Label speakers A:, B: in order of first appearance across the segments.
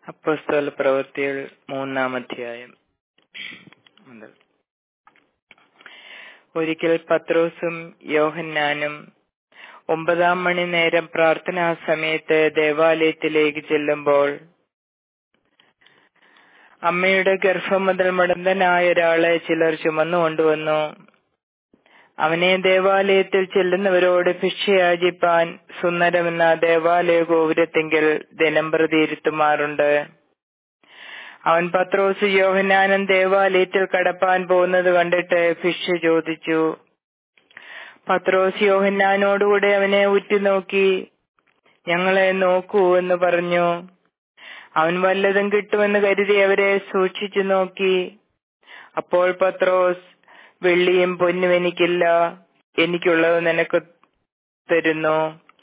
A: അപ്പോസ്തല പ്രവൃത്തികൾ മൂന്നാം അധ്യായം മുതൽ ഒരിക്കൽ പത്രോസും യോഹന്നാനും ഒമ്പതാം മണി നേരം പ്രാർത്ഥനാ സമയത്ത് ദേവാലയത്തിലേക്ക് ചെല്ലുമ്പോൾ അമ്മയുടെ ഗർഭം മുതൽ മുടന്തനായ ഒരാളെ ചിലർ ചുമന്നുകൊണ്ടുവന്നു അവനെ ദേവാലയത്തിൽ ചെല്ലുന്നവരോട് ഭിക്ഷയാചിപ്പാൻ സുന്ദരമെന്ന ദേവാലയ ഗോപുരത്തെങ്കിൽ ദിനം പ്രതി ഇരുത്തുമാറുണ്ട് അവൻ പത്രോസ് യോഹനാനൻ ദേവാലയത്തിൽ കടപ്പാൻ പോകുന്നത് കണ്ടിട്ട് ഭിക്ഷ ചോദിച്ചു പത്രോസ് യോഹന്നാനോടുകൂടെ അവനെ ഉറ്റുനോക്കി ഞങ്ങളെ നോക്കൂ എന്ന് പറഞ്ഞു അവൻ വല്ലതും കിട്ടുമെന്ന് കരുതി അവരെ സൂക്ഷിച്ചു നോക്കി അപ്പോൾ പത്രോസ് വെള്ളിയും പൊന്നും എനിക്കില്ല എനിക്കുള്ളത് നിനക്ക് തരുന്നു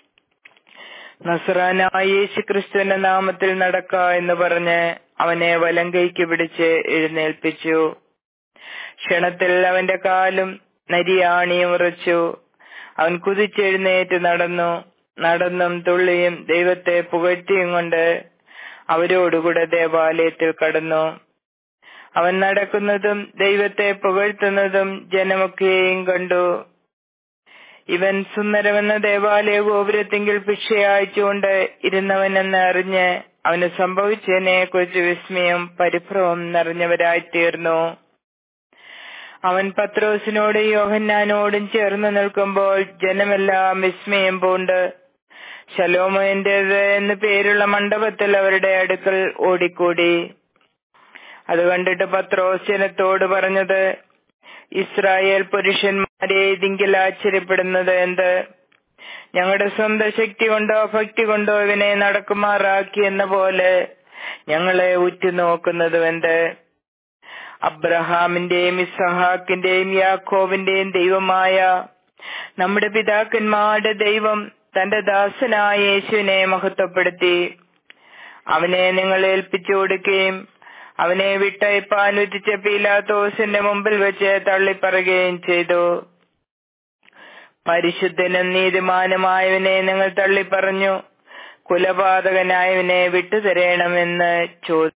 A: നസറാനായ യേശു ക്രിസ്തുവിന്റെ നാമത്തിൽ നടക്ക എന്ന് പറഞ്ഞ് അവനെ വലം കൈക്ക് പിടിച്ച് എഴുന്നേൽപ്പിച്ചു ക്ഷണത്തിൽ അവന്റെ കാലും നരിയാണിയും ഉറച്ചു അവൻ കുതിച്ചെഴുന്നേറ്റ് നടന്നു നടന്നും തുള്ളിയും ദൈവത്തെ പുകഴ്ത്തിയും കൊണ്ട് അവരോടുകൂടെ ദേവാലയത്തിൽ കടന്നു അവൻ നടക്കുന്നതും ദൈവത്തെ പുകഴ്ത്തുന്നതും ജനമൊക്കെയും കണ്ടു ഇവൻ സുന്ദരമെന്ന ദേവാലയ ഗോപുരത്തെങ്കിൽ ഭിക്ഷയച്ചുകൊണ്ട് ഇരുന്നവനെന്ന് അറിഞ്ഞ് അവന് സംഭവിച്ചതിനെ കുറിച്ച് വിസ്മയം പരിഭ്രമം നിറഞ്ഞവരായി തീർന്നു അവൻ പത്രോസിനോടും യോഹന്നാനോടും ചേർന്ന് നിൽക്കുമ്പോൾ ജനമെല്ലാം വിസ്മയം പൂണ്ട് ശലോമോന്റേത് എന്ന് പേരുള്ള മണ്ഡപത്തിൽ അവരുടെ അടുക്കൽ ഓടിക്കൂടി അത് കണ്ടിട്ട് പത്രോസ് ജനത്തോട് പറഞ്ഞത് ഇസ്രായേൽ പുരുഷന്മാരെ ഇതിങ്കിൽ ആശ്ചര്യപ്പെടുന്നത് എന്ത് ഞങ്ങളുടെ സ്വന്തം ശക്തി കൊണ്ടോ ഭക്തി കൊണ്ടോ ഇവനെ നടക്കുമാറാക്കി എന്ന പോലെ ഞങ്ങളെ ഉറ്റുനോക്കുന്നതും എന്ത് അബ്രഹാമിന്റെയും ഇസഹാക്കിന്റെയും യാക്കോവിന്റെയും ദൈവമായ നമ്മുടെ പിതാക്കന്മാരുടെ ദൈവം തന്റെ ദാസനായ യേശുവിനെ മഹത്വപ്പെടുത്തി അവനെ നിങ്ങൾ ഏൽപ്പിച്ചു കൊടുക്കുകയും അവനെ വിട്ടയപ്പാൻ ഉറ്റിച്ച പീലാത്തോസിന്റെ മുമ്പിൽ വെച്ച് തള്ളിപ്പറയുകയും ചെയ്തു പരിശുദ്ധനും നീതിമാനുമായവനെ നിങ്ങൾ തള്ളിപ്പറഞ്ഞു കുലപാതകനായവനെ വിട്ടുതരണമെന്ന് ചോദിച്ചു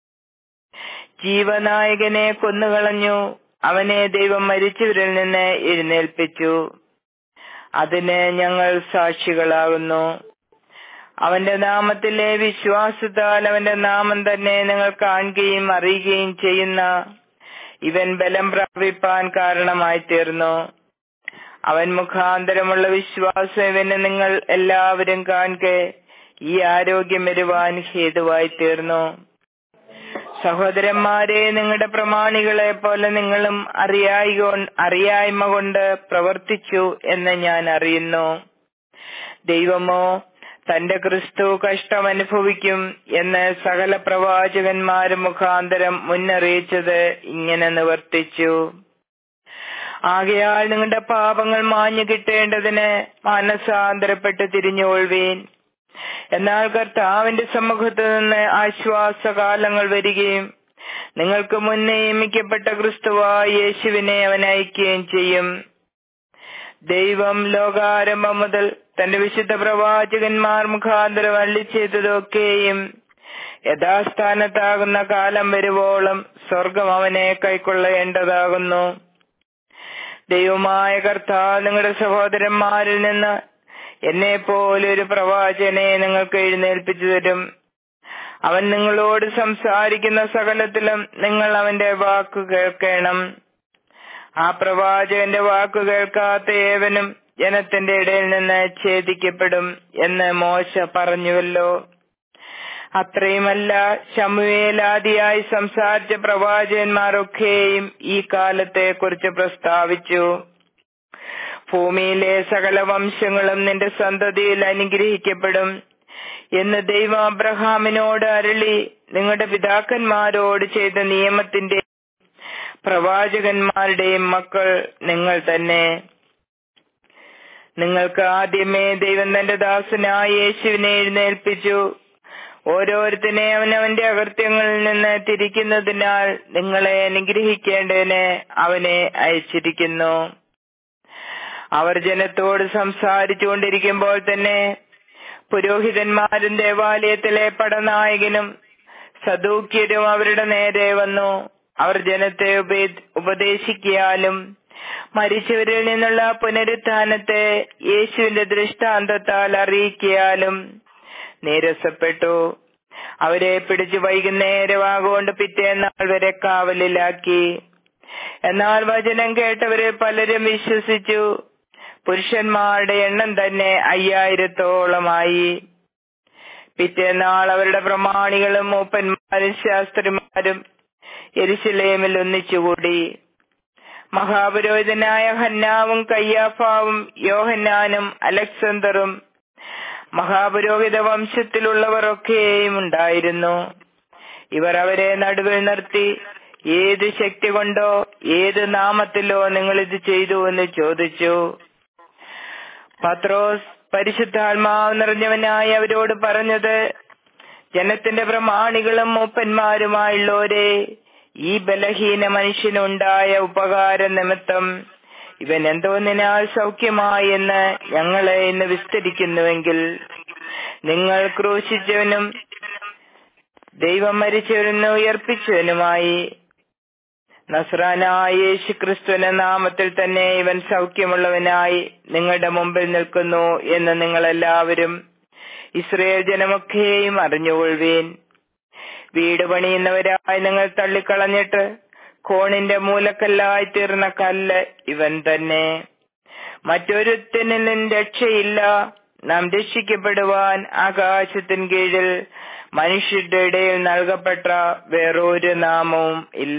A: ജീവനായകനെ കൊന്നുകളഞ്ഞു അവനെ ദൈവം മരിച്ചവരിൽ നിന്ന് എഴുന്നേൽപ്പിച്ചു അതിന് ഞങ്ങൾ സാക്ഷികളാകുന്നു അവന്റെ നാമത്തിലെ വിശ്വാസത്താൽ അവന്റെ നാമം തന്നെ നിങ്ങൾ കാണുകയും അറിയുകയും ചെയ്യുന്ന ഇവൻ ബലം പ്രാപിപ്പാൻ കാരണമായി തീർന്നു അവൻ മുഖാന്തരമുള്ള വിശ്വാസം ഇവന് നിങ്ങൾ എല്ലാവരും കാണുക ഈ ആരോഗ്യം വരുവാൻ ഹേതുവായി തീർന്നു സഹോദരന്മാരെ നിങ്ങളുടെ പ്രമാണികളെ പോലെ നിങ്ങളും അറിയായ അറിയായ്മ കൊണ്ട് പ്രവർത്തിച്ചു എന്ന് ഞാൻ അറിയുന്നു ദൈവമോ തന്റെ ക്രിസ്തു കഷ്ടം അനുഭവിക്കും എന്ന് സകല പ്രവാചകന്മാരും മുഖാന്തരം മുന്നറിയിച്ചത് ഇങ്ങനെ നിവർത്തിച്ചു ആകയാൽ നിങ്ങളുടെ പാപങ്ങൾ മാഞ്ഞു കിട്ടേണ്ടതിന് മാനസാന്തരപ്പെട്ട് തിരിഞ്ഞുകൊള്ളുവീൻ എന്നാൽ കർത്താവിന്റെ സമ്മുഖത്ത് നിന്ന് ആശ്വാസകാലങ്ങൾ വരികയും നിങ്ങൾക്ക് മുന്നേ നിയമിക്കപ്പെട്ട ക്രിസ്തുവായ യേശുവിനെ അവൻ അയക്കുകയും ചെയ്യും ദൈവം ലോകാരംഭം മുതൽ തന്റെ വിശുദ്ധ പ്രവാചകന്മാർ മുഖാന്തരം അള്ളി ചെയ്തതൊക്കെയും യഥാസ്ഥാനത്താകുന്ന കാലം വരുവോളം സ്വർഗം അവനെ കൈക്കൊള്ളേണ്ടതാകുന്നു ദൈവമായ കർത്താവ് നിങ്ങളുടെ സഹോദരന്മാരിൽ നിന്ന് എന്നെ പോലെ ഒരു പ്രവാചനെ നിങ്ങൾക്ക് എഴുന്നേൽപ്പിച്ചു തരും അവൻ നിങ്ങളോട് സംസാരിക്കുന്ന സകലത്തിലും നിങ്ങൾ അവന്റെ വാക്കു കേൾക്കണം ആ പ്രവാചകന്റെ വാക്കു കേൾക്കാത്ത ഏവനും ജനത്തിന്റെ ഇടയിൽ നിന്ന് ഛേദിക്കപ്പെടും എന്ന് മോശ പറഞ്ഞുവല്ലോ അത്രയുമല്ല ശമുവേലാദിയായി സംസാരിച്ച പ്രവാചകന്മാരൊക്കെയും ഈ കാലത്തെ കുറിച്ച് പ്രസ്താവിച്ചു ഭൂമിയിലെ സകല വംശങ്ങളും നിന്റെ സന്തതിയിൽ അനുഗ്രഹിക്കപ്പെടും എന്ന് ദൈവം അബ്രഹാമിനോട് അരളി നിങ്ങളുടെ പിതാക്കന്മാരോട് ചെയ്ത നിയമത്തിന്റെ പ്രവാചകന്മാരുടെയും മക്കൾ നിങ്ങൾ തന്നെ നിങ്ങൾക്ക് ആദ്യമേ ദൈവം തന്റെ ദാസനായ യേശുവിനെ എഴുന്നേൽപ്പിച്ചു ഓരോരുത്തനെ അവനവന്റെ അകൃത്യങ്ങളിൽ നിന്ന് തിരിക്കുന്നതിനാൽ നിങ്ങളെ അനുഗ്രഹിക്കേണ്ടതിന് അവനെ അയച്ചിരിക്കുന്നു അവർ ജനത്തോട് സംസാരിച്ചുകൊണ്ടിരിക്കുമ്പോൾ തന്നെ പുരോഹിതന്മാരും ദേവാലയത്തിലെ പടനായകനും സദൂക്യരും അവരുടെ നേരെ വന്നു അവർ ജനത്തെ ഉപേ- ഉപദേശിക്കാലും മരിച്ചവരിൽ നിന്നുള്ള പുനരുത്ഥാനത്തെ യേശുവിന്റെ ദൃഷ്ടാന്തത്താൽ അറിയിക്കാലും നീരസപ്പെട്ടു അവരെ പിടിച്ചു വൈകുന്നേരമാകൊണ്ട് പിറ്റേന്നാൾ വരെ കാവലിലാക്കി എന്നാൽ വചനം കേട്ടവരിൽ പലരും വിശ്വസിച്ചു പുരുഷന്മാരുടെ എണ്ണം തന്നെ അയ്യായിരത്തോളമായി പിറ്റേന്നാൾ അവരുടെ പ്രമാണികളും മൂപ്പന്മാരും ശാസ്ത്രിമാരും എരിശിലേമിൽ ഒന്നിച്ചുകൂടി മഹാപുരോഹിതനായ ഹന്നാവും കയ്യാഫാവും യോഹന്നാനും അലക്സണ്ടറും മഹാപുരോഹിത വംശത്തിലുള്ളവരൊക്കെയും ഉണ്ടായിരുന്നു ഇവർ അവരെ നടുവിൽ നിർത്തി ഏത് ശക്തി കൊണ്ടോ ഏത് നാമത്തിലോ നിങ്ങൾ ഇത് ചെയ്തു എന്ന് ചോദിച്ചു പത്രോസ് പരിശുദ്ധാത്മാവ് നിറഞ്ഞവനായി അവരോട് പറഞ്ഞത് ജനത്തിന്റെ പ്രമാണികളും മൂപ്പന്മാരുമായുള്ളവരെ ഈ ബലഹീന മനുഷ്യനുണ്ടായ ഉപകാര നിമിത്തം ഇവൻ എന്തോന്നിനാൽ സൗഖ്യമായി എന്ന് ഞങ്ങളെ ഇന്ന് വിസ്തരിക്കുന്നുവെങ്കിൽ നിങ്ങൾ ക്രൂശിച്ചവനും ദൈവം മരിച്ചവരെന്ന് ഉയർപ്പിച്ചവനുമായി നസ്രാനായ യേശു ക്രിസ്തുവിന്റെ നാമത്തിൽ തന്നെ ഇവൻ സൗഖ്യമുള്ളവനായി നിങ്ങളുടെ മുമ്പിൽ നിൽക്കുന്നു എന്ന് നിങ്ങളെല്ലാവരും ഇസ്രയേൽ ജനമൊക്കെയും അറിഞ്ഞുകൊള്ളുവീൻ വീട് പണിയുന്നവരായി നിങ്ങൾ തള്ളിക്കളഞ്ഞിട്ട് കോണിന്റെ മൂലക്കല്ലായി തീർന്ന കല്ല് ഇവൻ തന്നെ മറ്റൊരുത്തനും രക്ഷയില്ല നാം രക്ഷിക്കപ്പെടുവാൻ ആകാശത്തിൻ കീഴിൽ മനുഷ്യരുടെ ഇടയിൽ നൽകപ്പെട്ട വേറൊരു നാമവും ഇല്ല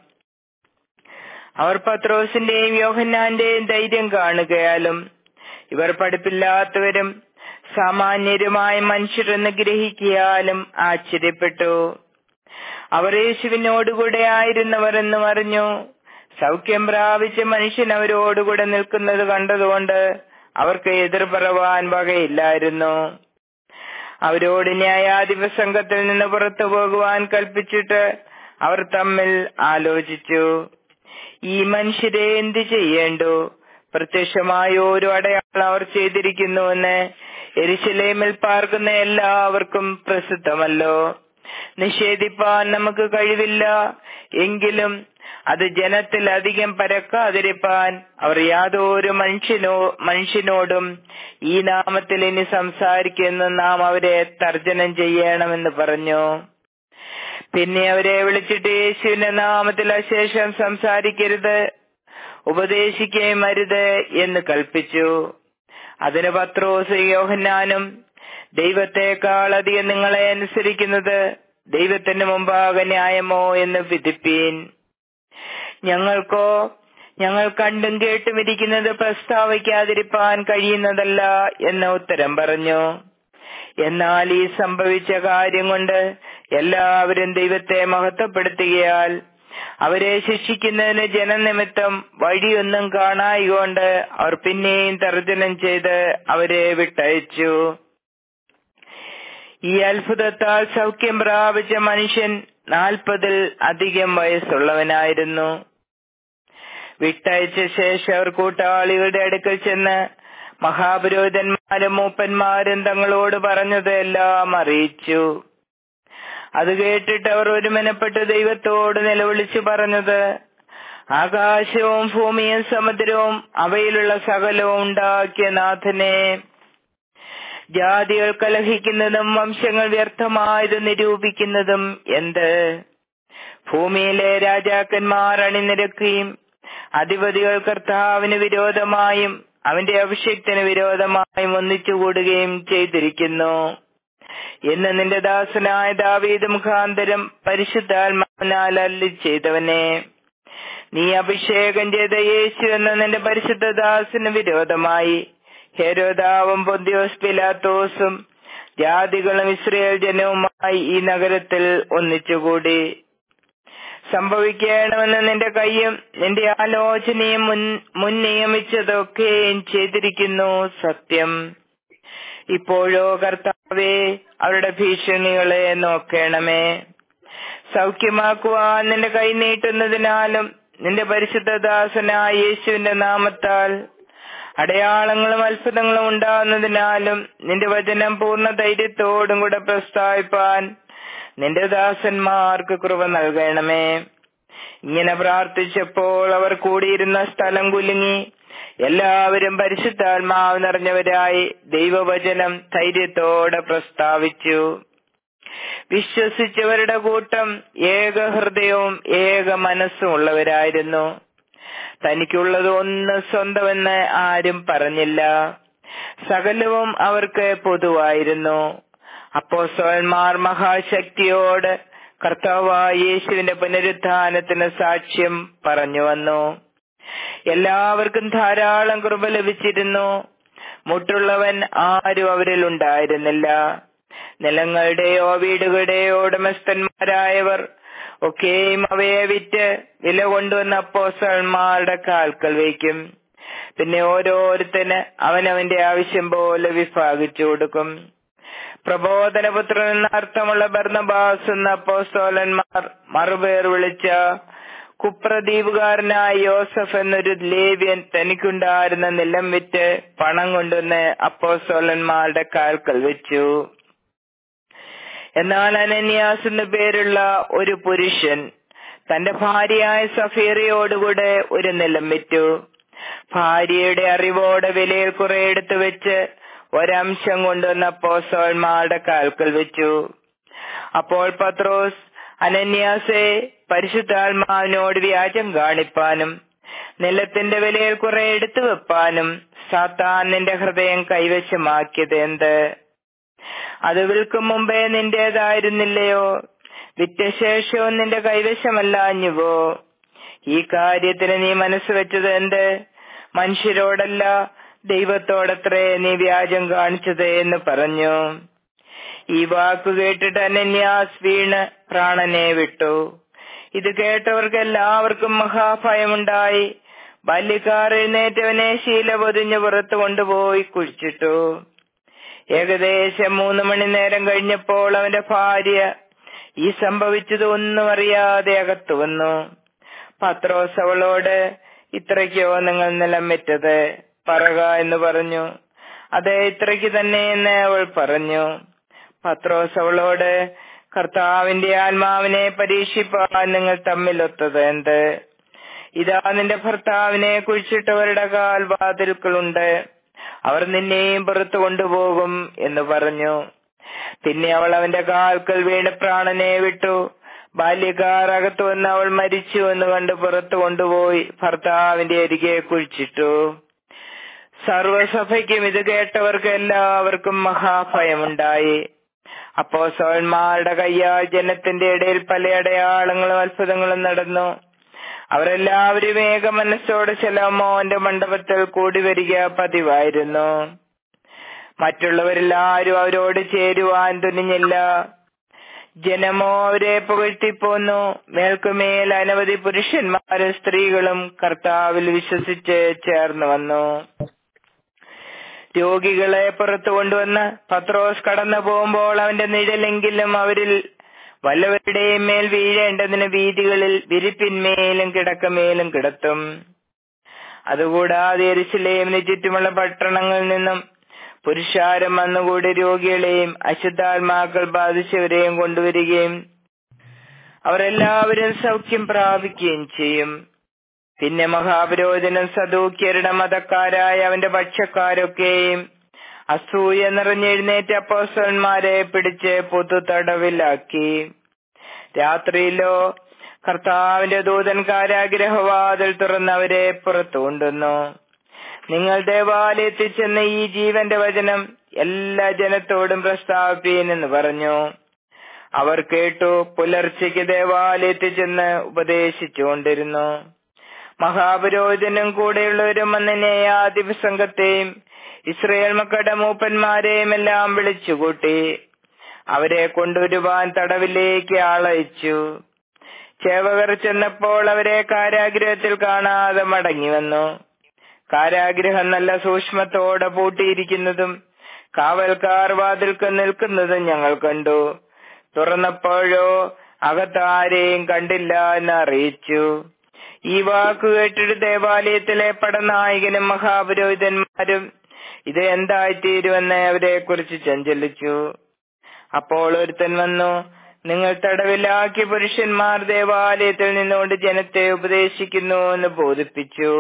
A: അവർ പത്രോസിന്റെയും യോഹന്നാന്റെയും ധൈര്യം കാണുകയാലും ഇവർ പഠിപ്പില്ലാത്തവരും സാമാന്യരുമായ മനുഷ്യരെന്ന് ഗ്രഹിക്കിയാലും ആശ്ചര്യപ്പെട്ടു അവർ യേശുവിനോടുകൂടെ ആയിരുന്നവർ എന്നും അറിഞ്ഞു സൗഖ്യം പ്രാപിച്ച മനുഷ്യൻ അവരോടുകൂടെ നിൽക്കുന്നത് കണ്ടതുകൊണ്ട് അവർക്ക് എതിർ പറവാൻ വകയില്ലായിരുന്നു അവരോട് ന്യായാധിപ സംഘത്തിൽ നിന്ന് പുറത്തു പോകുവാൻ കൽപ്പിച്ചിട്ട് അവർ തമ്മിൽ ആലോചിച്ചു ഈ മനുഷ്യരെ എന്ത് ചെയ്യേണ്ടു പ്രത്യക്ഷമായ ഒരു അടയാളം അവർ ചെയ്തിരിക്കുന്നുവെന്ന് എരിശിലേമിൽ പാർക്കുന്ന എല്ലാവർക്കും പ്രസിദ്ധമല്ലോ നിഷേധിപ്പാൻ നമുക്ക് കഴിവില്ല എങ്കിലും അത് ജനത്തിൽ അധികം പരക്കാതിരിപ്പാൻ അവർ യാതൊരു മനുഷ്യനോ മനുഷ്യനോടും ഈ നാമത്തിൽ ഇനി സംസാരിക്കുന്ന നാം അവരെ തർജനം ചെയ്യണമെന്ന് പറഞ്ഞു പിന്നെ അവരെ വിളിച്ചിട്ട് യേശുവിന്റെ നാമത്തിൽ അശേഷം സംസാരിക്കരുത് ഉപദേശിക്കുകയും അരുത് എന്ന് കൽപ്പിച്ചു അതിന് പത്രോസ് യോഹന്നാനും ദൈവത്തെക്കാൾ അധികം നിങ്ങളെ അനുസരിക്കുന്നത് ദൈവത്തിന് മുമ്പാകെ ന്യായമോ എന്ന് വിധിപ്പീൻ ഞങ്ങൾക്കോ ഞങ്ങൾ കണ്ടും കേട്ടും ഇരിക്കുന്നത് പ്രസ്താവിക്കാതിരിപ്പാൻ കഴിയുന്നതല്ല എന്ന് ഉത്തരം പറഞ്ഞു എന്നാൽ ഈ സംഭവിച്ച കാര്യം കൊണ്ട് എല്ലാവരും ദൈവത്തെ മഹത്വപ്പെടുത്തുകയാൽ അവരെ ശിക്ഷിക്കുന്നതിന് ജനനിമിത്തം വഴിയൊന്നും കാണായികൊണ്ട് അവർ പിന്നെയും തർജനം ചെയ്ത് അവരെ വിട്ടയച്ചു ഈ അത്ഭുതത്താൽ സൗഖ്യം പ്രാപിച്ച മനുഷ്യൻ നാൽപ്പതിൽ അധികം വയസ്സുള്ളവനായിരുന്നു വിട്ടയച്ച ശേഷം അവർ കൂട്ടാളികളുടെ അടുക്കൽ ചെന്ന് മഹാപുരോഹിതന്മാരും മൂപ്പന്മാരും തങ്ങളോട് പറഞ്ഞത് എല്ലാം അറിയിച്ചു അത് കേട്ടിട്ട് അവർ ഒരുമനപ്പെട്ട് ദൈവത്തോട് നിലവിളിച്ചു പറഞ്ഞത് ആകാശവും ഭൂമിയും സമുദ്രവും അവയിലുള്ള സകലവും ഉണ്ടാക്കിയ നാഥനെ ജാതികൾ കലഹിക്കുന്നതും വംശങ്ങൾ വ്യർത്ഥമായത് നിരൂപിക്കുന്നതും എന്ത് ഭൂമിയിലെ രാജാക്കന്മാർ അണിനിരക്കുകയും അധിപതികൾ കർത്താവിന് വിരോധമായും അവന്റെ അഭിഷേകത്തിന് വിരോധമായും ഒന്നിച്ചുകൂടുകയും ചെയ്തിരിക്കുന്നു എന്ന് നിന്റെ ദാസനായ ദാവീദ് മുഖാന്തരം പരിശുദ്ധാത്മാവിനാൽ അല്ലി ചെയ്തവനെ നീ അഭിഷേകം ചെയ്ത യേശു എന്ന നിന്റെ പരിശുദ്ധ ദാസിന് വിരോധമായി ഹെരോദാവും പൊന്തിയോസ് പിലാത്തോസും ജാതികളും ഇസ്രയേൽ ജനവുമായി ഈ നഗരത്തിൽ ഒന്നിച്ചുകൂടി സംഭവിക്കണമെന്ന് നിന്റെ കൈയും നിന്റെ ആലോചനയും മുൻ മുൻ നിയമിച്ചതൊക്കെയും ചെയ്തിരിക്കുന്നു സത്യം ഇപ്പോഴോ കർത്താവേ അവരുടെ ഭീഷണികളെ നോക്കണമേ സൗഖ്യമാക്കുവാൻ നിന്റെ കൈ നീട്ടുന്നതിനാലും നിന്റെ പരിശുദ്ധദാസനായ യേശുവിന്റെ നാമത്താൽ അടയാളങ്ങളും അത്ഭുതങ്ങളും ഉണ്ടാകുന്നതിനാലും നിന്റെ വചനം പൂർണ്ണ ധൈര്യത്തോടും കൂടെ പ്രസ്താവിപ്പാൻ നിന്റെ ദാസന്മാർക്ക് കൃപ നൽകണമേ ഇങ്ങനെ പ്രാർത്ഥിച്ചപ്പോൾ അവർ കൂടിയിരുന്ന സ്ഥലം കുലുങ്ങി എല്ലാവരും പരിശുദ്ധാത്മാവ് നിറഞ്ഞവരായി ദൈവവചനം ധൈര്യത്തോടെ പ്രസ്താവിച്ചു വിശ്വസിച്ചവരുടെ കൂട്ടം ഏക ഹൃദയവും ഏക മനസ്സും ഉള്ളവരായിരുന്നു തനിക്കുള്ളത് ഒന്ന് സ്വന്തമെന്ന് ആരും പറഞ്ഞില്ല സകലവും അവർക്ക് പൊതുവായിരുന്നു അപ്പോസ്തലന്മാർ മഹാശക്തിയോട് കർത്താവായ യേശുവിന്റെ പുനരുത്ഥാനത്തിന് സാക്ഷ്യം പറഞ്ഞു വന്നു എല്ലാവർക്കും ധാരാളം കൃപ ലഭിച്ചിരുന്നു മുട്ടുള്ളവൻ ആരും അവരിൽ ഉണ്ടായിരുന്നില്ല നിലങ്ങളുടെയോ വീടുകളുടെയോ ഉടമസ്ഥന്മാരായവർ ഒക്കെയും അവയെ വിറ്റ് വില കൊണ്ടുവന്ന അപ്പോസന്മാരുടെ കാൽക്കൽ വയ്ക്കും പിന്നെ ഓരോരുത്തന് അവനവന്റെ ആവശ്യം പോലെ വിഭാഗിച്ചു കൊടുക്കും പ്രബോധനപുത്രൻ എന്ന അർത്ഥമുള്ള ബർണബാസ് എന്ന അപ്പോസ്തോലന്മാർ മറുപേർ വിളിച്ച കുപ്രദ്വീപുകാരനായ യോസഫ് എന്നൊരു ലേവ്യൻ തനിക്കുണ്ടായിരുന്ന നിലം വിറ്റ് പണം കൊണ്ടുവന്ന് അപ്പോസ്തോലന്മാരുടെ കാൽക്കൽ വെച്ചു എന്നാൽ അനന്യാസ് എന്നു പേരുള്ള ഒരു പുരുഷൻ തന്റെ ഭാര്യയായ സഫീറിയോടുകൂടെ ഒരു നിലം വിറ്റു ഭാര്യയുടെ അറിവോടെ വിലയിൽ കുറെ എടുത്തു വെച്ച് ഒരംശം കൊണ്ടുവന്ന അപ്പോസ്തലന്മാരുടെ കാൽക്കൽ വെച്ചു അപ്പോൾ പത്രോസ് അനന്യാസെ പരിശുദ്ധാത്മാവിനോട് വ്യാജം കാണിപ്പാനും നിലത്തിന്റെ വിലയിൽ കുറെ എടുത്തു വെപ്പാനും സാത്താൻ നിന്റെ ഹൃദയം കൈവശമാക്കിയത് എന്ത് അത് വിൽക്കും മുമ്പേ നിന്റേതായിരുന്നില്ലയോ വിറ്റ ശേഷവും നിന്റെ കൈവശമല്ലാഞ്ഞുവോ ഈ കാര്യത്തിന് നീ മനസ്സ് വെച്ചത് എന്ത് മനുഷ്യരോടല്ല ദൈവത്തോടത്രേ നീ വ്യാജം കാണിച്ചത് എന്ന് പറഞ്ഞു ഈ വാക്കു കേട്ടിട്ട് അനന്യാസ് വീണ് പ്രാണനെ വിട്ടു ഇത് കേട്ടവർക്ക് എല്ലാവർക്കും മഹാഭയമുണ്ടായി ബാല്യക്കാർ എഴുന്നേറ്റവനെ ശീല പൊതിഞ്ഞ് പുറത്തു കൊണ്ടുപോയി കുഴിച്ചിട്ടു ഏകദേശം മൂന്ന് മണി നേരം കഴിഞ്ഞപ്പോൾ അവന്റെ ഭാര്യ ഈ സംഭവിച്ചത് ഒന്നും അറിയാതെ അകത്തു വന്നു പത്രോസ് അവളോട് ഇത്രയ്ക്കോ നിങ്ങൾ നിലം വിറ്റത് പറക എന്ന് പറഞ്ഞു അതെ ഇത്രയ്ക്ക് തന്നെ എന്ന് അവൾ പറഞ്ഞു പത്രോസ് അവളോട് കർത്താവിന്റെ ആത്മാവിനെ പരീക്ഷിപ്പാൻ നിങ്ങൾ തമ്മിൽ ഒത്തത് എന്ത് ഇതാ നിന്റെ ഭർത്താവിനെ കുഴിച്ചിട്ടവരുടെ കാൽ വാതിൽക്കളുണ്ട് അവർ നിന്നെയും പുറത്തു കൊണ്ടുപോകും എന്ന് പറഞ്ഞു പിന്നെ അവൾ അവന്റെ കാൽക്കൽ വീണ് പ്രാണനെ വിട്ടു ബാല്യക്കാർ അകത്തു വന്ന് അവൾ മരിച്ചു എന്ന് കണ്ട് പുറത്തു കൊണ്ടുപോയി ഭർത്താവിന്റെ അരികെ കുഴിച്ചിട്ടു സർവസഭയ്ക്കും ഇത് കേട്ടവർക്ക് എല്ലാവർക്കും മഹാഭയമുണ്ടായി അപ്പോ സോന്മാരുടെ കയ്യാൽ ജനത്തിന്റെ ഇടയിൽ പല അടയാളങ്ങളും അത്ഭുതങ്ങളും നടന്നു അവരെല്ലാവരും ഏക മനസ്സോടെ ശലോമോന്റെ മണ്ഡപത്തിൽ കൂടി വരിക പതിവായിരുന്നു മറ്റുള്ളവരെല്ലാരും അവരോട് ചേരുവാൻ തുനിഞ്ഞില്ല ജനമോ അവരെ പുകഴ്ത്തിപ്പോന്നു മേൽക്കുമേൽ അനവധി പുരുഷന്മാരും സ്ത്രീകളും കർത്താവിൽ വിശ്വസിച്ച് ചേർന്നു വന്നു രോഗികളെ പുറത്തു കൊണ്ടുവന്ന് പത്രോസ് കടന്നു പോകുമ്പോൾ അവന്റെ നിഴലെങ്കിലും അവരിൽ വല്ലവരുടെയും മേൽ വീഴേണ്ടതിന് വീതികളിൽ വിരിപ്പിന്മേലും കിടക്കമേലും കിടത്തും അതുകൂടാതെ എരിശിലെയും ചുറ്റുമുള്ള പട്ടണങ്ങളിൽ നിന്നും പുരുഷാരം വന്നുകൂടി രോഗികളെയും അശുദ്ധാത്മാക്കൾ ബാധിച്ചവരെയും കൊണ്ടുവരികയും അവരെല്ലാവരും സൗഖ്യം പ്രാപിക്കുകയും ചെയ്യും പിന്നെ മഹാപുരോധനം സദൂക്യരുടെ മതക്കാരായ അവന്റെ പക്ഷക്കാരൊക്കെയും അസൂയ നിറഞ്ഞെഴുന്നേറ്റ അപ്പോസ്റ്റന്മാരെ പിടിച്ച് പൊതു തടവിലാക്കി രാത്രിയിലോ കർത്താവിന്റെ ദൂതൻ കാരാഗ്രഹവാതിൽ തുറന്നവരെ പുറത്തു കൊണ്ടുവന്നു നിങ്ങൾ ദേവാലയത്തിൽ ചെന്ന ഈ ജീവന്റെ വചനം എല്ലാ ജനത്തോടും പ്രസ്താവിപ്പീനെന്ന് പറഞ്ഞു അവർ കേട്ടു പുലർച്ചയ്ക്ക് ദേവാലയത്തിൽ ചെന്ന് ഉപദേശിച്ചുകൊണ്ടിരുന്നു മഹാപുരോഹിതനും കൂടെയുള്ളവരും വന്ന് ന്യായാധിപസംഘത്തെയും ഇസ്രയേൽ മക്കളുടെ മൂപ്പന്മാരെയും എല്ലാം വിളിച്ചുകൂട്ടി അവരെ കൊണ്ടുവരുവാൻ തടവിലേക്ക് ആളയച്ചു ചേവകർ ചെന്നപ്പോൾ അവരെ കാരാഗ്രഹത്തിൽ കാണാതെ മടങ്ങി വന്നു കാരാഗ്രഹം നല്ല സൂക്ഷ്മത്തോടെ പൂട്ടിയിരിക്കുന്നതും കാവൽക്കാർ വാതിൽക്ക് നിൽക്കുന്നതും ഞങ്ങൾ കണ്ടു തുറന്നപ്പോഴോ അകത്താരെയും കണ്ടില്ല എന്ന് അറിയിച്ചു ഈ വാക്ക് കേട്ടിട്ട് ദേവാലയത്തിലെ പടനായകനും മഹാപുരോഹിതന്മാരും ഇത് എന്തായിത്തീരുമെന്ന് അവരെ കുറിച്ച് ചഞ്ചലിച്ചു അപ്പോൾ ഒരുത്തൻ വന്നു നിങ്ങൾ തടവിലാക്കിയ പുരുഷന്മാർ ദേവാലയത്തിൽ നിന്നുകൊണ്ട് ജനത്തെ ഉപദേശിക്കുന്നു എന്ന് ബോധിപ്പിച്ചു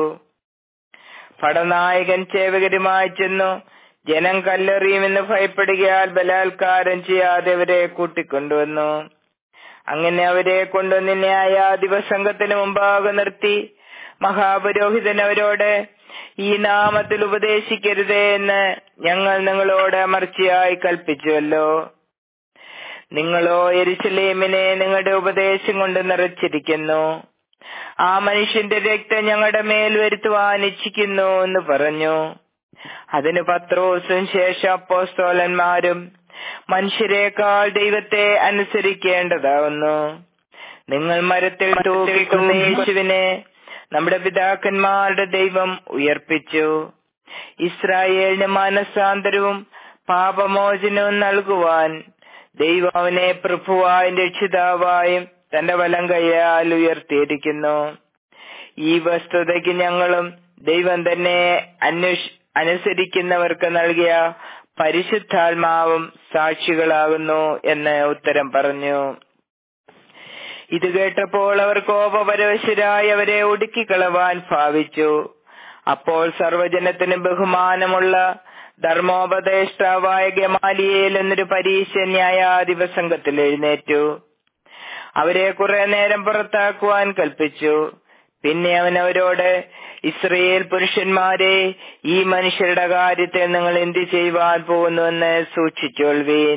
A: പടനായകൻ സേവകരുമായി ചെന്നു ജനം കല്ലെറിയുമെന്ന് ഭയപ്പെടുകയാൽ ബലാത്കാരം ചെയ്യാതെ അവരെ കൂട്ടിക്കൊണ്ടുവന്നു അങ്ങനെ അവരെ കൊണ്ടുവന്ന് ന്യായാധിപസംഘത്തിന് മുമ്പാകെ നിർത്തി മഹാപുരോഹിതൻ അവരോട് ഈ നാമത്തിൽ ഉപദേശിക്കരുതേ എന്ന് ഞങ്ങൾ നിങ്ങളോട് അമർച്ചയായി കൽപ്പിച്ചുവല്ലോ നിങ്ങളോ എരിശിലേമിനെ നിങ്ങളുടെ ഉപദേശം കൊണ്ട് നിറച്ചിരിക്കുന്നു ആ മനുഷ്യന്റെ രക്തം ഞങ്ങളുടെ മേൽ വരുത്തുവാൻ ഇച്ഛിക്കുന്നു എന്ന് പറഞ്ഞു അതിന് പത്രോസും ശേഷം അപ്പോസ്തോലന്മാരും മനുഷ്യരെക്കാൾ ദൈവത്തെ അനുസരിക്കേണ്ടതാവുന്നു നിങ്ങൾ മരത്തിൽ തൂക്കിക്കുന്ന യേശുവിനെ നമ്മുടെ പിതാക്കന്മാരുടെ ദൈവം ഉയർപ്പിച്ചു ഇസ്രായേലിന് മനസാന്തരവും പാപമോചനവും നൽകുവാൻ ദൈവം അവനെ പ്രഭുവായും രക്ഷിതാവായും തന്റെ വലം കൈയാൽ ഉയർത്തിയിരിക്കുന്നു ഈ വസ്തുതയ്ക്ക് ഞങ്ങളും ദൈവം തന്നെ അന്വേഷ അനുസരിക്കുന്നവർക്ക് നൽകിയ പരിശുദ്ധാത്മാവും സാക്ഷികളാകുന്നു എന്ന് ഉത്തരം പറഞ്ഞു ഇത് കേട്ടപ്പോൾ അവർ കോപപരവശരായി അവരെ ഒടുക്കിക്കളവാൻ ഭാവിച്ചു അപ്പോൾ സർവജനത്തിന് ബഹുമാനമുള്ള ധർമ്മോപദേഷ്ടാവായ ഗമാലിയേൽ എന്നൊരു പരീക്ഷ ന്യായാധിപ സംഘത്തിൽ എഴുന്നേറ്റു അവരെ കുറെ നേരം പുറത്താക്കുവാൻ കൽപ്പിച്ചു പിന്നെ അവൻ അവരോട് ഇസ്രയേൽ പുരുഷന്മാരെ ഈ മനുഷ്യരുടെ കാര്യത്തിൽ നിങ്ങൾ എന്ത് ചെയ്യുവാൻ പോകുന്നുവെന്ന് സൂക്ഷിച്ചോൾവീൻ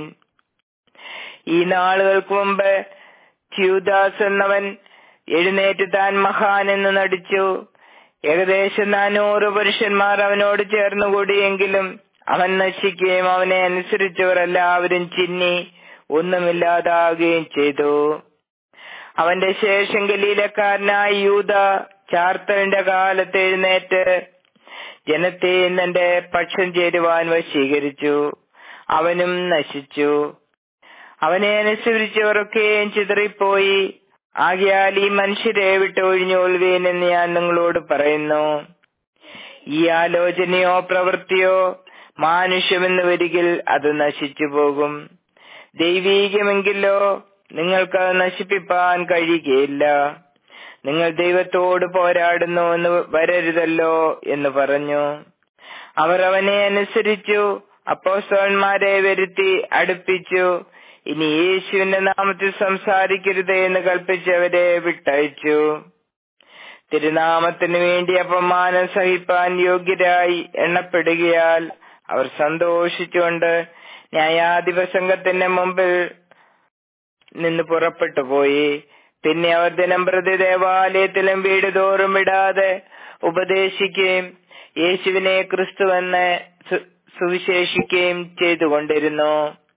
A: ഈ നാളുകൾക്ക് മുമ്പ് ച്യൂദാസ് എന്നവൻ എഴുന്നേറ്റ് താൻ മഹാൻ എന്ന് നടിച്ചു ഏകദേശം നാനൂറ് പുരുഷന്മാർ അവനോട് ചേർന്നുകൂടിയെങ്കിലും അവൻ നശിക്കുകയും അവനെ അനുസരിച്ചവർ എല്ലാവരും ചിന്നി ഒന്നുമില്ലാതാകുകയും ചെയ്തു അവന്റെ ശേഷം ഗലീലക്കാരനായ യൂത ചാർത്തലിന്റെ കാലത്ത് എഴുന്നേറ്റ് ജനത്തെ തന്റെ പക്ഷം ചേരുവാൻ വശീകരിച്ചു അവനും നശിച്ചു അവനെ അനുസരിച്ചവരൊക്കെയും ചിതറിപ്പോയി ആകിയാൽ ഈ മനുഷ്യരെ വിട്ടൊഴിഞ്ഞൊഴുവേൻ എന്ന് ഞാൻ നിങ്ങളോട് പറയുന്നു ഈ ആലോചനയോ പ്രവൃത്തിയോ മാനുഷ്യമെന്ന് വരികിൽ അത് നശിച്ചു പോകും ദൈവീകമെങ്കിലോ നിങ്ങൾക്ക് അത് നശിപ്പിപ്പാൻ കഴിയുകയില്ല നിങ്ങൾ ദൈവത്തോട് പോരാടുന്നു എന്ന് വരരുതല്ലോ എന്ന് പറഞ്ഞു അവർ അവനെ അനുസരിച്ചു അപ്പോസ്തലന്മാരെ വരുത്തി അടുപ്പിച്ചു ഇനി യേശുവിന്റെ നാമത്തിൽ സംസാരിക്കരുത് എന്ന് കൽപ്പിച്ച് അവരെ വിട്ടയച്ചു തിരുനാമത്തിന് വേണ്ടി അപമാനം സഹിപ്പാൻ യോഗ്യരായി എണ്ണപ്പെടുകയാൽ അവർ സന്തോഷിച്ചുകൊണ്ട് ന്യായാധിപ സംഘത്തിന്റെ മുമ്പിൽ നിന്ന് പുറപ്പെട്ടു പോയി പിന്നെ അവർ ദിനം പ്രതി ദേവാലയത്തിലും വീട് തോറും വിടാതെ ഉപദേശിക്കുകയും യേശുവിനെ ക്രിസ്തുവെന്ന് സുവിശേഷിക്കുകയും ചെയ്തുകൊണ്ടിരുന്നു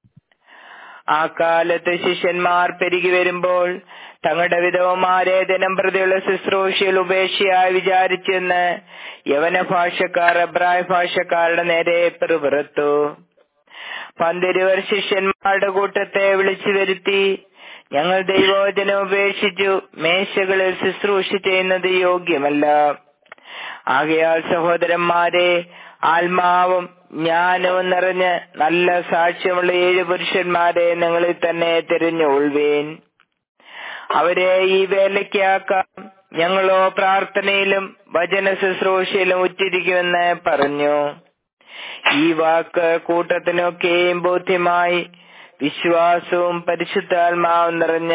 A: ആ കാലത്ത് ശിഷ്യന്മാർ പെരുകി വരുമ്പോൾ തങ്ങളുടെ വിധവമാരെ ദിനം പ്രതിയുള്ള ശുശ്രൂഷയിൽ ഉപേക്ഷയായി വിചാരിച്ചെന്ന് യവന ഭാഷക്കാർ അബ്രായ ഭാഷക്കാരുടെ നേരെ പെറുപിറുത്തു പന്തിരുവർ ശിഷ്യന്മാരുടെ കൂട്ടത്തെ വിളിച്ചു വരുത്തി ഞങ്ങൾ ദൈവോചനം ഉപേക്ഷിച്ചു മേശകളിൽ ശുശ്രൂഷ ചെയ്യുന്നത് യോഗ്യമല്ല ആകയാൽ സഹോദരന്മാരെ ആത്മാവും ജ്ഞാനവും നിറഞ്ഞ് നല്ല സാക്ഷ്യമുള്ള ഏഴ് പുരുഷന്മാരെ നിങ്ങളിൽ തന്നെ തിരഞ്ഞുകൊള്ളുവേൻ അവരെ ഈ വേലയ്ക്കാക്കാം ഞങ്ങളോ പ്രാർത്ഥനയിലും വചന ശുശ്രൂഷയിലും ഉറ്റിരിക്കുമെന്ന് പറഞ്ഞു ഈ വാക്ക് കൂട്ടത്തിനൊക്കെയും ബോധ്യമായി വിശ്വാസവും പരിശുദ്ധാത്മാവും നിറഞ്ഞ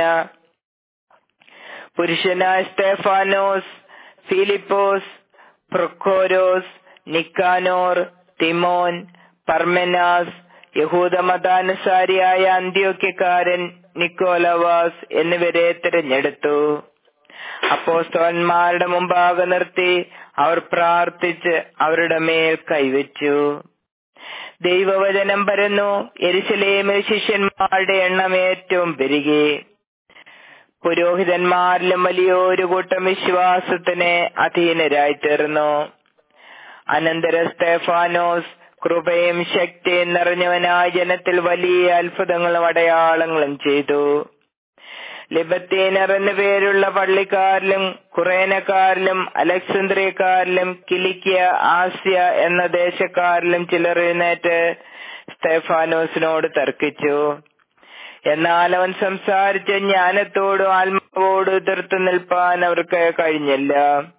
A: പുരുഷനായ സ്തേഫാനോസ് ഫിലിപ്പോസ് പ്രൊക്കോരോസ് നിക്കാനോർ തിമോൻ പർമെനാസ് യഹൂദ മതാനുസാരിയായ അന്ത്യോക്യക്കാരൻ നിക്കോലവാസ് എന്നിവരെ തിരഞ്ഞെടുത്തു അപ്പോസ്തോന്മാരുടെ മുമ്പാകെ നിർത്തി അവർ പ്രാർത്ഥിച്ച് അവരുടെ മേൽ കൈവച്ചു ദൈവവചനം പരന്നു എരിശിലേമിൽ ശിഷ്യന്മാരുടെ എണ്ണം ഏറ്റവും പെരുകി പുരോഹിതന്മാരിലും വലിയൊരു കൂട്ടം വിശ്വാസത്തിന് അധീനരായി തീർന്നു അനന്തര സ്തേഫാനോസ് കൃപയും ശക്തിയും നിറഞ്ഞവനായ ജനത്തിൽ വലിയ അത്ഭുതങ്ങളും അടയാളങ്ങളും ചെയ്തു ലിബത്തീനർ എന്നു പേരുള്ള പള്ളിക്കാരിലും കുറേനക്കാരിലും അലക്സാന്ദ്രിയക്കാരിലും കിലിക്കിയ ആസ്യ എന്ന ദേശക്കാരിലും ചിലർ എഴുന്നേറ്റ് സ്തേഫാനോസിനോട് തർക്കിച്ചു എന്നാൽ അവൻ സംസാരിച്ച ജ്ഞാനത്തോടും ആത്മാവോടും എതിർത്ത് നിൽപ്പാൻ അവർക്ക് കഴിഞ്ഞില്ല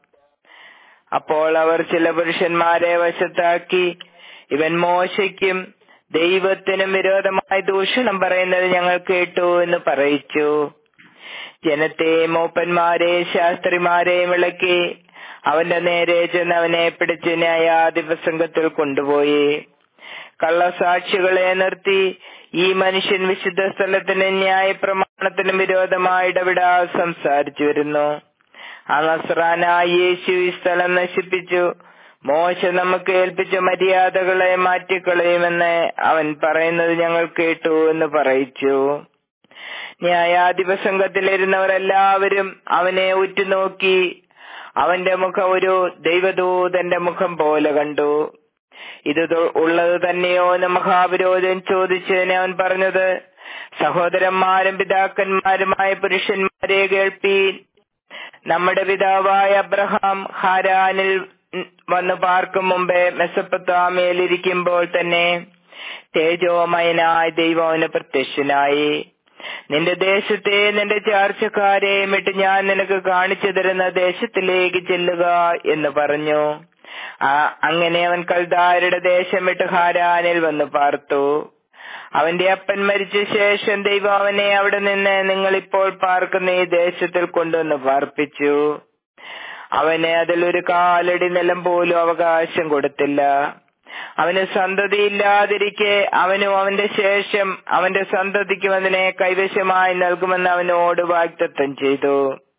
A: അപ്പോൾ അവർ ചില പുരുഷന്മാരെ വശത്താക്കി ഇവൻ മോശയ്ക്കും ദൈവത്തിനും വിരോധമായി ദൂഷണം പറയുന്നത് ഞങ്ങൾ കേട്ടു എന്ന് പറയിച്ചു ജനത്തെ മൂപ്പന്മാരെ ശാസ്ത്രിമാരെയും വിളക്കി അവന്റെ നേരെ ചെന്ന് അവനെ പിടിച്ച് ന്യായാധിപസംഘത്തിൽ കൊണ്ടുപോയി കള്ളസാക്ഷികളെ നിർത്തി ഈ മനുഷ്യൻ വിശുദ്ധ സ്ഥലത്തിന് ന്യായ പ്രമാണത്തിന് വിരോധമായി ഇടപെടാ സംസാരിച്ചു വരുന്നു ആ നസ്രാനായ യേശു ഈ സ്ഥലം നശിപ്പിച്ചു മോശ നമുക്ക് ഏൽപ്പിച്ച മര്യാദകളെ മാറ്റിക്കളയുമെന്ന് അവൻ പറയുന്നത് ഞങ്ങൾ കേട്ടു എന്ന് പറയിച്ചു ന്യായാധിപ സംഘത്തിലിരുന്നവരെല്ലാവരും അവനെ ഉറ്റുനോക്കി അവന്റെ മുഖം ഒരു ദൈവദൂതന്റെ മുഖം പോലെ കണ്ടു ഇത് ഉള്ളത് തന്നെയോ എന്ന് മഹാവിരോധൻ ചോദിച്ചതിന് അവൻ പറഞ്ഞത് സഹോദരന്മാരും പിതാക്കന്മാരുമായ പുരുഷന്മാരെ കേൾപ്പീൻ നമ്മുടെ പിതാവായ അബ്രഹാം ഹാരാനിൽ വന്ന് പാർക്കും മുമ്പേ മെസ്സപ്പത്താമയിൽ ഇരിക്കുമ്പോൾ തന്നെ തേജോമയനായ ദൈവം അവന് പ്രത്യക്ഷനായി നിന്റെ ദേശത്തെ നിന്റെ ചാർച്ചക്കാരെയും ഇട്ട് ഞാൻ നിനക്ക് കാണിച്ചു തരുന്ന ദേശത്തിലേക്ക് ചെല്ലുക എന്ന് പറഞ്ഞു ആ അങ്ങനെ അവൻ കൽദാരുടെ ദേശം വിട്ട് ഹാരാനിൽ വന്ന് പാർത്തു അവന്റെ അപ്പൻ മരിച്ച ശേഷം ദൈവം അവനെ അവിടെ നിന്ന് നിങ്ങൾ ഇപ്പോൾ പാർക്കുന്ന ഈ ദേശത്തിൽ കൊണ്ടുവന്ന് പാർപ്പിച്ചു അവന് അതിലൊരു കാലടി നിലം പോലും അവകാശം കൊടുത്തില്ല അവന് സന്തതിയില്ലാതിരിക്കെ അവനും അവന്റെ ശേഷം അവന്റെ സന്തതിക്കും അതിനെ കൈവശമായി നൽകുമെന്ന് അവനോട് വാഗ്ദത്തം ചെയ്തു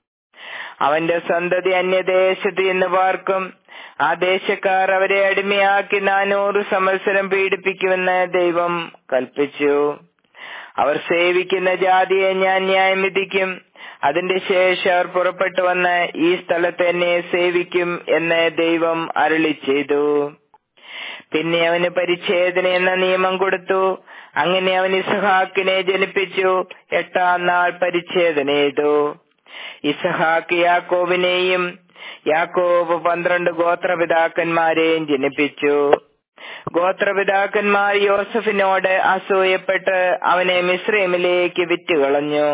A: അവന്റെ സന്തതി അന്യദേശത്ത് എന്ന് പാർക്കും ആ ദേശക്കാർ അവരെ അടിമയാക്കി നാനൂറ് സംവത്സരം പീഡിപ്പിക്കുമെന്ന് ദൈവം കൽപ്പിച്ചു അവർ സേവിക്കുന്ന ജാതിയെ ഞാൻ ന്യായം വിധിക്കും അതിന്റെ ശേഷം അവർ പുറപ്പെട്ടു വന്ന് ഈ സ്ഥലത്ത് എന്നെ സേവിക്കും എന്ന് ദൈവം അരളി ചെയ്തു പിന്നെ അവന് പരിച്ഛേദന എന്ന നിയമം കൊടുത്തു അങ്ങനെ അവൻ ഇസഹാക്കിനെ ജനിപ്പിച്ചു എട്ടാം നാൾ പരിച്ഛേദന ചെയ്തു ഇസഹാക്ക് യാക്കോബിനെയും യാക്കോബ് പന്ത്രണ്ട് ഗോത്രപിതാക്കന്മാരെയും ജനിപ്പിച്ചു ഗോത്രപിതാക്കന്മാർ യോസഫിനോട് അസൂയപ്പെട്ട് അവനെ മിശ്രമിലേക്ക് വിറ്റുകളഞ്ഞു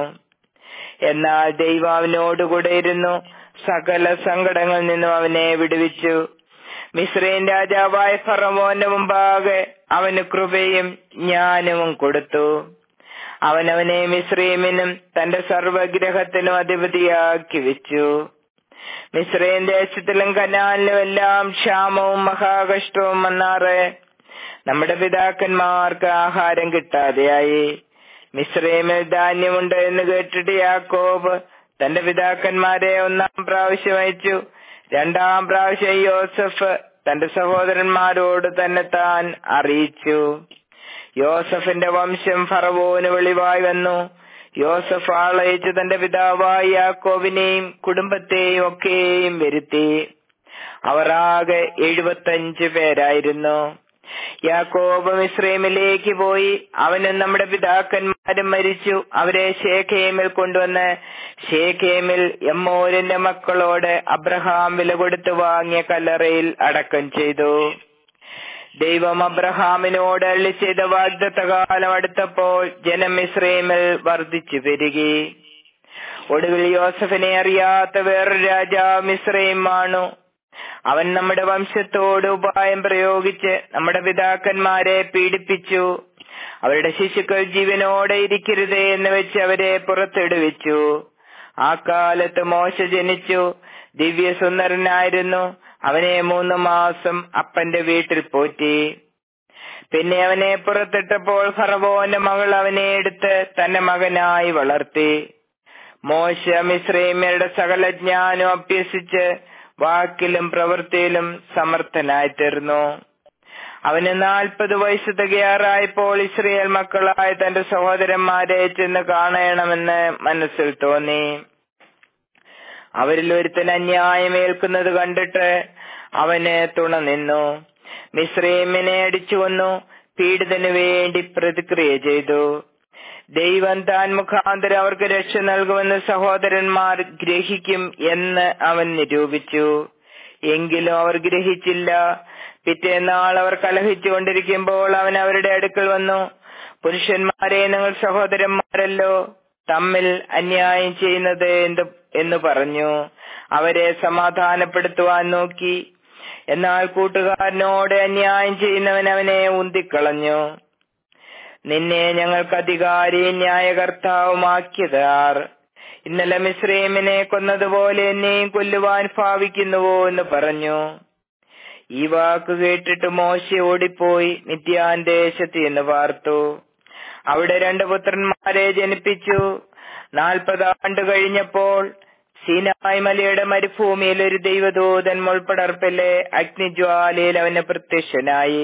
A: എന്നാൽ ദൈവം അവനോടുകൂടെ ഇരുന്നു സകല സങ്കടങ്ങളിൽ നിന്നും അവനെ വിടുവിച്ചു മിശ്രയും രാജാവായ ഫറവോന്റെ മുമ്പാകെ അവന് കൃപയും ജ്ഞാനവും കൊടുത്തു അവൻ അവനെ മിശ്രീമിനും തന്റെ സർവഗ്രഹത്തിനും അധിപതിയാക്കി വെച്ചു മിശ്രയും ദേശത്തിലും കനാലിലും എല്ലാം ക്ഷാമവും മഹാകഷ്ടവും വന്നാറ് നമ്മുടെ പിതാക്കന്മാർക്ക് ആഹാരം കിട്ടാതെയായി മിശ്രമിൽ ധാന്യമുണ്ട് എന്ന് കേട്ടിട്ട് യാക്കോബ് തന്റെ പിതാക്കന്മാരെ ഒന്നാം പ്രാവശ്യം അയച്ചു രണ്ടാം പ്രാവശ്യം യോസഫ് തന്റെ സഹോദരന്മാരോട് തന്നെ താൻ അറിയിച്ചു യോസഫിന്റെ വംശം ഫറവോന് വെളിവായി വന്നു യോസഫ് ആളയച്ച് തന്റെ പിതാവായ യാക്കോബിനെയും കുടുംബത്തെയും ഒക്കെയും വരുത്തി അവർ ആകെ എഴുപത്തഞ്ച് പേരായിരുന്നു യാക്കോബ് മിശ്രൈമിലേക്ക് പോയി അവനും നമ്മുടെ പിതാക്കന്മാരും മരിച്ചു അവരെ ഷേഖേമിൽ കൊണ്ടുവന്ന് ഷേഖേമിൽ എമ്മോരിന്റെ മക്കളോട് അബ്രഹാം വില കൊടുത്തു വാങ്ങിയ കല്ലറയിൽ അടക്കം ചെയ്തു ദൈവം അബ്രഹാമിനോട് അള്ളി ചെയ്ത വാഗ്ദത്ത കാലം അടുത്തപ്പോൾ ജനം ഇസ്രയേമിൽ വർദ്ധിച്ചു പെരുകി ഒടുവിൽ യോസഫിനെ അറിയാത്ത വേറൊരു രാജാവ് മിശ്രയുമാണു അവൻ നമ്മുടെ വംശത്തോട് ഉപായം പ്രയോഗിച്ച് നമ്മുടെ പിതാക്കന്മാരെ പീഡിപ്പിച്ചു അവരുടെ ശിശുക്കൾ ജീവനോടെ ഇരിക്കരുതേ എന്ന് വെച്ച് അവരെ പുറത്തെടുവിച്ചു ആ കാലത്ത് മോശ ജനിച്ചു ദിവ്യസുന്ദരനായിരുന്നു അവനെ മൂന്ന് മാസം അപ്പന്റെ വീട്ടിൽ പോറ്റി പിന്നെ അവനെ പുറത്തിട്ടപ്പോൾ ഫറവോന്റെ മകൾ അവനെ എടുത്ത് തന്റെ മകനായി വളർത്തി മോശ മിശ്രൈമ്യരുടെ സകല ജ്ഞാനം അഭ്യസിച്ച് വാക്കിലും പ്രവൃത്തിയിലും സമർത്ഥനായി തീർന്നു അവന് നാൽപ്പത് വയസ്സ് തികയാറായപ്പോൾ ഇസ്രയേൽ മക്കളായ തന്റെ സഹോദരന്മാരെ ചെന്ന് കാണണമെന്ന് മനസ്സിൽ തോന്നി അവരിൽ ഒരുത്തൻ അന്യായം ഏൽക്കുന്നത് കണ്ടിട്ട് അവന് തുണ നിന്നു മിശ്രൈമിനെ അടിച്ചു വന്നു പീഡിതനു വേണ്ടി പ്രതിക്രിയ ചെയ്തു ദൈവം താൻ മുഖാന്തരം അവർക്ക് രക്ഷ നൽകുമെന്ന് സഹോദരന്മാർ ഗ്രഹിക്കും എന്ന് അവൻ നിരൂപിച്ചു എങ്കിലും അവർ ഗ്രഹിച്ചില്ല പിറ്റേന്നാൾ അവർ കലഹിച്ചുകൊണ്ടിരിക്കുമ്പോൾ അവൻ അവരുടെ അടുക്കൽ വന്നു പുരുഷന്മാരെ നിങ്ങൾ സഹോദരന്മാരല്ലോ തമ്മിൽ അന്യായം ചെയ്യുന്നത് എന്ത് എന്ന് പറഞ്ഞു അവരെ സമാധാനപ്പെടുത്തുവാൻ നോക്കി എന്നാൽ കൂട്ടുകാരനോട് അന്യായം ചെയ്യുന്നവൻ അവനെ ഉന്തിക്കളഞ്ഞു നിന്നെ ഞങ്ങൾക്ക് അധികാരി ന്യായകർത്താവുമാക്കിയതാർ ഇന്നലെ മിശ്രീമിനെ കൊന്നതുപോലെ എന്നെയും കൊല്ലുവാൻ ഭാവിക്കുന്നുവോ എന്ന് പറഞ്ഞു ഈ വാക്ക് കേട്ടിട്ട് മോശ ഓടിപ്പോയി മിഥ്യാൻ ദേശത്ത് എന്ന് പാർത്തു അവിടെ രണ്ട് പുത്രന്മാരെ ജനിപ്പിച്ചു നാൽപ്പത് ആണ്ട് കഴിഞ്ഞപ്പോൾ സീനായ് മലയുടെ മരുഭൂമിയിൽ ഒരു ദൈവദൂതൻ മുൾപ്പടർപ്പിലെ അഗ്നിജ്വാലയിൽ അവന് പ്രത്യക്ഷനായി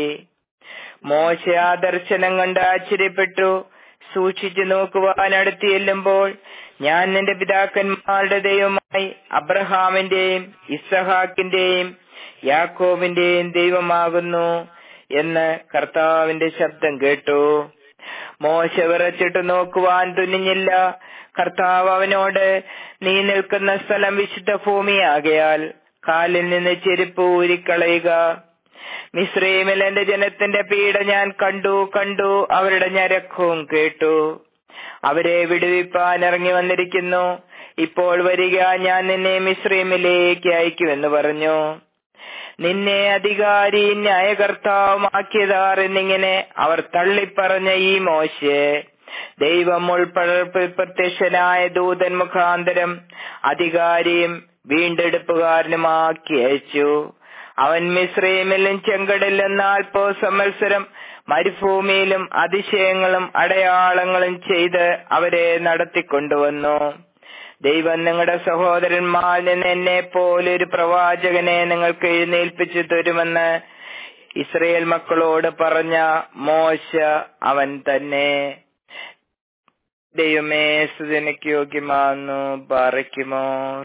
A: മോശ ആ ദർശനം കണ്ട് ആശ്ചര്യപ്പെട്ടു സൂക്ഷിച്ചു നോക്കുവാൻ അടുത്ത് ചെല്ലുമ്പോൾ ഞാൻ നിന്റെ പിതാക്കന്മാരുടെ ദൈവമായി അബ്രഹാമിന്റെയും ഇസഹാക്കിന്റെയും യാക്കോബിന്റെയും ദൈവമാകുന്നു എന്ന് കർത്താവിന്റെ ശബ്ദം കേട്ടു മോശ വിറച്ചിട്ട് നോക്കുവാൻ തുനിഞ്ഞില്ല കർത്താവ് അവനോട് നീ നിൽക്കുന്ന സ്ഥലം വിശുദ്ധ ഭൂമിയാകയാൽ കാലിൽ നിന്ന് ചെരുപ്പ് ഊരിക്കളയുക മിശ്രീമിൽ എന്റെ ജനത്തിന്റെ പീഡ ഞാൻ കണ്ടു കണ്ടു അവരുടെ ഞരക്കവും കേട്ടു അവരെ വിടുവിപ്പാൻ ഇറങ്ങി വന്നിരിക്കുന്നു ഇപ്പോൾ വരിക ഞാൻ നിന്നെ മിശ്രീമിലേക്ക് അയക്കുമെന്ന് പറഞ്ഞു നിന്നെ അധികാരി ന്യായകർത്താവുമാക്കിയതാർ എന്നിങ്ങനെ അവർ തള്ളിപ്പറഞ്ഞ ഈ മോശെ ദൈവം ഉൾപ്പടർപ്പിൽ പ്രത്യക്ഷനായ ദൂതൻ മുഖാന്തരം അധികാരിയും വീണ്ടെടുപ്പുകാരനുമാക്കി അയച്ചു അവൻ മിശ്രീമിലും ചെങ്കടലിലും നാൽപ്പത് സംവത്സരം മരുഭൂമിയിലും അതിശയങ്ങളും അടയാളങ്ങളും ചെയ്ത് അവരെ നടത്തിക്കൊണ്ടുവന്നു ദൈവം നിങ്ങളുടെ സഹോദരന്മാരിൽ നിന്ന് എന്നെ പോലെ ഒരു പ്രവാചകനെ നിങ്ങൾക്ക് എഴുന്നേൽപ്പിച്ചു തരുമെന്ന് ഇസ്രയേൽ മക്കളോട് പറഞ്ഞ മോശ അവൻ തന്നെ ദൈവമേ സുജനയ്ക്ക് യോഗ്യമാന്നു പാറയ്ക്കുമോർ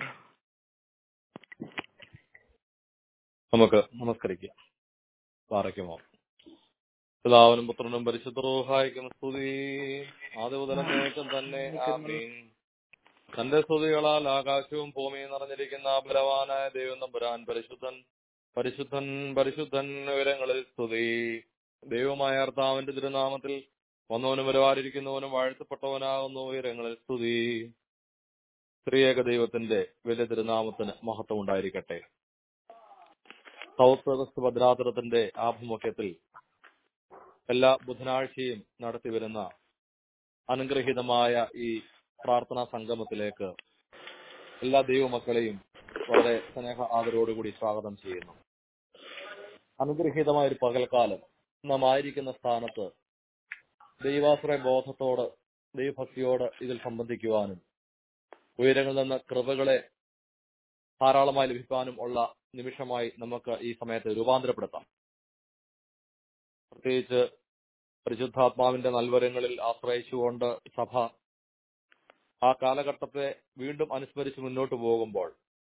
B: നമുക്ക് നമസ്കരിക്കാം പാറയ്ക്കുമോ പിതാവിനും പുത്രനും പരിശുദ്ധ റൂഹായിക്കും സ്തുതി ആദ്യ മുതലേക്കും തന്നെ ആമീൻ തന്റെ സ്തുതികളാൽ ആകാശവും ഭൂമിയും നിറഞ്ഞിരിക്കുന്ന ബലവാനായ ദൈവം നമ്പുരാൻ പരിശുദ്ധൻ പരിശുദ്ധൻ പരിശുദ്ധൻ വിവരങ്ങളിൽ സ്തുതി ദൈവമായ അർത്താവിന്റെ തിരുനാമത്തിൽ വന്നവനും വരുവാനിരിക്കുന്നവനും വാഴ്ത്തപ്പെട്ടവനാകുന്നു ഉയരങ്ങളിൽ സ്തുതി സ്ത്രീയേക ദൈവത്തിന്റെ വലിയ തിരുനാമത്തിന് മഹത്വം ഉണ്ടായിരിക്കട്ടെ സൗത്ത് വെസ്റ്റ് ഭദ്രാതലത്തിന്റെ ആഭിമുഖ്യത്തിൽ എല്ലാ ബുധനാഴ്ചയും നടത്തിവരുന്ന അനുഗ്രഹീതമായ ഈ പ്രാർത്ഥനാ സംഗമത്തിലേക്ക് എല്ലാ ദൈവമക്കളെയും വളരെ സ്നേഹ ആദരവോടുകൂടി സ്വാഗതം ചെയ്യുന്നു അനുഗ്രഹീതമായ ഒരു പകൽക്കാലം നാം ആയിരിക്കുന്ന സ്ഥാനത്ത് ദൈവാശ്രയ ബോധത്തോട് ദൈവഭക്തിയോട് ഇതിൽ സംബന്ധിക്കുവാനും ഉയരങ്ങളിൽ നിന്ന് കൃപകളെ ധാരാളമായി ലഭിക്കാനും ഉള്ള നിമിഷമായി നമുക്ക് ഈ സമയത്ത് രൂപാന്തരപ്പെടുത്താം പ്രത്യേകിച്ച് പരിശുദ്ധാത്മാവിന്റെ നൽവരങ്ങളിൽ ആശ്രയിച്ചുകൊണ്ട് സഭ ആ കാലഘട്ടത്തെ വീണ്ടും അനുസ്മരിച്ച് മുന്നോട്ട് പോകുമ്പോൾ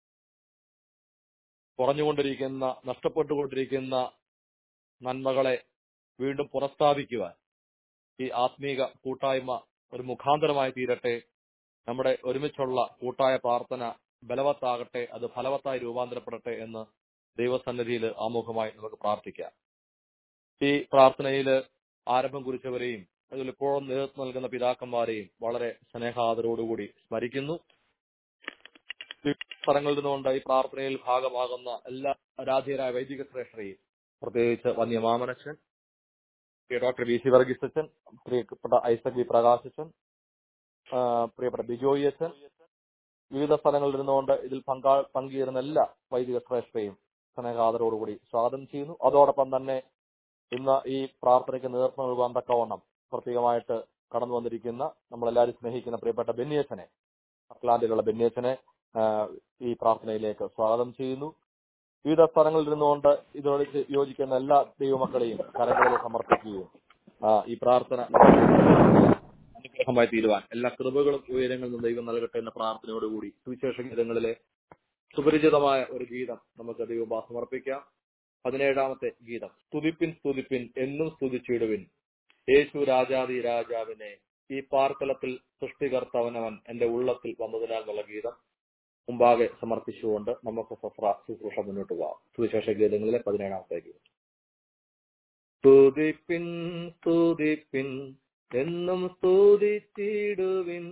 B: കുറഞ്ഞുകൊണ്ടിരിക്കുന്ന നഷ്ടപ്പെട്ടുകൊണ്ടിരിക്കുന്ന നന്മകളെ വീണ്ടും പുനഃസ്ഥാപിക്കുവാൻ ഈ ആത്മീക കൂട്ടായ്മ ഒരു മുഖാന്തരമായി തീരട്ടെ നമ്മുടെ ഒരുമിച്ചുള്ള കൂട്ടായ പ്രാർത്ഥന ബലവത്താകട്ടെ അത് ഫലവത്തായി രൂപാന്തരപ്പെടട്ടെ എന്ന് ദൈവസന്നിധിയിൽ ആമുഖമായി നമുക്ക് പ്രാർത്ഥിക്കാം ഈ സ്ഥലങ്ങളിൽ ആരംഭം കുറിച്ചവരെയും അതിൽ ഇപ്പോഴും നേതൃത്വം നൽകുന്ന പിതാക്കന്മാരെയും വളരെ സ്നേഹാദരോടുകൂടി സ്മരിക്കുന്നു സ്ഥലങ്ങളിൽ നിന്നുകൊണ്ട് ഈ പ്രാർത്ഥനയിൽ ഭാഗമാകുന്ന എല്ലാ ആരാധ്യരായ വൈദിക ശ്രേഷ്ഠരെയും പ്രത്യേകിച്ച് വന്യമാമനച്ചൻ പ്രിയ ഡോക്ടർ വി സി വർഗീസ് അച്ഛൻ പ്രിയപ്പെട്ട ഐസക് വി പ്രകാശച്ചൻ ആ, പ്രിയപ്പെട്ട ബിജോയി അച്ഛൻ വിവിധ സ്ഥലങ്ങളിൽ ഇരുന്നുകൊണ്ട് ഇതിൽ പങ്കാ പങ്കുചേരുന്ന എല്ലാ വൈദിക ശ്രേഷ്ഠയും സ്നേഹാദരോടുകൂടി സ്വാഗതം ചെയ്യുന്നു അതോടൊപ്പം തന്നെ ഇന്ന് ഈ പ്രാർത്ഥനയ്ക്ക് നേതൃത്വം നൽകാൻ തക്കവണ്ണം പ്രത്യേകമായിട്ട് കടന്നു വന്നിരിക്കുന്ന നമ്മളെല്ലാവരും സ്നേഹിക്കുന്ന പ്രിയപ്പെട്ട ബെന്നിയച്ചനെ അറ്റ്ലാന്റിലുള്ള ബെന്നിയച്ചനെ ആ, ഈ പ്രാർത്ഥനയിലേക്ക് സ്വാഗതം ചെയ്യുന്നു വിവിധ സ്ഥലങ്ങളിൽ ഇരുന്നുകൊണ്ട് ഇതിനോട് ചെ- യോജിക്കുന്ന എല്ലാ ദൈവമക്കളെയും കരങ്ങളിൽ സമർപ്പിക്കുകയും ആ, ഈ പ്രാർത്ഥന അനുഗ്രഹമായി തീരുവാൻ എല്ലാ കൃപകളും ഉയരങ്ങളിൽ നിന്ന് ദൈവം നൽകട്ടെ എന്ന പ്രാർത്ഥനയോടുകൂടി സുവിശേഷ ഗീതങ്ങളിലെ സുപരിചിതമായ ഒരു ഗീതം നമുക്ക് ദൈവം സമർപ്പിക്കാം പതിനേഴാമത്തെ ഗീതം സ്തുതിപ്പിൻ സ്തുതിപ്പിൻ എന്നും സ്തുതിച്ചിടുവിൻ യേശു രാജാതി രാജാവിനെ ഈ പാർത്തലത്തിൽ സൃഷ്ടികർത്തവനവൻ എന്റെ ഉള്ളത്തിൽ വന്നതിനാൽ എന്നുള്ള ഗീതം മുമ്പാകെ സമർപ്പിച്ചുകൊണ്ട് നമുക്ക് സഫ്ര ശുശ്രൂഷ മുന്നോട്ട് പോകാം സുവിശേഷ ഗീതങ്ങളിലെ പതിനേഴാമത്തെ ഗീതം സ്തുതിപ്പിൻ സ്തുതിപ്പിൻ എന്നും സ്തുതിച്ചിടുവിൻ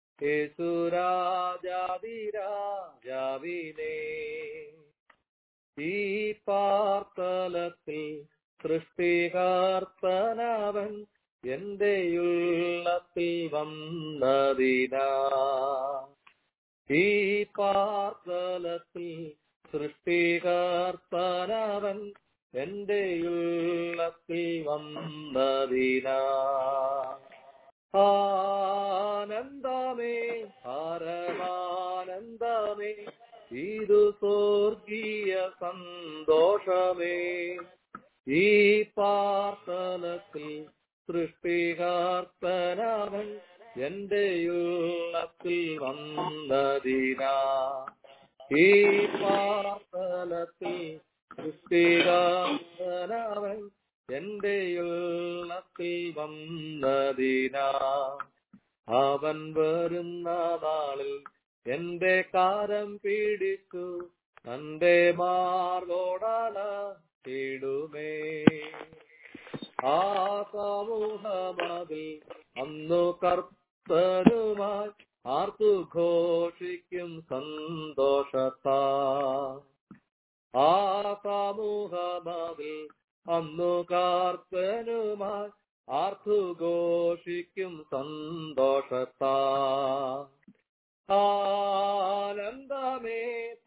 B: യേശുരാജാതിരാജാവിനെ ഈ പാർത്തലത്തിൽ സൃഷ്ടികർത്തനവൻ എന്റെ ഉള്ളത്തിൽ വന്നതിനാ ഈ പാർത്തലത്തിൽ സൃഷ്ടികർത്തനവൻ എന്റെ ഉള്ളത്തിൽ വന്നതിനാ ആനന്ദമേ പരമാനന്ദമേ ഇതു സ്വർഗീയ സന്തോഷമേ ഈ പാർത്തലത്തിൽ സൃഷ്ടികർത്തനവൻ എന്റെ ഉള്ളത്തിൽ വന്നതിനാ ഈ പാർത്തലത്തിൽ സൃഷ്ടികർത്തനവൻ എന്റെ ഉള്ളത്തിൽ വന്നതിനാ അവൻ വരുന്ന നാളിൽ എന്റെ കാരം പിടിച്ചു തന്റെ മാർഗോടല ഇടുമേ ആ സമൂഹമതിൽ അന്നു കർത്തനുമായി ആർത്തു ഘോഷിക്കും സന്തോഷത്താ ആ സമൂഹമതിൽ അന്നു കാർത്തനുമായി ആർത്തു ഘോഷിക്കും സന്തോഷത്താ ആനന്ദമേ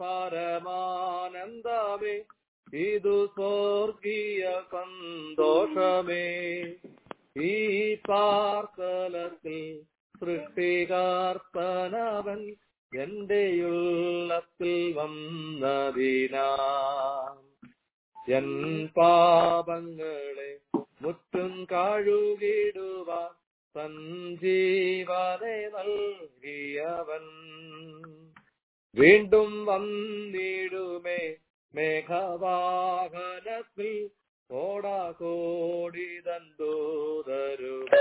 B: പരമാനന്ദമേ ഇതു സ്വർഗീയ സന്തോഷമേ ഈ പാർത്തലത്തിൽ സൃഷ്ടികർത്തനവൻ എന്റെ ഉള്ളത്തിൽ വന്നതിനാ എൻ പാപങ്ങളെ മുറ്റും കാഴുകിടുവാൻ സഞ്ജീവനെ നൽകിയവൻ വീണ്ടും വന്നിടുമേ മേഘവാഹനത്തിൽ കോടാകോടി തന്തൂതരുമാ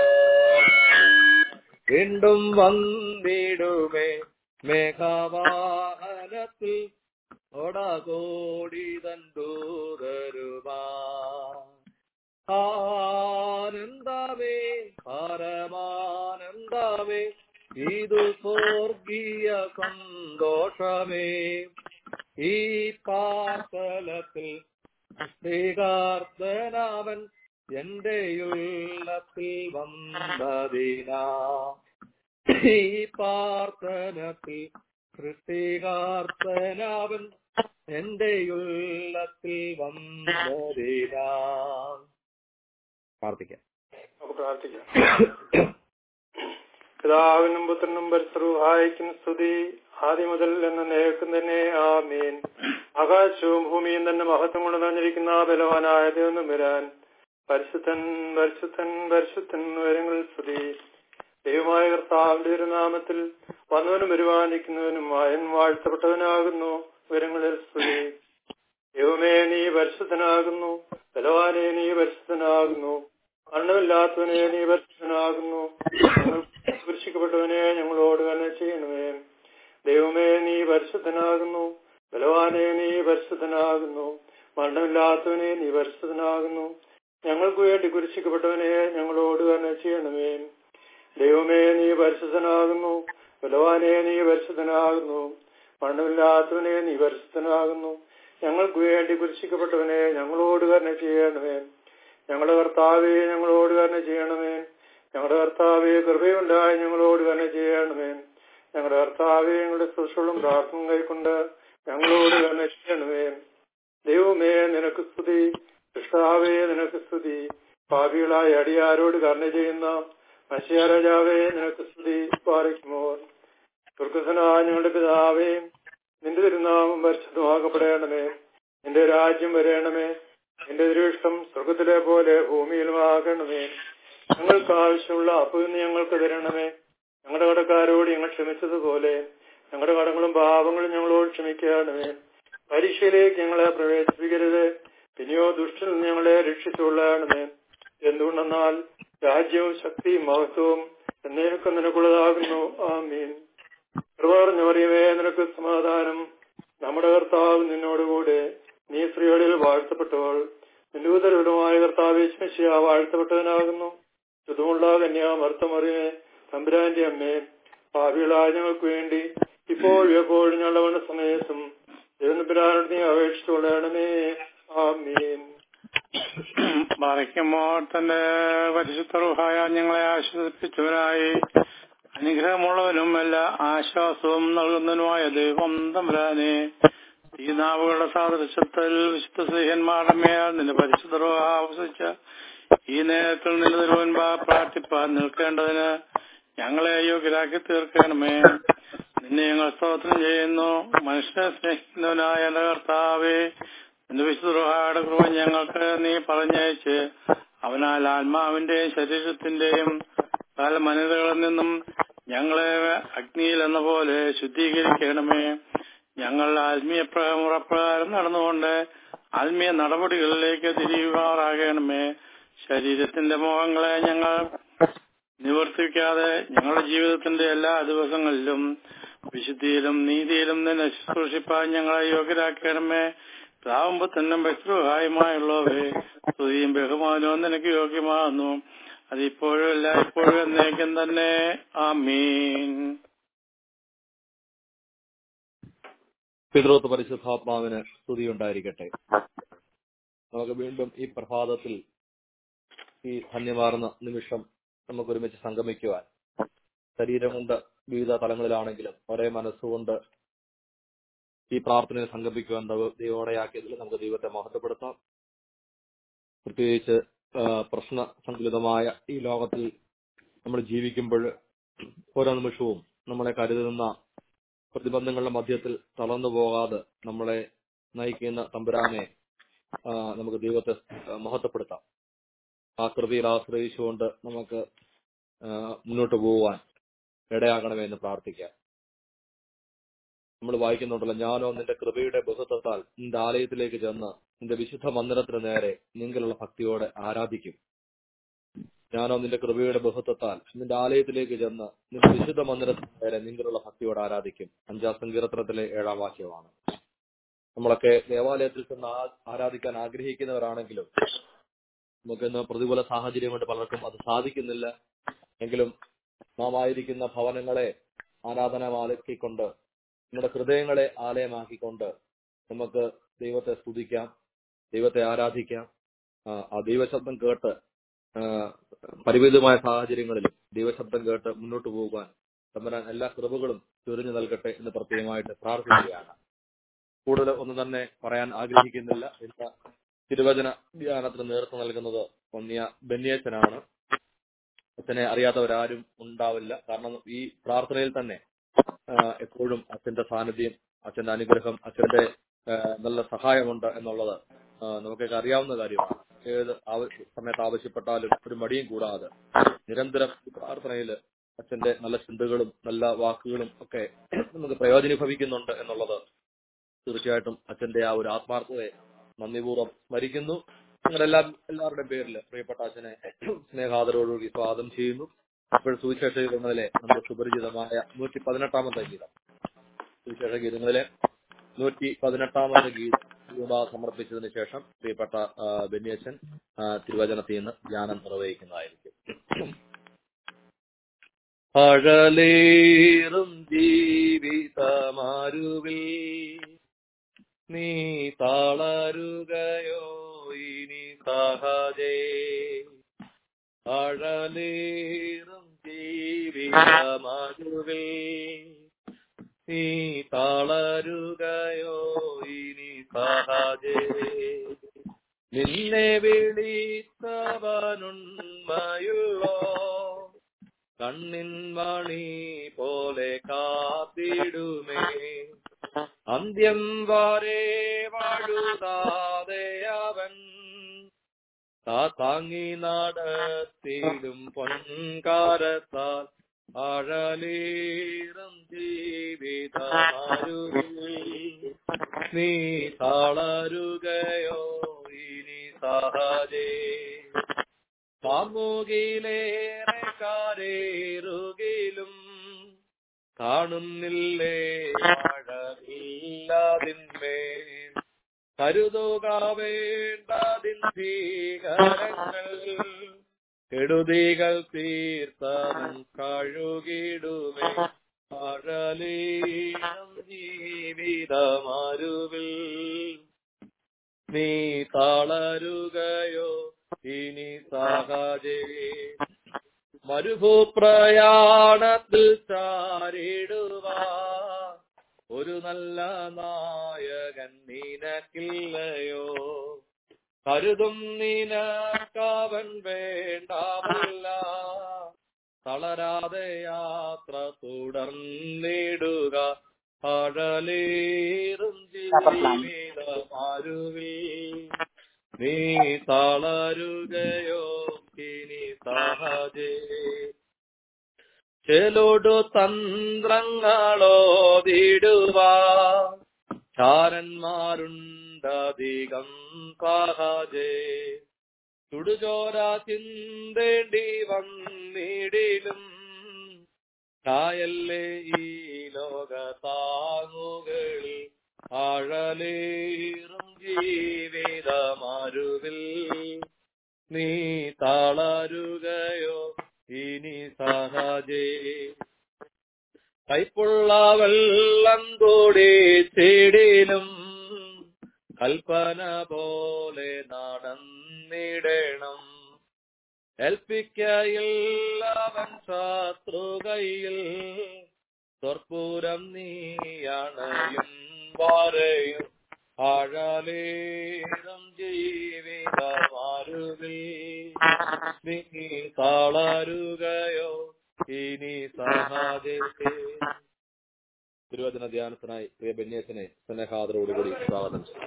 B: വീണ്ടും വന്നിടുമേ മേഘവാഹനത്തിൽ കോടാകോടി തന്തൂതരുമാ ആനന്ദമേ പരമാനന്ദമേ ഇതു സ്വർഗീയ സന്തോഷമേ ഈ പാർത്തലത്തിൽ ശ്രീകാർത്തനാവൻ എന്റെ ഉള്ളത്തിൽ വന്നതിനാ ഈ പാർത്തനത്തിൽ സൃഷ്ടികാർത്തനാവൻ എന്റെ ഉള്ളത്തിൽ വന്നതിനാ പ്രാർത്ഥിക്കാം
C: നമുക്ക് പ്രാർത്ഥിക്കാം പിതാവിനും പുത്രനും പരിസറുഹായിക്കും സ്തുതി ആദ്യം മുതൽ എന്ന നേക്കും തന്നെ ആമീൻ ആകാശവും ഭൂമിയും തന്നെ മഹത്വം കൊണ്ട് നിറഞ്ഞിരിക്കുന്ന ബലവാനായ ദൈവം വരാൻ പരിശുദ്ധൻ പരിശുദ്ധൻ പരിശുദ്ധൻ വരങ്ങളിൽ സ്തുതി ദൈവമായ കർത്താവിന്റെ ഒരു നാമത്തിൽ വന്നവനും വരുവാനിക്കുന്നവനും മായൻ വാഴ്ത്തപ്പെട്ടവനാകുന്നു വരങ്ങളിൽ സ്തുതി ദൈവമേ നീ പരിശുദ്ധനാകുന്നു ബലവാനെ നീ പരിശുദ്ധനാകുന്നു മരണമില്ലാത്തവനെ നീ പരിശുദ്ധനാകുന്നു ഞങ്ങൾ കുരിശിക്കപ്പെട്ടവനെ ഞങ്ങളോട് തന്നെ ചെയ്യണമേ ദൈവമേ നീ പരിശുദ്ധനാകുന്നു ബലവാനെ നീ പരിശുദ്ധനാകുന്നു മരണമില്ലാത്തവനെ നീ പരിശുദ്ധനാകുന്നു ഞങ്ങൾക്ക് വേണ്ടി കുരിശിക്കപ്പെട്ടവനെ ഞങ്ങളോട് തന്നെ ചെയ്യണമേ ദൈവമേ നീ പരിശുദ്ധനാകുന്നു ബലവാനെ നീ പരിശുദ്ധനാകുന്നു മരണമില്ലാത്തവനെ നീ പരിശുദ്ധനാകുന്നു ഞങ്ങൾക്ക് വേണ്ടി കുരിശിക്കപ്പെട്ടവനെ ഞങ്ങളോട് തന്നെ ചെയ്യണമേ ഞങ്ങളുടെ കർത്താവെ ഞങ്ങളോട് തന്നെ ചെയ്യണമേ ഞങ്ങളുടെ കർത്താവെ കൃപയുണ്ടായി ഞങ്ങളോട് തന്നെ ചെയ്യണമേ ഞങ്ങളുടെ കർത്താവെ ഞങ്ങളുടെ സുഷുകളും പ്രാർത്ഥന കൈക്കൊണ്ട് ഞങ്ങളോട് തന്നെ ചെയ്യണമേ ദൈവമേ നിനക്ക് സ്തുതി കൃഷ്ണാവേ നിനക്ക് സ്തുതി പാപികളായ അടിയാരോട് കരുണ ചെയ്യുന്ന മത്സ്യരാജാവേ നിനക്ക് സ്തുതി പാലിക്കുമോ ദുർഗസനായ ഞങ്ങളുടെ പിതാവേ നിന്റെ തിരുനാമം പരിശുദ്ധമാക്കപ്പെടേണമേ നിന്റെ രാജ്യം വരേണമേ നിന്റെ തിരുവിഷ്ടം സ്വർഗത്തിലെ പോലെ ഭൂമിയിലുമാകണമേ ഞങ്ങൾക്ക് ആവശ്യമുള്ള അപ്പ് ഞങ്ങൾക്ക് തരണമേ ഞങ്ങളുടെ കടക്കാരോട് ഞങ്ങൾ ക്ഷമിച്ചതുപോലെ ഞങ്ങളുടെ കടങ്ങളും പാപങ്ങളും ഞങ്ങളോട് ക്ഷമിക്കണമേ പരീക്ഷയിലേക്ക് ഞങ്ങളെ പ്രവേശിപ്പിക്കരുത് പിന്നെയോ ദുഷ്ടനിൽ നിന്ന് ഞങ്ങളെ രക്ഷിച്ചുകൊള്ളണമേ എന്തുകൊണ്ടെന്നാൽ രാജ്യവും ശക്തിയും മഹത്വവും എന്നേക്കും നിനക്കുള്ളതാകുന്നു ആമീൻ കൃപാർന്നു പറയുവേ നിനക്ക് സമാധാനം നമ്മുടെ കർത്താവ് നിന്നോടുകൂടെ നീ സ്ത്രീകളിൽ വാഴ്ത്തപ്പെട്ടവൾ നിന്റെ ഉദരവിടമായ കർത്താവ് ശിഷ്യ വാഴ്ത്തപ്പെട്ടവനാകുന്നു ശുദ്ധമുള്ള കന്യാമർത്തമറിയെ തമ്പുരാന്റെ അമ്മേ ഭാവികളായ ഞങ്ങൾക്ക് വേണ്ടി ഇപ്പോഴും എപ്പോഴും ഞങ്ങളുടെ വന്ന സമയത്തും ദൈവനപുരാനോട് നീ അപേക്ഷിച്ചുകൊള്ളണമേ ആമീൻ
D: ബാലയ്ക്കുമ്പോൾ തന്റെ പരിശുദ്ധ റുഹായ ഞങ്ങളെ ആശ്വസിപ്പിച്ചവനായി അനുഗ്രഹമുള്ളവനും എല്ലാ ആശ്വാസവും നൽകുന്നതിനുമായ ദൈവം തമ്പുരാനെ ഈ നാവുകളുടെ സാദൃശ്യത്തിൽ വിശുദ്ധ സ്നേഹന്മാരുടെ മേൽ നിന്റെ പരിശുദ്ധ റുഹ ആവസിച്ച ഈ നേരത്തിൽ നിന്റെ തിരുവൻപാ പ്രാർത്ഥിപ്പാൻ നിൽക്കേണ്ടതിന് ഞങ്ങളെ യോഗ്യരാക്കി തീർക്കണമേ നിന്നെ ഞങ്ങൾ സ്തോത്രം ചെയ്യുന്നു മനുഷ്യനെ സ്നേഹിക്കുന്നവനായ എന്റെ കർത്താവേ നിന്റെ വിശുദ്ധയുടെ കൃപ ഞങ്ങൾക്ക് നീ പറഞ്ഞയച്ച് അവനാൽ ആത്മാവിന്റെയും ശരീരത്തിന്റെയും പല മനിതകളിൽ നിന്നും ഞങ്ങളെ അഗ്നിയിൽ എന്ന പോലെ ശുദ്ധീകരിക്കണമേ ഞങ്ങൾ ആത്മീയ മുറപ്രകാരം നടന്നുകൊണ്ട് ആത്മീയ നടപടികളിലേക്ക് തിരിയുമാറാകണമേ ശരീരത്തിന്റെ മോഹങ്ങളെ ഞങ്ങൾ നിവർത്തിക്കാതെ ഞങ്ങളുടെ ജീവിതത്തിന്റെ എല്ലാ ദിവസങ്ങളിലും വിശുദ്ധിയിലും നീതിയിലും നിന്നെ ശുശ്രൂഷിപ്പാൻ ഞങ്ങളെ യോഗ്യരാക്കണമേ പ്രാവുമ്പത്തന്നും ബസ്രുഹായുമായുള്ളവേ സ്തുതിയും ബഹുമാനവും നിനക്ക് യോഗ്യമാകുന്നു അതിപ്പോഴും എല്ലായ്പ്പോഴും എന്നേക്കും തന്നെ ആമീൻ
B: പിതൃത്വ പരിശുദ്ധാത്മാവിന് സ്തുതിയുണ്ടായിരിക്കട്ടെ നമുക്ക് വീണ്ടും ഈ പ്രഭാതത്തിൽ ഈ ധന്യമാർന്ന നിമിഷം നമുക്ക് ഒരുമിച്ച് സംഗമിക്കുവാൻ ശരീരം കൊണ്ട് വിവിധ തലങ്ങളിലാണെങ്കിലും ഒരേ മനസ്സുകൊണ്ട് ഈ പ്രാർത്ഥനയിൽ സംഗമിക്കുവാൻ ദൈവോടെയാക്കിയതിൽ നമുക്ക് ദൈവത്തെ മഹത്വപ്പെടുത്താം പ്രത്യേകിച്ച് പ്രശ്ന സന്തുലിതമായ ഈ ലോകത്തിൽ നമ്മൾ ജീവിക്കുമ്പോൾ ഓരോ നിമിഷവും നമ്മളെ കരുതുന്ന പ്രതിബന്ധങ്ങളുടെ മധ്യത്തിൽ തളർന്നു പോകാതെ നമ്മളെ നയിക്കുന്ന തമ്പുരാനെ നമുക്ക് ദൈവത്തെ മഹത്വപ്പെടുത്താം ആ കൃതിയിൽ ആശ്രയിച്ചുകൊണ്ട് നമുക്ക് മുന്നോട്ട് പോകുവാൻ ഇടയാകണമേ എന്ന് പ്രാർത്ഥിക്കാം നമ്മൾ വായിക്കുന്നുണ്ടല്ലോ ഞാനോ നിന്റെ കൃപയുടെ ബഹുത്വത്താൽ നിന്റെ ആലയത്തിലേക്ക് ചെന്ന് നിന്റെ വിശുദ്ധ മന്ദിരത്തിന് നേരെ നിങ്ങളുള്ള ഭക്തിയോടെ ആരാധിക്കും ഞാനോ നിന്റെ കൃപയുടെ ബഹുത്വത്താൽ നിന്റെ ആലയത്തിലേക്ക് ചെന്ന് നിന്റെ വിശുദ്ധ മന്ദിരത്തിന് നേരെ നിങ്ങളുള്ള ഭക്തിയോടെ ആരാധിക്കും അഞ്ചാം സങ്കീർത്തനത്തിലെ ഏഴാം വാക്യമാണ് നമ്മളൊക്കെ ദേവാലയത്തിൽ ചെന്ന് ആരാധിക്കാൻ ആഗ്രഹിക്കുന്നവരാണെങ്കിലും നമുക്കിന്ന് പ്രതികൂല സാഹചര്യം കൊണ്ട് പലർക്കും അത് സാധിക്കുന്നില്ല എങ്കിലും നാം ആയിരിക്കുന്ന ഭവനങ്ങളെ ആരാധനമാക്കിക്കൊണ്ട് നമ്മുടെ ഹൃദയങ്ങളെ ആലയമാക്കിക്കൊണ്ട് നമുക്ക് ദൈവത്തെ സ്തുതിക്കാം ദൈവത്തെ ആരാധിക്കാം ആ ദൈവശബ്ദം കേട്ട് പരിമിതമായ സാഹചര്യങ്ങളിലും ദൈവശബ്ദം കേട്ട് മുന്നോട്ട് പോകുവാൻ തമ്പരാൻ എല്ലാ കൃപകളും ചൊരിഞ്ഞു നൽകട്ടെ എന്ന് പ്രത്യേകമായിട്ട് പ്രാർത്ഥിക്കുകയാണ് കൂടുതൽ ഒന്നും തന്നെ പറയാൻ ആഗ്രഹിക്കുന്നില്ല ഇന്ന് തിരുവചന ധ്യാനത്തിന് നേതൃത്വം നൽകുന്നത് ഒന്നിയ ബന്യേച്ചനാണ് അച്ഛനെ അറിയാത്തവരാരും ഉണ്ടാവില്ല കാരണം ഈ പ്രാർത്ഥനയിൽ തന്നെ എപ്പോഴും അച്ഛന്റെ സാന്നിധ്യം അച്ഛന്റെ അനുഗ്രഹം അച്ഛന്റെ നല്ല സഹായമുണ്ട് എന്നുള്ളത് നമുക്കൊക്കെ അറിയാവുന്ന കാര്യമാണ് ഏത് സമയത്ത് ആവശ്യപ്പെട്ടാലും ഒരു മടിയും കൂടാതെ നിരന്തരം പ്രാർത്ഥനയിൽ അച്ഛന്റെ നല്ല ചിന്തകളും നല്ല വാക്കുകളും ഒക്കെ നമുക്ക് പ്രയോജനീഭവിക്കുന്നുണ്ട് എന്നുള്ളത് തീർച്ചയായിട്ടും അച്ഛന്റെ ആ ഒരു ആത്മാർത്ഥതയെ നന്ദിപൂർവ്വം സ്മരിക്കുന്നു നിങ്ങളെല്ലാം എല്ലാവരുടെയും പേരിൽ പ്രിയപ്പെട്ട അച്ഛനെ സ്നേഹാദരോടുകൂടി സ്വാഗതം ചെയ്യുന്നു ഇപ്പോൾ സുവിശേഷ ഗീതങ്ങളിലെ നമ്മുടെ സുപരിചിതമായ നൂറ്റി പതിനെട്ടാമത്തെ ഗീതം സുവിശേഷ ഗീതങ്ങളിലെ നൂറ്റി പതിനെട്ടാമത്തെ ഗീതം സമർപ്പിച്ചതിന് ശേഷം പ്രിയപ്പെട്ട ബെന്നിയച്ചൻ തിരുവചനത്തിൽ നിന്ന് ധ്യാനം നിർവഹിക്കുന്നതായിരിക്കും അഴലേറും ജീവിതമാരുവിൽ നീ താളരുകയോ ഇനി സഹജേ അഴലേറും ജീവിതമാരുവിൽ നീ തളരുകയോ ഇനി സഹജേ നിന്നെ വിളിച്ചവനുണ്മയുള്ളോ കണ്ണിൻ മണി പോലെ കാത്തിടുമേ അന്ത്യം വരെ വഴുതാതെ അവൻ താങ്ങി നടത്തിടും പൊൻകാരത്താൽ അഴലേറും ജീവിതമാരുവിൽ നീ തളരുകയോ ഇനി സഹജേ സാമൂഹിലേറെ കാരേറുകിലും കാണുന്നില്ലേ മഴയില്ലാതിന്മേൽ കരുതുക വേണ്ടതിൻ ഭീകരങ്ങൾ കെടുതികൾ തീർത്തവൻ കഴുകിടുമേ അഴലീനം ജീവിതമരുവിൽ നീ തളരുകയോ ഇനി സഹജേ മരുഭൂപ്രയാണത്തിൽ ചാരിടുവാ ഒരു നല്ല നായകൻ നിനക്കില്ലയോ കരുതും നിനക്കവൻ വേണ്ടാമില്ല തളരാതെ യാത്ര തുടർന്നിടുക അഴലേറും ജീവിതമാരുവിൽ നീ തളരുകയോ ഇനി സഹജേ ചെലോടു തന്ത്രങ്ങളോതിടുവാ ചാരന്മാരുണ്ടധികം സഹജേ ചുടുചോര ചിന്തേണ്ടി വന്നിടിലും കായല്ലേ ഈ ലോക താങ്ങുകളിൽ ആഴലേറും ജീവിതമരുവിൽ നീ തളരുകയോ ഇനി സഹജേ കൈപ്പുള്ള വെള്ളം കൂടി ചെടിയിലും കൽപ്പന പോലെ നടന്നിടണം ഏൽപ്പിക്കയില്ലവൻ ശത്രുകയിൽ സ്വർപ്പൂരം നീയണയും വാരയും ആഴലേറും ജീവിതമാരുവിൽ നീ തളരുകയോ ഇനി സഹജേ തിരുവചന ധ്യാനത്തിനായി പ്രിയ ബന്യേശനെ സ്നേഹാദരോടുകൂടി സ്വാഗതം ചെയ്യും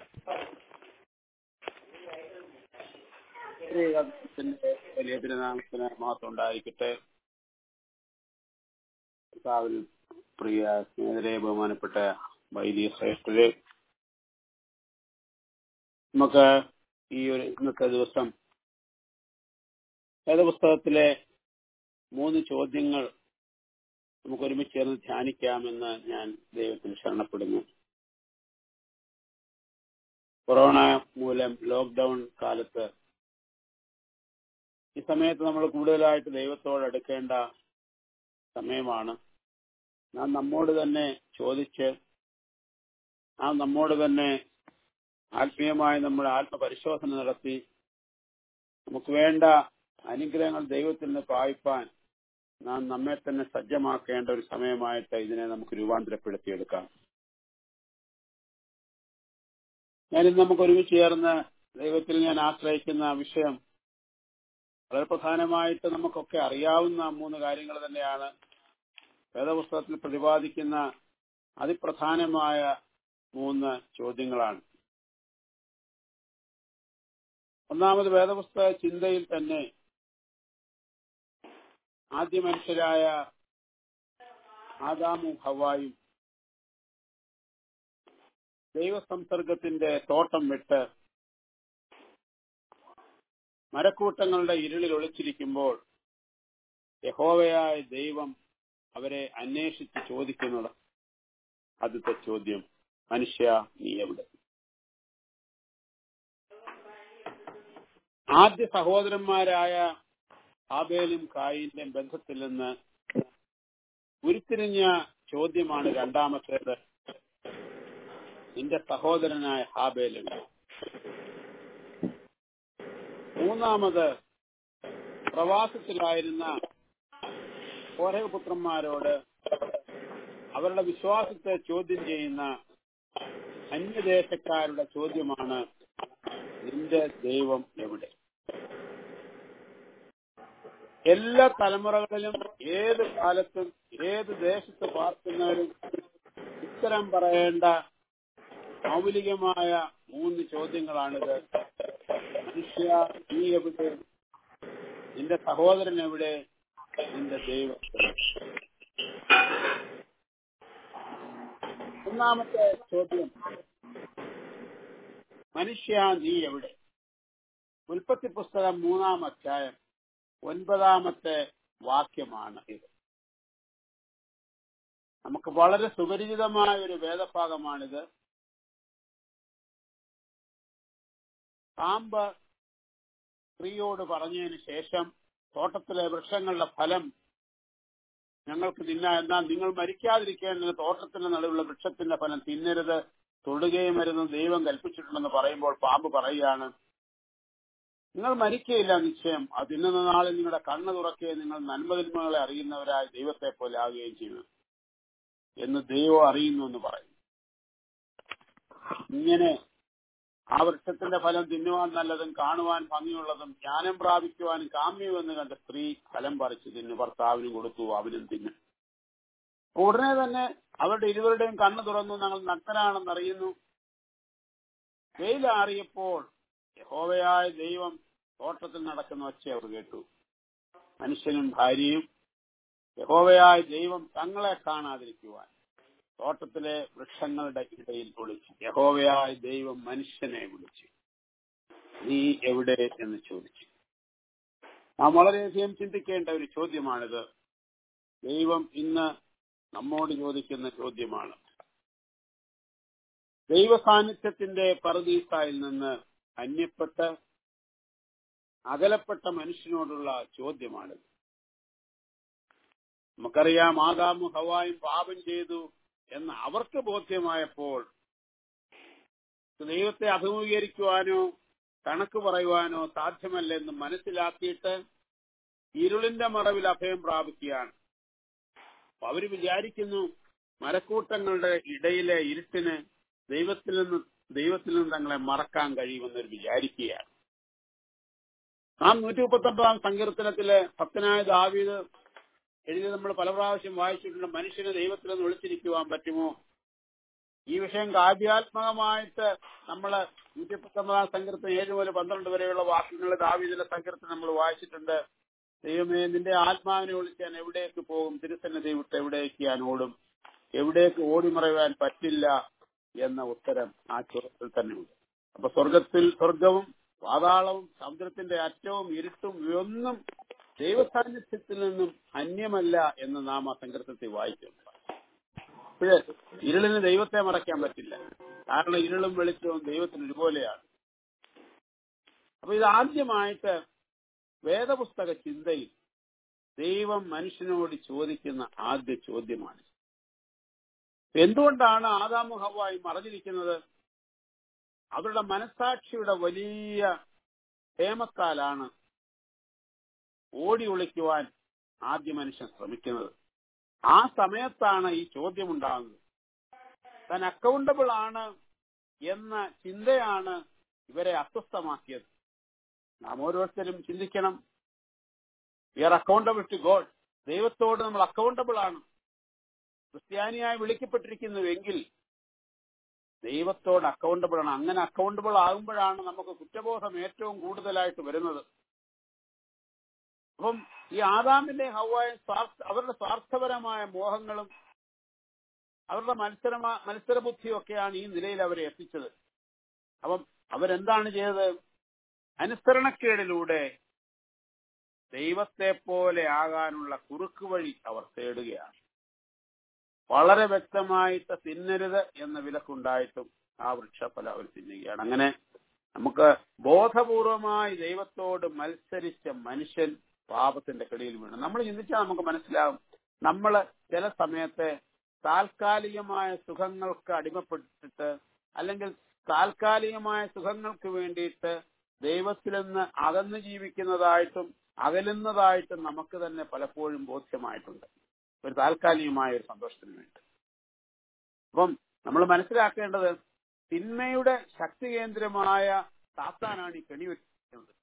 E: ശ്രീകത്തിന്റെ വലിയ തിരുനാമത്തിന് മാത്രം ഉണ്ടായിരിക്കട്ടെ കർത്താവിൽ പ്രിയ സ്നേഹിതരെ ബഹുമാനപ്പെട്ട വൈദിക ശ്രേഷ്ഠരെ നമുക്ക് ഈ ഒരു ഇന്നത്തെ ദിവസം വേദപുസ്തകത്തിലെ മൂന്ന് ചോദ്യങ്ങൾ നമുക്ക് ഒരുമിച്ച് ചേർന്ന് ധ്യാനിക്കാമെന്ന് ഞാൻ ദൈവത്തിൽ ശരണപ്പെടുന്നു കൊറോണ മൂലം ലോക്ക്ഡൌൺ കാലത്ത് ഈ സമയത്ത് നമ്മൾ കൂടുതലായിട്ട് ദൈവത്തോട് അടുക്കേണ്ട സമയമാണ് നാം നമ്മോട് തന്നെ ചോദിച്ച് നാം നമ്മോട് തന്നെ ആത്മീയമായി നമ്മൾ ആത്മപരിശോധന നടത്തി നമുക്ക് വേണ്ട അനുഗ്രഹങ്ങൾ ദൈവത്തിൽ നിന്ന് പായിപ്പാൻ നാം നമ്മെ തന്നെ സജ്ജമാക്കേണ്ട ഒരു സമയമായിട്ട് ഇതിനെ നമുക്ക് രൂപാന്തരപ്പെടുത്തിയെടുക്കാം ഞാനിന്ന് നമുക്ക് ഒരുമിച്ച് ചേർന്ന് ദൈവത്തിൽ ഞാൻ ആശ്രയിക്കുന്ന വിഷയം വളരെ പ്രധാനമായിട്ട് നമുക്കൊക്കെ അറിയാവുന്ന മൂന്ന് കാര്യങ്ങൾ തന്നെയാണ് വേദപുസ്തകത്തിൽ പ്രതിപാദിക്കുന്ന അതിപ്രധാനമായ മൂന്ന് ചോദ്യങ്ങളാണ് ഒന്നാമത് വേദപുസ്തക ചിന്തയിൽ തന്നെ ആദ്യ മനുഷ്യരായ ആദാമും ഹവായും ദൈവസംസർഗത്തിന്റെ തോട്ടം വിട്ട് മരക്കൂട്ടങ്ങളുടെ ഇരുളിൽ ഒളിച്ചിരിക്കുമ്പോൾ യഹോവയായ ദൈവം അവരെ അന്വേഷിച്ച് ചോദിക്കുന്നത് ആദ്യത്തെ ചോദ്യം മനുഷ്യ നീ എവിടെ ആദ്യ സഹോദരന്മാരായ ആബേലും കായിന്റെയും ബന്ധത്തിൽ നിന്ന് ഉരുത്തിരിഞ്ഞ ചോദ്യമാണ് രണ്ടാമത്തേത് നിന്റെ സഹോദരനായ ഹാബേലുണ്ട് മൂന്നാമത് പ്രവാസത്തിലായിരുന്ന കോരകപുത്രന്മാരോട് അവരുടെ വിശ്വാസത്തെ ചോദ്യം ചെയ്യുന്ന അന്യദേശക്കാരുടെ ചോദ്യമാണ് നിന്റെ ദൈവം എവിടെ എല്ലാ തലമുറകളിലും ഏത് കാലത്തും ഏത് ദേശത്ത് പാർക്കുന്നവരും ഉത്തരം പറയേണ്ട മൗലികമായ മൂന്ന് ചോദ്യങ്ങളാണിത് മനുഷ്യ നീ എവിടെ നിന്റെ സഹോദരൻ എവിടെ നിന്റെ ദൈവം എവിടെ? ഒന്നാമത്തെ ചോദ്യം മനുഷ്യ നീ എവിടെ ഉൽപ്പത്തി പുസ്തകം മൂന്നാം അധ്യായം ഒൻപതാമത്തെ വാക്യമാണ് ഇത് നമുക്ക് വളരെ സുപരിചിതമായ ഒരു വേദഭാഗമാണിത് പാമ്പ് സ്ത്രീയോട് പറഞ്ഞതിന് ശേഷം തോട്ടത്തിലെ വൃക്ഷങ്ങളുടെ ഫലം ഞങ്ങൾക്ക് തിന്നാ എന്നാൽ നിങ്ങൾ മരിക്കാതിരിക്കേണ്ടത് തോട്ടത്തിന്റെ നടുവിലുള്ള വൃക്ഷത്തിന്റെ ഫലം തിന്നരുത് തൊടുകയും വരുന്ന ദൈവം കൽപ്പിച്ചിട്ടുണ്ടെന്ന് പറയുമ്പോൾ പാമ്പ് പറയുകയാണ് നിങ്ങൾ മരിക്കയില്ല നിശ്ചയം അത് തിന്നുന്ന നാളിൽ നിങ്ങളുടെ കണ്ണ് തുറക്കുകയും നിങ്ങൾ നന്മതിന്മകളെ അറിയുന്നവരായ ദൈവത്തെ പോലെ ആകുകയും ചെയ്യും എന്ന് ദൈവം അറിയുന്നു എന്ന് പറയും ഇങ്ങനെ ആ വൃക്ഷത്തിന്റെ ഫലം തിന്നുവാൻ നല്ലതും കാണുവാൻ ഭംഗിയുള്ളതും ജ്ഞാനം പ്രാപിക്കുവാനും കാമ്യമെന്ന് കണ്ട സ്ത്രീ ഫലം പറിച്ചു തിന്നു ഭർത്താവിനും കൊടുത്തു അവനും തിന്നു ഉടനെ തന്നെ അവരുടെ ഇരുവരുടെയും കണ്ണു തുറന്നു ഞങ്ങൾ നഗ്നരാണെന്ന് അറിയുന്നു വെയിലാറിയപ്പോൾ യഹോവയായ ദൈവം തോട്ടത്തിൽ നടക്കുന്ന ഒച്ച അവർ കേട്ടു മനുഷ്യനും ഭാര്യയും യഹോവയായ ദൈവം തങ്ങളെ കാണാതിരിക്കുവാൻ തോട്ടത്തിലെ വൃക്ഷങ്ങളുടെ ഇടയിൽ ഒളിച്ചു യഹോവയായ ദൈവം മനുഷ്യനെ വിളിച്ചു നീ എവിടെ എന്ന് ചോദിച്ചു നാം വളരെയധികം ചിന്തിക്കേണ്ട ഒരു ചോദ്യമാണിത് ദൈവം ഇന്ന് നമ്മോട് ചോദിക്കുന്ന ചോദ്യമാണ് ദൈവ സാന്നിധ്യത്തിന്റെ പറദീസായിൽ നിന്ന് അന്യപ്പെട്ട് അകലപ്പെട്ട മനുഷ്യനോടുള്ള ചോദ്യമാണിത് നമുക്കറിയാം ആദാമും ഹവായും പാപം ചെയ്തു എന്ന് അവർക്ക് ബോധ്യമായപ്പോൾ ദൈവത്തെ അഭിമുഖീകരിക്കുവാനോ കണക്ക് പറയുവാനോ സാധ്യമല്ലെന്ന് മനസ്സിലാക്കിയിട്ട് ഇരുളിന്റെ മറവിൽ അഭയം പ്രാപിക്കുകയാണ് അവര് വിചാരിക്കുന്നു മരക്കൂട്ടങ്ങളുടെ ഇടയിലെ ഇരുട്ടിന് ദൈവത്തിൽ നിന്ന് ദൈവത്തിൽ നിന്ന് തങ്ങളെ മറക്കാൻ കഴിയുമെന്ന് വിചാരിക്കുകയാണ് നാം നൂറ്റി മുപ്പത്തൊമ്പതാം സങ്കീർത്തനത്തിലെ ഭക്തനായ ദാവീദ് എഴുതി നമ്മൾ പല പ്രാവശ്യം വായിച്ചിട്ടുണ്ട് മനുഷ്യന് ദൈവത്തിൽ നിന്ന് ഒളിച്ചിരിക്കുവാൻ പറ്റുമോ ഈ വിഷയം കാവ്യാത്മകമായിട്ട് നമ്മൾ നൂറ്റി പത്തൊമ്പതാം സങ്കീർത്തനം ഏഴ് മുതൽ പന്ത്രണ്ട് വരെയുള്ള വാക്യങ്ങൾ ദാവീദിന്റെ സങ്കീർത്തനം നമ്മൾ വായിച്ചിട്ടുണ്ട് ദൈവമേ നിന്റെ ആത്മാവിനെ വിളിച്ചാൻ എവിടേക്ക് പോകും തിരുസന്നിധി വിട്ട് എവിടേക്ക് ഞാൻ ഓടും എവിടേക്ക് ഓടിമറയുവാൻ പറ്റില്ല എന്ന ഉത്തരം ആ ചോദ്യത്തിൽ തന്നെയുണ്ട് അപ്പൊ സ്വർഗത്തിൽ സ്വർഗവും പാതാളവും സമുദ്രത്തിന്റെ അറ്റവും ഇരുട്ടും ഇവയൊന്നും ദൈവസാന്നിധ്യത്തിൽ നിന്നും അന്യമല്ല എന്ന് നാം ആ സങ്കീർത്തത്തിൽ വായിക്കുന്നു അപ്പോഴേ ഇരുളിന് ദൈവത്തെ മറയ്ക്കാൻ പറ്റില്ല കാരണം ഇരുളും വെളിച്ചവും ദൈവത്തിന് ഒരുപോലെയാണ് അപ്പൊ ഇത് ആദ്യമായിട്ട് വേദപുസ്തക ചിന്തയിൽ ദൈവം മനുഷ്യനോട് ചോദിക്കുന്ന ആദ്യ ചോദ്യമാണ് എന്തുകൊണ്ടാണ് ആദാമു ഹവായി മറഞ്ഞിരിക്കുന്നത് അവരുടെ മനസാക്ഷിയുടെ വലിയ ക്ഷേമത്താലാണ് ഓടി ഒളിക്കുവാൻ ആദ്യ മനുഷ്യൻ ശ്രമിക്കുന്നത് ആ സമയത്താണ് ഈ ചോദ്യം ഉണ്ടാകുന്നത് താൻ അക്കൗണ്ടബിൾ ആണ് എന്ന ചിന്തയാണ് ഇവരെ അസ്വസ്ഥമാക്കിയത് നാം ഓരോരുത്തരും ചിന്തിക്കണം we are accountable to God ദൈവത്തോട് നമ്മൾ അക്കൗണ്ടബിൾ ആണ് ക്രിസ്ത്യാനിയായി വിളിക്കപ്പെട്ടിരിക്കുന്നുവെങ്കിൽ ദൈവത്തോട് അക്കൗണ്ടബിൾ ആണ് അങ്ങനെ അക്കൗണ്ടബിൾ ആകുമ്പോഴാണ് നമുക്ക് കുറ്റബോധം ഏറ്റവും കൂടുതലായിട്ട് വരുന്നത് അപ്പം ഈ ആദാമിന്റെ ഹവായ അവരുടെ സ്വാർത്ഥപരമായ മോഹങ്ങളും അവരുടെ മത്സരമാ മത്സരബുദ്ധിയും ഒക്കെയാണ് ഈ നിലയിൽ അവരെ എത്തിച്ചത് അപ്പം അവരെന്താണ് ചെയ്തത് അനുസരണക്കേടിലൂടെ ദൈവത്തെ പോലെ ആകാനുള്ള കുറുക്ക് വഴി അവർ തേടുകയാണ് വളരെ വ്യക്തമായിട്ട് തിന്നരുത് എന്ന വിലക്കുണ്ടായിട്ടും ആ വൃക്ഷഫലം അവർ തിന്നുകയാണ് അങ്ങനെ നമുക്ക് ബോധപൂർവമായി ദൈവത്തോട് മത്സരിച്ച മനുഷ്യൻ പാപത്തിന്റെ കടിയിൽ വീണു നമ്മൾ ചിന്തിച്ചാൽ നമുക്ക് മനസ്സിലാവും നമ്മൾ ചില സമയത്തെ താൽക്കാലികമായ സുഖങ്ങൾക്ക് അടിമപ്പെട്ടിട്ട് അല്ലെങ്കിൽ താൽക്കാലികമായ സുഖങ്ങൾക്ക് വേണ്ടിയിട്ട് ദൈവത്തിൽ നിന്ന് അകന്നു ജീവിക്കുന്നതായിട്ടും അകലുന്നതായിട്ടും നമുക്ക് തന്നെ പലപ്പോഴും ബോധ്യമായിട്ടുണ്ട് ഒരു താൽക്കാലികമായ ഒരു സന്തോഷത്തിന് വേണ്ടി അപ്പം നമ്മൾ മനസ്സിലാക്കേണ്ടത് തിന്മയുടെ ശക്തി കേന്ദ്രമായ സാത്താനാണ് ഈ കെണിവെക്കുന്നത്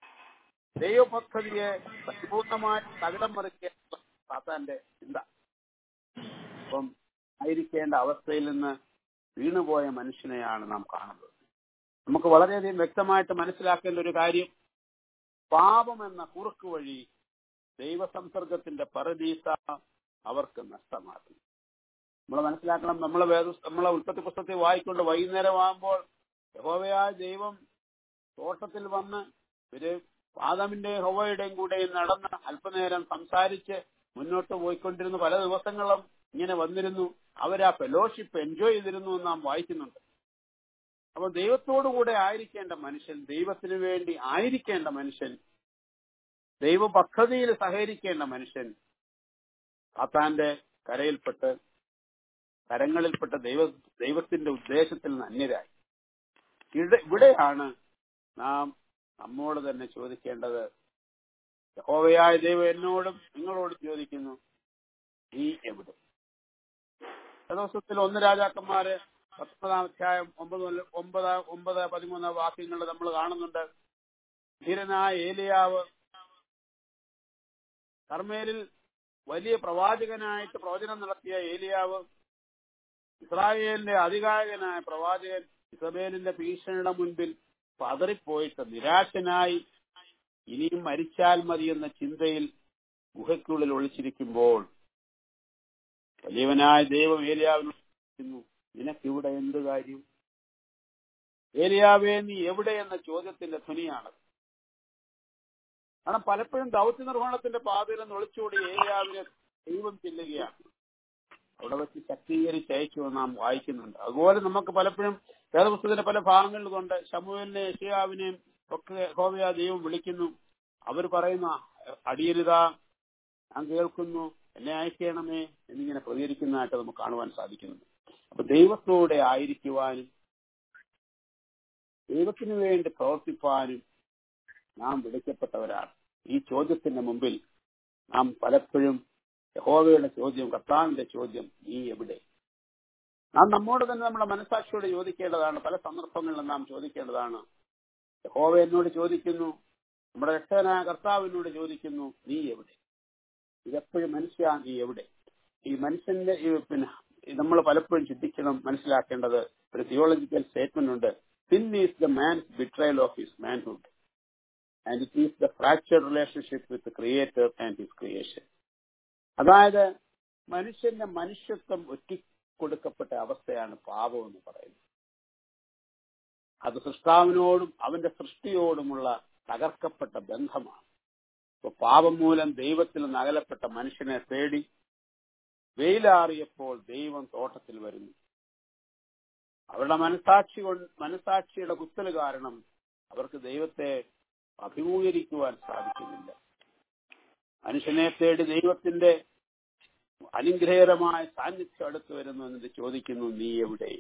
E: ദൈവപദ്ധതിയെ പരിപൂർണമായി തകിടം മറിക്കുക സാത്താന്റെ ചിന്ത അപ്പം ആയിരിക്കേണ്ട അവസ്ഥയിൽ നിന്ന് വീണുപോയ മനുഷ്യനെയാണ് നാം കാണുന്നത് നമുക്ക് വളരെയധികം വ്യക്തമായിട്ട് മനസ്സിലാക്കേണ്ട ഒരു കാര്യം പാപം എന്ന കുറുക്ക് വഴി ദൈവസംസർഗത്തിന്റെ പരദീസ അവർക്ക് നഷ്ടമാക്കി നമ്മൾ മനസ്സിലാക്കണം നമ്മളെ വേദ നമ്മളെ ഉൽപ്പത്തി പുസ്തകത്തിൽ വായിക്കൊണ്ട് വൈകുന്നേരം ആകുമ്പോൾ യഹോവയായ ദൈവം തോട്ടത്തിൽ വന്ന് ഒരു ആദമിന്റെ ഹോവയുടെയും കൂടെ നടന്ന് അല്പനേരം സംസാരിച്ച് മുന്നോട്ട് പോയിക്കൊണ്ടിരുന്നു പല ദിവസങ്ങളും ഇങ്ങനെ വന്നിരുന്നു അവർ ആ ഫെലോഷിപ്പ് എൻജോയ് ചെയ്തിരുന്നു എന്ന് നാം വായിക്കുന്നുണ്ട് അപ്പൊ ദൈവത്തോടു കൂടെ ആയിരിക്കേണ്ട മനുഷ്യൻ ദൈവത്തിന് വേണ്ടി ആയിരിക്കേണ്ട മനുഷ്യൻ ദൈവ പദ്ധതിയിൽ സഹകരിക്കേണ്ട മനുഷ്യൻ സാത്താന്റെ കരയിൽപ്പെട്ട് കരങ്ങളിൽപ്പെട്ട ദൈവ ദൈവത്തിന്റെ ഉദ്ദേശത്തിൽ നിന്ന് അന്യരായി ഇവിടെ- ഇവിടെയാണ് നാം നമ്മോട് തന്നെ ചോദിക്കേണ്ടത് യഹോവയായ ദൈവം എന്നോടും നിങ്ങളോടും ചോദിക്കുന്നു നീ എവിടെ ദിവസത്തിൽ ഒന്ന് രാജാക്കന്മാര് പത്തൊമ്പതാം അധ്യായം ഒമ്പത് മുതൽ ഒമ്പത് ഒമ്പത് പതിമൂന്ന് വാക്യങ്ങൾ നമ്മൾ കാണുന്നുണ്ട് ധീരനായ ഏലിയാവ് കർമ്മേലിൽ വലിയ പ്രവാചകനായിട്ട് പ്രവചനം നടത്തിയ ഏലിയാവ് ഇസ്രായേലിന്റെ അധികായകനായ പ്രവാചകൻ ഇസബേലിന്റെ ഭീഷണിയുടെ മുൻപിൽ പതറിപ്പോയിട്ട് നിരാശനായി ഇനിയും മരിച്ചാൽ മതി എന്ന ചിന്തയിൽ ഗുഹയ്ക്കുള്ളിൽ ഒളിച്ചിരിക്കുമ്പോൾ വലിയവനായ ദൈവം ഏലിയാവിനോട് ചോദിക്കുന്നു, നിനക്കിവിടെ എന്ത് കാര്യം ഏലിയാവേ നീ എവിടെ എന്ന ചോദ്യത്തിന്റെ ധ്വനിയാണ് കാരണം പലപ്പോഴും ദൗത്യ നിർവഹണത്തിന്റെ പാതയിൽ നിന്ന് ഒളിച്ചോടി ഏലിയാവിനെ ദൈവം ചെല്ലുകയാണ് അവിടെ വെച്ച് ശക്തീകരിച്ച് അയച്ചു എന്ന് നാം വായിക്കുന്നുണ്ട് അതുപോലെ നമുക്ക് പലപ്പോഴും വേദപുസ്തകത്തിന്റെ പല ഭാഗങ്ങളിൽ കൊണ്ട് ശമുവേലിനെ യശയാവിനെയും ഒക്കെ ഹോവയ ദൈവം വിളിക്കുന്നു അവർ പറയുന്ന അടിയരുതാ ഞാൻ കേൾക്കുന്നു എന്നെ അയക്കണമേ എന്നിങ്ങനെ പ്രതികരിക്കുന്നതായിട്ട് നമുക്ക് കാണുവാൻ സാധിക്കുന്നുണ്ട് അപ്പൊ ദൈവത്തോടെ ആയിരിക്കുവാനും ദൈവത്തിനു വേണ്ടി പ്രവർത്തിപ്പാനും നാം വിളിക്കപ്പെട്ടവരാണ് ഈ ചോദ്യത്തിന്റെ മുമ്പിൽ നാം പലപ്പോഴും യഹോവയുടെ ചോദ്യം കർത്താവിന്റെ ചോദ്യം നീ എവിടെ നാം നമ്മോട് തന്നെ നമ്മുടെ മനസാക്ഷിയോട് ചോദിക്കേണ്ടതാണ് പല സന്ദർഭങ്ങളിലും നാം ചോദിക്കേണ്ടതാണ് യഹോവ എന്നോട് ചോദിക്കുന്നു നമ്മുടെ രക്ഷകനായ കർത്താവിനോട് ചോദിക്കുന്നു നീ എവിടെ ഇതെപ്പോഴും മനുഷ്യ നീ എവിടെ ഈ മനുഷ്യന്റെ ഈ പിന്നെ നമ്മൾ പലപ്പോഴും ചിന്തിക്കണം മനസ്സിലാക്കേണ്ടത് ഒരു തിയോളജിക്കൽ സ്റ്റേറ്റ്മെന്റ് ഉണ്ട് sin is the man's betrayal of his manhood and it is the fractured relationship with creator and his creation അതായത് മനുഷ്യന്റെ മനുഷ്യത്വം ഒറ്റിക്കൊടുക്കപ്പെട്ട അവസ്ഥയാണ് പാപം എന്ന് പറയുന്നത് അത് സൃഷ്ടാവിനോടും അവന്റെ സൃഷ്ടിയോടുമുള്ള തകർക്കപ്പെട്ട ബന്ധമാണ് ഇപ്പൊ പാപം മൂലം ദൈവത്തിൽ നിന്ന് അകലപ്പെട്ട മനുഷ്യനെ തേടി വെയിലാറിയപ്പോൾ ദൈവം തോട്ടത്തിൽ വരുന്നു അവരുടെ മനസാക്ഷി കൊണ്ട് മനസാക്ഷിയുടെ കുത്തൽ കാരണം അവർക്ക് ദൈവത്തെ അഭിമുഖീകരിക്കുവാൻ സാധിക്കുന്നില്ല മനുഷ്യനെ തേടി ദൈവത്തിന്റെ അനുഗ്രഹകരമായ സാന്നിധ്യം അടുത്ത് വരുന്നു എന്നത് ചോദിക്കുന്നു നീ എവിടെ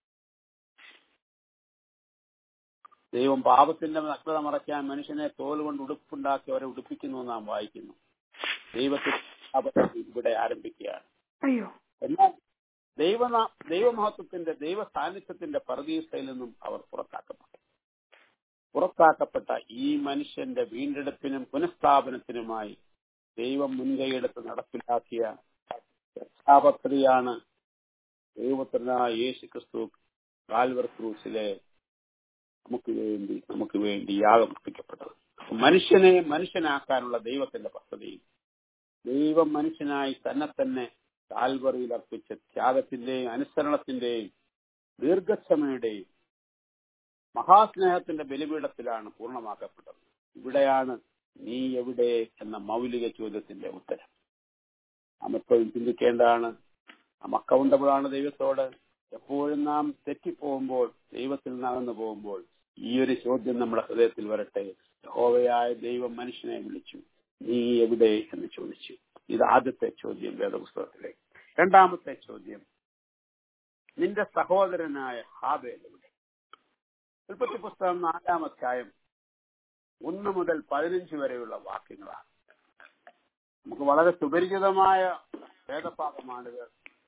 E: ദൈവം പാപത്തിന്റെ നഗ്നത മറയ്ക്കാൻ മനുഷ്യനെ തോൽ കൊണ്ട് ഉടുപ്പുണ്ടാക്കി അവരെ ഉടുപ്പിക്കുന്നു എന്ന് നാം വായിക്കുന്നു ദൈവത്തിൽ ഇവിടെ ആരംഭിക്കുകയാണ്
A: അയ്യോ
E: എന്നാൽ ദൈവ ദൈവമഹത്വത്തിന്റെ ദൈവ സാന്നിധ്യത്തിന്റെ പരദീസയിൽ നിന്നും അവർ പുറത്താക്കപ്പെട്ടു പുറത്താക്കപ്പെട്ട ഈ മനുഷ്യന്റെ വീണ്ടെടുപ്പിനും പുനഃസ്ഥാപനത്തിനുമായി ദൈവം മുൻകൈയെടുത്ത് നടപ്പിലാക്കിയ രക്ഷാപത്രിയാണ് ദൈവപുത്രനായ യേശു ക്രിസ്തു കാൽവർ ക്രൂസിലെ നമുക്ക് വേണ്ടി നമുക്ക് വേണ്ടി യാഗമർപ്പിക്കപ്പെട്ടത് മനുഷ്യനെ മനുഷ്യനാക്കാനുള്ള ദൈവത്തിന്റെ പദ്ധതി ദൈവം മനുഷ്യനായി തന്നെ തന്നെ കാൽവറിയിൽ അർപ്പിച്ച ത്യാഗത്തിന്റെയും അനുസരണത്തിന്റെയും ദീർഘക്ഷമയുടെയും മഹാസ്നേഹത്തിന്റെ ബലിപീഠത്തിലാണ് പൂർണ്ണമാക്കപ്പെട്ടത് ഇവിടെയാണ് നീ എവിടെ എന്ന മൗലിക ചോദ്യത്തിന്റെ ഉത്തരം നാം എപ്പോഴും ചിന്തിക്കേണ്ടതാണ് നാം അക്കൗണ്ടബിളാണ് ദൈവത്തോട് എപ്പോഴും നാം തെറ്റിപ്പോകുമ്പോൾ ദൈവത്തിൽ നകന്നു പോകുമ്പോൾ ഈ ഒരു ചോദ്യം നമ്മുടെ ഹൃദയത്തിൽ വരട്ടെ യഹോവയായ ദൈവം മനുഷ്യനെ വിളിച്ചു നീ എവിടെ എന്ന് ചോദിച്ചു ഇത് ആദ്യത്തെ ചോദ്യം വേദപുസ്തകത്തിലെ രണ്ടാമത്തെ ചോദ്യം നിന്റെ സഹോദരനായ ഹാബേൽ എവിടെ ഉൽപ്പത്തി പുസ്തകം നാലാം അധ്യായം ഒന്ന് മുതൽ പതിനഞ്ച് വരെയുള്ള വാക്യങ്ങളാണ് നമുക്ക് വളരെ സുപരിചിതമായ വേദഭാഗമാണിത്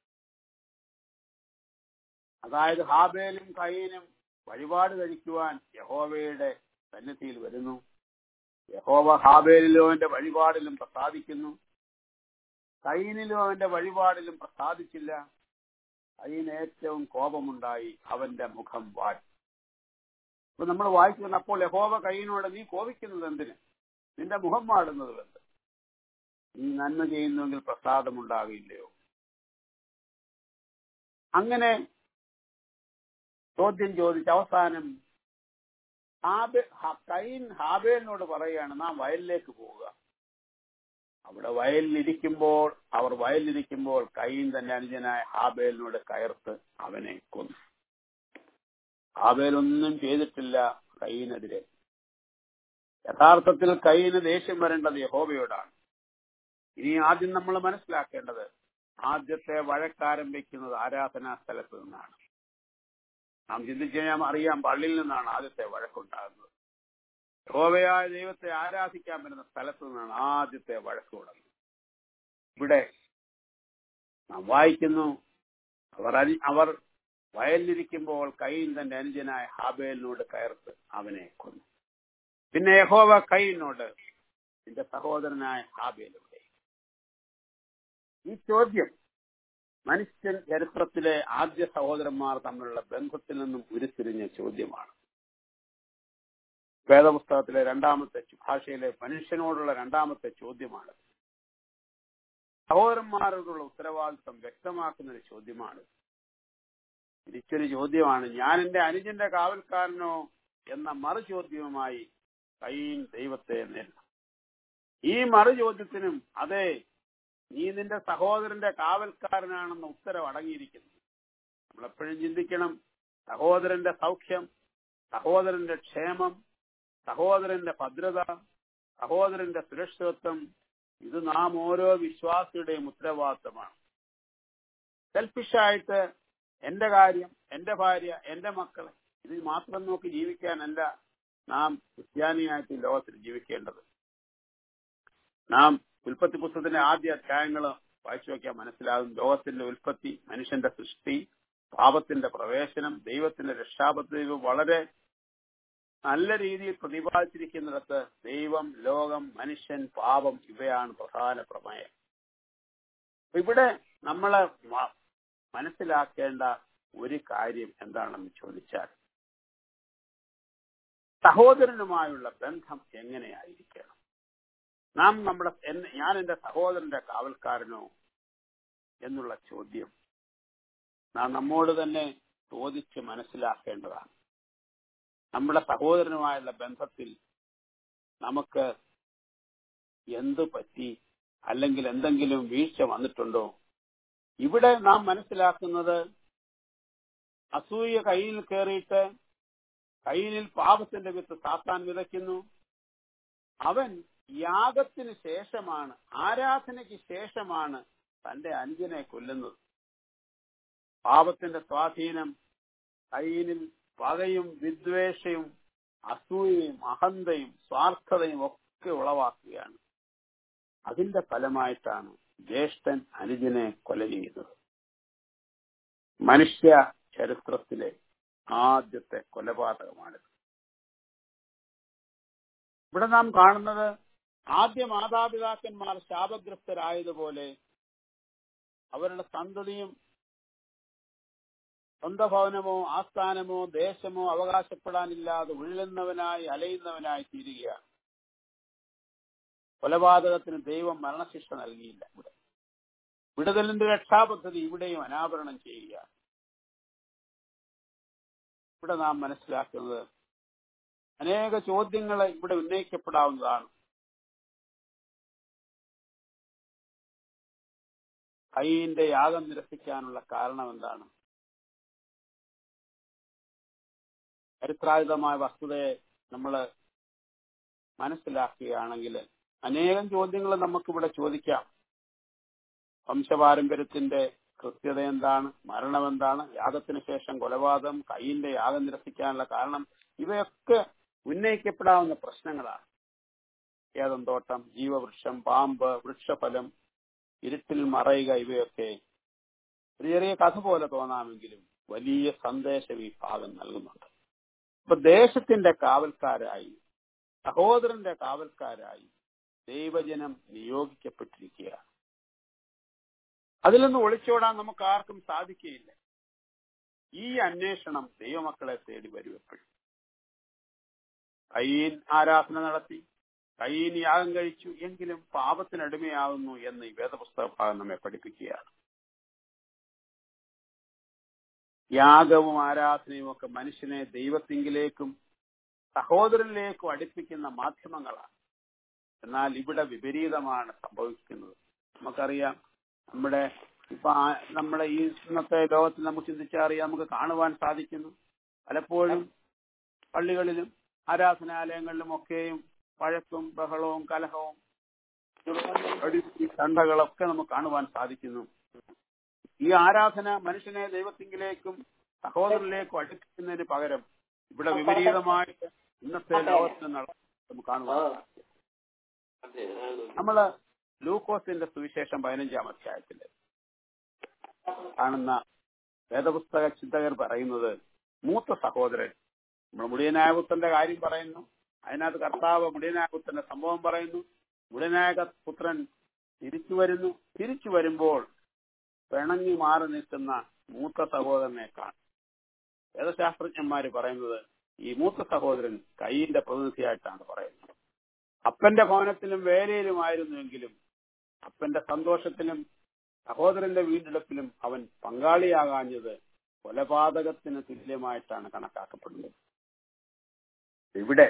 E: അതായത് ഹാബേലും കയ്യനും വഴിപാട് കഴിക്കുവാൻ യഹോവയുടെ സന്നിധിയിൽ വരുന്നു യഹോവ ഹാബേലിലും അവന്റെ വഴിപാടിലും പ്രസാദിക്കുന്നു കയ്യനിലും അവന്റെ വഴിപാടിലും പ്രസാദിച്ചില്ല കയ്യന് ഏറ്റവും കോപമുണ്ടായി അവന്റെ മുഖം വാടി അപ്പൊ നമ്മൾ വായിക്കുന്നത് അപ്പോൾ യഹോവ കയ്യനോട് നീ കോപിക്കുന്നത് എന്തിന് നിന്റെ മുഖം വാടുന്നത് എന്ത് നീ നന്മ ചെയ്യുന്നുവെങ്കിൽ പ്രസാദമുണ്ടാകില്ലയോ അങ്ങനെ ചോദ്യം ചോദിച്ച് അവസാനം കൈൻ ഹാബേലിനോട് പറയുകയാണ് നാം വയലിലേക്ക് പോവുക അവിടെ വയലിലിരിക്കുമ്പോൾ അവർ വയലിലിരിക്കുമ്പോൾ കൈൻ തന്റെ അനുജനായ ഹാബേലിനോട് കയർത്ത് അവനെ കൊന്നു ഹാബേൽ ഒന്നും ചെയ്തിട്ടില്ല കൈനെതിരെ യഥാർത്ഥത്തിൽ കയ്യിന് ദേഷ്യം വരേണ്ടത് യഹോവയോടാണ് ഇനി ആദ്യം നമ്മൾ മനസ്സിലാക്കേണ്ടത് ആദ്യത്തെ വഴക്കാരംഭിക്കുന്നത് ആരാധനാ സ്ഥലത്ത് നിന്നാണ് നാം ചിന്തിച്ചു കഴിഞ്ഞാൽ അറിയാം പള്ളിയിൽ നിന്നാണ് ആദ്യത്തെ വഴക്കുണ്ടാകുന്നത് യഹോവയായ ദൈവത്തെ ആരാധിക്കാൻ പറ്റുന്ന സ്ഥലത്ത് നിന്നാണ് ആദ്യത്തെ വഴക്ക് തുടങ്ങുന്നത് ഇവിടെ നാം വായിക്കുന്നു അവർ അനി- അവർ വയലിലിരിക്കുമ്പോൾ കൈയിൽ തന്റെ അനുജനായ ഹാബേലിനോട് കയർത്ത് അവനെ കൊന്നു പിന്നെ യഹോവ കൈയിനോട് നിന്റെ സഹോദരനായ ഹാബേലിവിടെ ഈ ചോദ്യം മനുഷ്യൻ ചരിത്രത്തിലെ ആദ്യ സഹോദരന്മാർ തമ്മിലുള്ള ബന്ധത്തിൽ നിന്നും ഉരുത്തിരിഞ്ഞ ചോദ്യമാണ് വേദപുസ്തകത്തിലെ രണ്ടാമത്തെ ചു- ഭാഷയിലെ മനുഷ്യനോടുള്ള രണ്ടാമത്തെ ചോദ്യമാണ് സഹോദരന്മാരോടുള്ള ഉത്തരവാദിത്വം വ്യക്തമാക്കുന്ന ഒരു ചോദ്യമാണ് തിരിച്ചൊരു ചോദ്യമാണ് ഞാൻ എന്റെ അനുജന്റെ കാവൽക്കാരനോ എന്ന മറു ചോദ്യവുമായി കൈൻ ദൈവത്തെ നേരിടും ഈ മറു ചോദ്യത്തിനും അതെ നീ നിന്റെ സഹോദരന്റെ കാവൽക്കാരനാണെന്ന ഉത്തരവ് അടങ്ങിയിരിക്കുന്നു നമ്മളെപ്പോഴും ചിന്തിക്കണം സഹോദരന്റെ സൗഖ്യം സഹോദരന്റെ ക്ഷേമം സഹോദരന്റെ ഭദ്രത സഹോദരന്റെ സുരക്ഷിതത്വം ഇത് നാം ഓരോ വിശ്വാസിയുടെയും ഉത്തരവാദിത്തമാണ് സെൽഫിഷായിട്ട് എന്റെ കാര്യം എന്റെ ഭാര്യ എന്റെ മക്കളെ ഇത് മാത്രം നോക്കി ജീവിക്കാനല്ല നാം ക്രിസ്ത്യാനിയായിട്ട് ഈ ലോകത്തിൽ ജീവിക്കേണ്ടത് നാം ഉൽപ്പത്തി പുസ്തകത്തിന്റെ ആദ്യ അധ്യായങ്ങൾ വായിച്ചു നോക്കിയാൽ മനസ്സിലാകും ലോകത്തിന്റെ ഉൽപ്പത്തി മനുഷ്യന്റെ സൃഷ്ടി പാപത്തിന്റെ പ്രവേശനം ദൈവത്തിന്റെ രക്ഷാപദ്ധതി വളരെ നല്ല രീതിയിൽ പ്രതിപാദിച്ചിരിക്കുന്നിടത്ത് ദൈവം ലോകം മനുഷ്യൻ പാപം ഇവയാണ് പ്രധാന പ്രമേയം അപ്പൊ ഇവിടെ നമ്മള് മ- മനസ്സിലാക്കേണ്ട ഒരു കാര്യം എന്താണെന്ന് ചോദിച്ചാൽ സഹോദരനുമായുള്ള ബന്ധം എങ്ങനെയായിരിക്കണം നാം നമ്മുടെ എൻ- ഞാൻ എന്റെ സഹോദരന്റെ കാവൽക്കാരനോ എന്നുള്ള ചോദ്യം നാം നമ്മോട് തന്നെ ചോദിച്ച് മനസ്സിലാക്കേണ്ടതാണ് നമ്മുടെ സഹോദരനുമായുള്ള ബന്ധത്തിൽ നമുക്ക് എന്തു പറ്റി അല്ലെങ്കിൽ എന്തെങ്കിലും വീഴ്ച വന്നിട്ടുണ്ടോ ഇവിടെ നാം മനസ്സിലാക്കുന്നത് അസൂയ കയ്യിൽ കയറിയിട്ട് കയ്യിലിൽ പാപത്തിന്റെ വിത്ത് സാത്താൻ വിതയ്ക്കുന്നു അവൻ യാഗത്തിന് ശേഷമാണ് ആരാധനയ്ക്ക് ശേഷമാണ് തന്റെ അനുജനെ കൊല്ലുന്നത് പാപത്തിന്റെ സ്വാധീനം കയ്യിലിൽ പകയും വിദ്വേഷയും അസൂയയും അഹന്തയും സ്വാർത്ഥതയും ഒക്കെ ഉളവാക്കുകയാണ് അതിന്റെ ഫലമായിട്ടാണ് ജ്യേഷ്ഠൻ അനുജനെ കൊല ചെയ്യുന്നത് മനുഷ്യ ചരിത്രത്തിലെ ആദ്യത്തെ കൊലപാതകമാണിത് ഇവിടെ നാം കാണുന്നത് ആദ്യ മാതാപിതാക്കന്മാർ ശാപഗ്രസ്തരായതുപോലെ അവരുടെ സന്തതിയും സ്വന്തം ഭവനമോ ആസ്ഥാനമോ ദേശമോ അവകാശപ്പെടാനില്ലാതെ ഉഴലുന്നവനായി അലയുന്നവനായി തീരുകയാണ് കൊലപാതകത്തിന് ദൈവം മരണശിക്ഷ നൽകിയില്ല ഇവിടെ വിടുതലിന്റെ രക്ഷാപദ്ധതി ഇവിടെയും അനാവരണം ചെയ്യുകയാണ് ഇവിടെ നാം മനസ്സിലാക്കുന്നത് അനേക ചോദ്യങ്ങൾ ഇവിടെ ഉന്നയിക്കപ്പെടാവുന്നതാണ് കൈയിന്റെ യാഗം നിരസിക്കാനുള്ള കാരണം എന്താണ് ചരിത്രായുധമായ വസ്തുതയെ നമ്മൾ മനസ്സിലാക്കുകയാണെങ്കിൽ അനേകം ചോദ്യങ്ങൾ നമുക്കിവിടെ ചോദിക്കാം വംശപാരമ്പര്യത്തിന്റെ കൃത്യത എന്താണ് മരണം എന്താണ് യാഗത്തിന് ശേഷം കൊലപാതകം കൈയിന്റെ യാഗം നിരസിക്കാനുള്ള കാരണം ഇവയൊക്കെ ഉന്നയിക്കപ്പെടാവുന്ന പ്രശ്നങ്ങളാണ് ഏതം തോട്ടം ജീവവൃക്ഷം പാമ്പ് വൃക്ഷഫലം ഇരുട്ടിൽ മറയുക ഇവയൊക്കെ ഒരു ചെറിയ കഥ പോലെ തോന്നാമെങ്കിലും വലിയ സന്ദേശം ഈ ഭാഗം നൽകുന്നുണ്ട് അപ്പൊ ദേശത്തിന്റെ കാവൽക്കാരായി സഹോദരന്റെ കാവൽക്കാരായി ദൈവജനം നിയോഗിക്കപ്പെട്ടിരിക്കുകയാണ് അതിൽ നിന്ന് ഒളിച്ചോടാൻ നമുക്ക് ആർക്കും സാധിക്കുകയില്ല ഈ അന്വേഷണം ദൈവമക്കളെ തേടി വരും എപ്പോഴും കയ്യീൻ ആരാധന നടത്തി കയ്യീൻ യാഗം കഴിച്ചു എങ്കിലും പാപത്തിനടിമയാകുന്നു എന്ന് ഈ വേദപുസ്തക ഭാഗം നമ്മെ പഠിപ്പിക്കുകയാണ് യാഗവും ആരാധനയും ഒക്കെ മനുഷ്യനെ ദൈവത്തിങ്കിലേക്കും സഹോദരനിലേക്കും അടുപ്പിക്കുന്ന മാധ്യമങ്ങളാണ് എന്നാൽ ഇവിടെ വിപരീതമാണ് സംഭവിക്കുന്നത് നമുക്കറിയാം നമ്മുടെ ഇപ്പൊ ആ- നമ്മുടെ ഈ ഇന്നത്തെ ലോകത്തിൽ നമുക്ക് ചിന്തിച്ചറിയാം നമുക്ക് കാണുവാൻ സാധിക്കുന്നു പലപ്പോഴും പള്ളികളിലും ആരാധനാലയങ്ങളിലും ഒക്കെയും വഴക്കും ബഹളവും കലഹവും അടിപിടി, ചണ്ടകളൊക്കെ നമുക്ക് കാണുവാൻ സാധിക്കുന്നു ഈ ആരാധന മനുഷ്യനെ ദൈവത്തിങ്കിലേക്കും സഹോദരനിലേക്കും അടുപ്പിക്കുന്നതിന് പകരം ഇവിടെ വിപരീതമായിട്ട് ഇന്നത്തെ ലോകത്ത് നട- നമുക്ക് കാണുവാൻ സാധിക്കും നമ്മള് ലൂക്കോസിന്റെ സുവിശേഷം പതിനഞ്ചാം അധ്യായത്തില് കാണുന്ന വേദപുസ്തക ചിന്തകർ പറയുന്നത് മൂത്ത സഹോദരൻ നമ്മൾ മുടിയനായപുത്രന്റെ കാര്യം പറയുന്നു അതിനകത്ത് കർത്താവ് മുടിയനായപുത്രന്റെ സംഭവം പറയുന്നു മുടിയനായ പുത്രൻ തിരിച്ചു വരുന്നു തിരിച്ചു വരുമ്പോൾ പിണങ്ങി മാറി നിൽക്കുന്ന മൂത്ത സഹോദരനെ കാണും വേദശാസ്ത്രജ്ഞന്മാര് പറയുന്നത് ഈ മൂത്ത സഹോദരൻ കൈയിന്റെ പ്രതിനിധിയായിട്ടാണ് പറയുന്നത് അപ്പന്റെ ഭവനത്തിലും വേലയിലുമായിരുന്നുവെങ്കിലും അപ്പന്റെ സന്തോഷത്തിലും സഹോദരന്റെ വീണ്ടെടുപ്പിലും അവൻ പങ്കാളിയാകാഞ്ഞത് കൊലപാതകത്തിന് തുല്യമായിട്ടാണ് കണക്കാക്കപ്പെടുന്നത് ഇവിടെ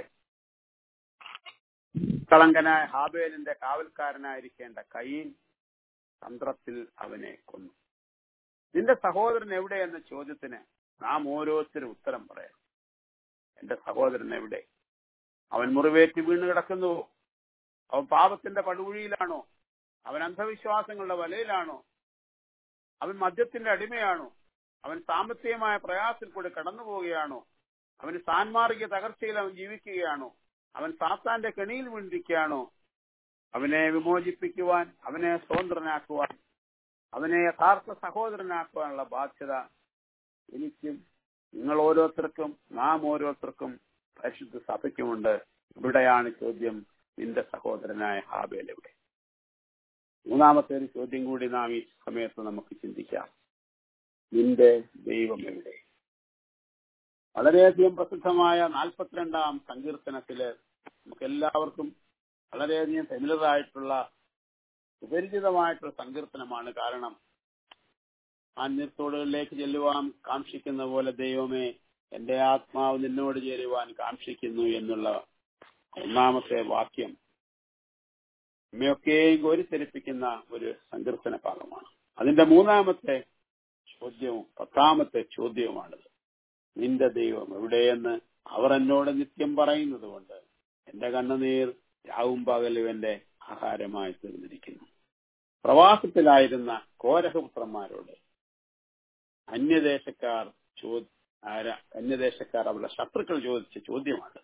E: കളങ്കനായ ഹാബേലിന്റെ കാവൽക്കാരനായിരിക്കേണ്ട കയ്യിൽ തന്ത്രത്തിൽ അവനെ കൊന്നു നിന്റെ സഹോദരൻ എവിടെ എന്ന ചോദ്യത്തിന് നാം ഓരോരുത്തരും ഉത്തരം പറയാം എന്റെ സഹോദരൻ എവിടെ അവൻ മുറിവേറ്റ് വീണ് കിടക്കുന്നുവോ അവൻ പാപത്തിന്റെ പടുകുഴിയിലാണോ അവൻ അന്ധവിശ്വാസങ്ങളുടെ വലയിലാണോ അവൻ മദ്യത്തിന്റെ അടിമയാണോ അവൻ സാമ്പത്തികമായ പ്രയാസത്തിൽ കൂടെ കടന്നു പോവുകയാണോ അവന് സാൻമാർഗിക തകർച്ചയിൽ അവൻ ജീവിക്കുകയാണോ അവൻ സാത്താന്റെ കെണിയിൽ വീണ്ടിരിക്കുകയാണോ അവനെ വിമോചിപ്പിക്കുവാൻ അവനെ സ്വതന്ത്രനാക്കുവാൻ അവനെ യഥാർത്ഥ സഹോദരനാക്കുവാനുള്ള ബാധ്യത എനിക്കും നിങ്ങൾ ഓരോരുത്തർക്കും നാം ഓരോരുത്തർക്കും പരിശുദ്ധ സഭയ്ക്കുമുണ്ട് ഇവിടെയാണ് ചോദ്യം നിന്റെ സഹോദരനായ ഹാബേൽ എവിടെ മൂന്നാമത്തെ ഒരു ചോദ്യം കൂടി നാം ഈ സമയത്ത് നമുക്ക് ചിന്തിക്കാം നിന്റെ ദൈവം എവിടെ വളരെയധികം പ്രസിദ്ധമായ നാൽപ്പത്തിരണ്ടാം സങ്കീർത്തനത്തില് നമുക്ക് എല്ലാവർക്കും വളരെയധികം ഫെമിലർ ആയിട്ടുള്ള സുപരിചിതമായിട്ടുള്ള സങ്കീർത്തനമാണ് കാരണം ആന്യത്തോടുകളിലേക്ക് ചെല്ലുവാൻ കാക്ഷിക്കുന്ന പോലെ ദൈവമേ എന്റെ ആത്മാവ് നിന്നോട് ചേരുവാൻ കാക്ഷിക്കുന്നു എന്നുള്ള ഒന്നാമത്തെ വാക്യം നമ്മയൊക്കെയും കോരിച്ചരിപ്പിക്കുന്ന ഒരു സങ്കീർത്തന ഭാഗമാണ് അതിന്റെ മൂന്നാമത്തെ ചോദ്യവും പത്താമത്തെ ചോദ്യവുമാണിത് നിന്റെ ദൈവം എവിടെയെന്ന് അവർ എന്നോട് നിത്യം പറയുന്നത് കൊണ്ട് എന്റെ കണ്ണുനീർ രാവും പകലും എന്റെ ആഹാരമായി തീർന്നിരിക്കുന്നു പ്രവാസത്തിലായിരുന്ന കോരഹപുത്രന്മാരോട് അന്യദേശക്കാർ ചോ ആരാ അന്യദേശക്കാർ അവരുടെ ശത്രുക്കൾ ചോദിച്ച ചോദ്യമാണ്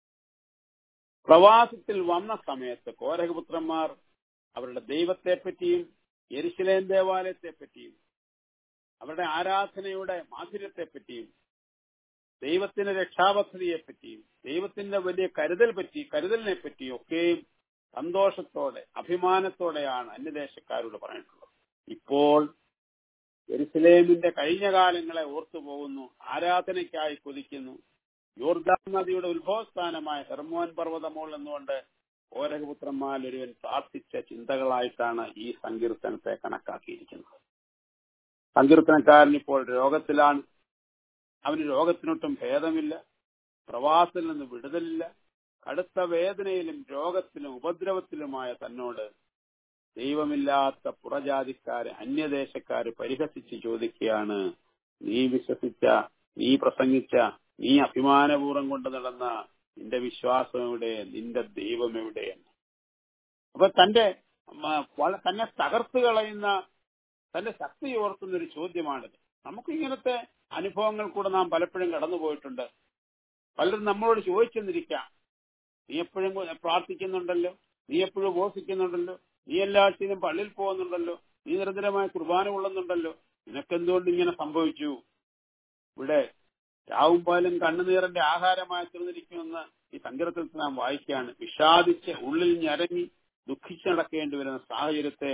E: പ്രവാസത്തിൽ വന്ന സമയത്ത് കോരഹപുത്രന്മാർ അവരുടെ ദൈവത്തെ പറ്റിയും യെരുശലേം ദേവാലയത്തെ പറ്റിയും അവരുടെ ആരാധനയുടെ മാധുര്യത്തെ പറ്റിയും ദൈവത്തിന്റെ രക്ഷാപദ്ധതിയെ പറ്റിയും ദൈവത്തിന്റെ വലിയ കരുതൽ പറ്റി കരുതലിനെ പറ്റിയും ഒക്കെയും സന്തോഷത്തോടെ അഭിമാനത്തോടെയാണ് അന്യദേശക്കാരോട് പറഞ്ഞിട്ടുള്ളത് ഇപ്പോൾ എരുസലേമിന്റെ കഴിഞ്ഞ കാലങ്ങളെ ഓർത്തു പോകുന്നു ആരാധനയ്ക്കായി കൊതിക്കുന്നു യോർദാൻ നദിയുടെ ഉത്ഭവസ്ഥാനമായ ഹെർമോൻ പർവ്വതമോൾ എന്നുകൊണ്ട് ഓരകപുത്രന്മാർ ഒരുവൻ പ്രാർത്ഥിച്ച ചിന്തകളായിട്ടാണ് ഈ സങ്കീർത്തനത്തെ കണക്കാക്കിയിരിക്കുന്നത് സങ്കീർത്തനക്കാരൻ ഇപ്പോൾ രോഗത്തിലാണ് അവന് രോഗത്തിനൊട്ടും ഭേദമില്ല പ്രവാസത്തിൽ നിന്ന് വിടുതലില്ല കടുത്ത വേദനയിലും രോഗത്തിലും ഉപദ്രവത്തിലുമായ തന്നോട് ദൈവമില്ലാത്ത പുറജാതിക്കാര് അന്യദേശക്കാര് പരിഹസിച്ച് ചോദിക്കുകയാണ് നീ വിശ്വസിച്ച നീ പ്രസംഗിച്ച നീ അഭിമാനപൂർവ്വം കൊണ്ട് നടന്ന നിന്റെ വിശ്വാസം എവിടെ നിന്റെ ദൈവം എവിടെയെന്ന് അപ്പൊ തന്റെ തന്നെ തകർത്തു കളയുന്ന തന്റെ ശക്തി ഓർക്കുന്ന ഒരു ചോദ്യമാണിത് നമുക്ക് ഇങ്ങനത്തെ അനുഭവങ്ങൾ കൂടെ നാം പലപ്പോഴും കടന്നു പോയിട്ടുണ്ട് പലരും നമ്മളോട് ചോദിച്ചെന്നിരിക്കാം നീ എപ്പോഴും പ്രാർത്ഥിക്കുന്നുണ്ടല്ലോ നീ എപ്പോഴും ഉപസിക്കുന്നുണ്ടല്ലോ നീ എല്ലാ ആഴ്ചയിലും പള്ളിയിൽ പോകുന്നുണ്ടല്ലോ നീ നിരന്തരമായ കുർബാന കൊള്ളുന്നുണ്ടല്ലോ നിനക്കെന്തുകൊണ്ട് ഇങ്ങനെ സംഭവിച്ചു ഇവിടെ രാവും പാലും കണ്ണുനീറിന്റെ ആഹാരമായി തീർന്നിരിക്കുമെന്ന് ഈ സങ്കീർത്തനത്തിൽ നാം വായിക്കുകയാണ് വിഷാദിച്ച് ഉള്ളിൽ ഞരങ്ങി ദുഃഖിച്ച് നടക്കേണ്ടി വരുന്ന സാഹചര്യത്തെ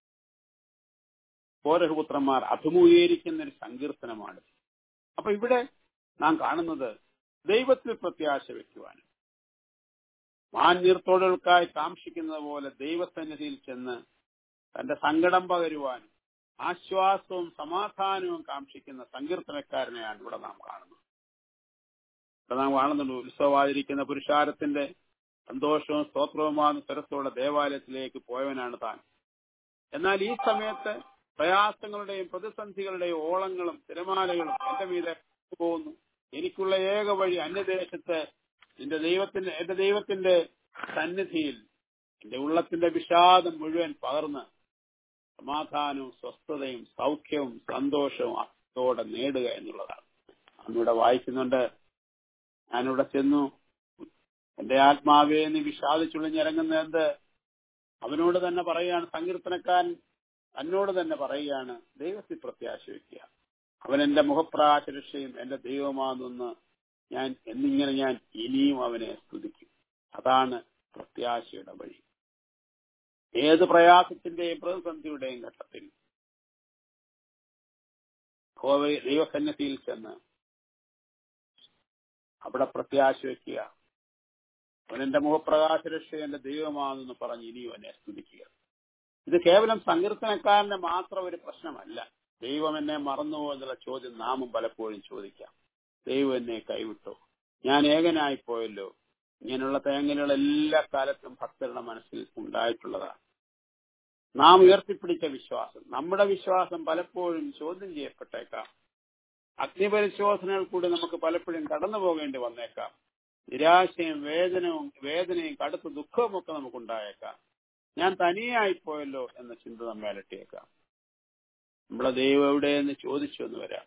E: കോരഹപുത്രന്മാർ അഭിമുഖീകരിക്കുന്ന ഒരു സങ്കീർത്തനമാണ് അപ്പൊ ഇവിടെ നാം കാണുന്നത് ദൈവത്തിൽ പ്രത്യാശ വെക്കുവാനും മാന്യർത്തോടുകൾക്കായി കാക്ഷിക്കുന്നത് പോലെ ദൈവസന്നിധിയിൽ ചെന്ന് തന്റെ സങ്കടം പകരുവാനും ആശ്വാസവും സമാധാനവും കാക്ഷിക്കുന്ന സങ്കീർത്തനക്കാരനെയാണ് ഇവിടെ നാം കാണുന്നത് ഇവിടെ നാം കാണുന്നുണ്ട് ഉത്സവമായിരിക്കുന്ന പുരുഷാരത്തിന്റെ സന്തോഷവും സ്തോത്രവുമാകുന്ന സ്വരത്തോടെ ദേവാലയത്തിലേക്ക് പോയവനാണ് താൻ എന്നാൽ ഈ സമയത്ത് പ്രയാസങ്ങളുടെയും പ്രതിസന്ധികളുടെയും ഓളങ്ങളും തിരമാലകളും എന്റെ മീതെ പോകുന്നു എനിക്കുള്ള ഏക വഴി അന്യദേശത്ത് എന്റെ ദൈവത്തിന്റെ എന്റെ ദൈവത്തിന്റെ സന്നിധിയിൽ എന്റെ ഉള്ളത്തിന്റെ വിഷാദം മുഴുവൻ പകർന്ന് സമാധാനവും സ്വസ്ഥതയും സൗഖ്യവും സന്തോഷവും അതോടെ നേടുക എന്നുള്ളതാണ് അന്നിവിടെ വായിക്കുന്നുണ്ട് ഞാനിവിടെ ചെന്നു എന്റെ ആത്മാവേ നീ വിഷാദിച്ചുള്ളിഞ്ഞിറങ്ങുന്ന എന്ത് അവനോട് തന്നെ പറയുകയാണ് സങ്കീർത്തനക്കാരൻ തന്നോട് തന്നെ പറയുകയാണ് ദൈവത്തിൽ പ്രത്യാശ വയ്ക്കുക അവൻ എന്റെ മുഖപ്രാചരക്ഷയും എന്റെ ദൈവമാണെന്ന് ഞാൻ എന്നിങ്ങനെ ഞാൻ ഇനിയും അവനെ സ്തുതിക്കും അതാണ് പ്രത്യാശയുടെ വഴി ഏത് പ്രയാസത്തിന്റെയും പ്രതിസന്ധിയുടെയും ഘട്ടത്തിൽ ഹോവ ദൈവസന്നിധിയിൽ ചെന്ന് അവിടെ പ്രത്യാശ വയ്ക്കുക അവൻ എന്റെ മുഖപ്രകാശരക്ഷ എന്റെ ദൈവമാണെന്ന് പറഞ്ഞ് ഇനിയും എന്നെ സ്തുതിക്കുക ഇത് കേവലം സങ്കീർത്തനക്കാരന്റെ മാത്രം ഒരു പ്രശ്നമല്ല ദൈവം എന്നെ മറന്നുവോ എന്നുള്ള ചോദ്യം നാമും പലപ്പോഴും ചോദിക്കാം ദൈവം എന്നെ കൈവിട്ടോ ഞാൻ ഏകനായി പോയല്ലോ ഇങ്ങനെയുള്ള തേങ്ങലുകൾ എല്ലാ കാലത്തും ഭക്തരുടെ മനസ്സിൽ ഉണ്ടായിട്ടുള്ളതാണ് നാം ഉയർത്തിപ്പിടിച്ച വിശ്വാസം നമ്മുടെ വിശ്വാസം പലപ്പോഴും ചോദ്യം ചെയ്യപ്പെട്ടേക്കാം അഗ്നിപരിശോധനകൾ കൂടി നമുക്ക് പലപ്പോഴും കടന്നു പോകേണ്ടി വന്നേക്കാം നിരാശയും വേദനയും വേദനയും കടുത്ത ദുഃഖവും ഒക്കെ നമുക്കുണ്ടായേക്കാം ഞാൻ തനിയായി പോയല്ലോ എന്ന ചിന്ത നമ്മെ അലട്ടിയേക്കാം നമ്മളെ ദൈവം എവിടെയെന്ന് ചോദിച്ചു എന്ന് വരാം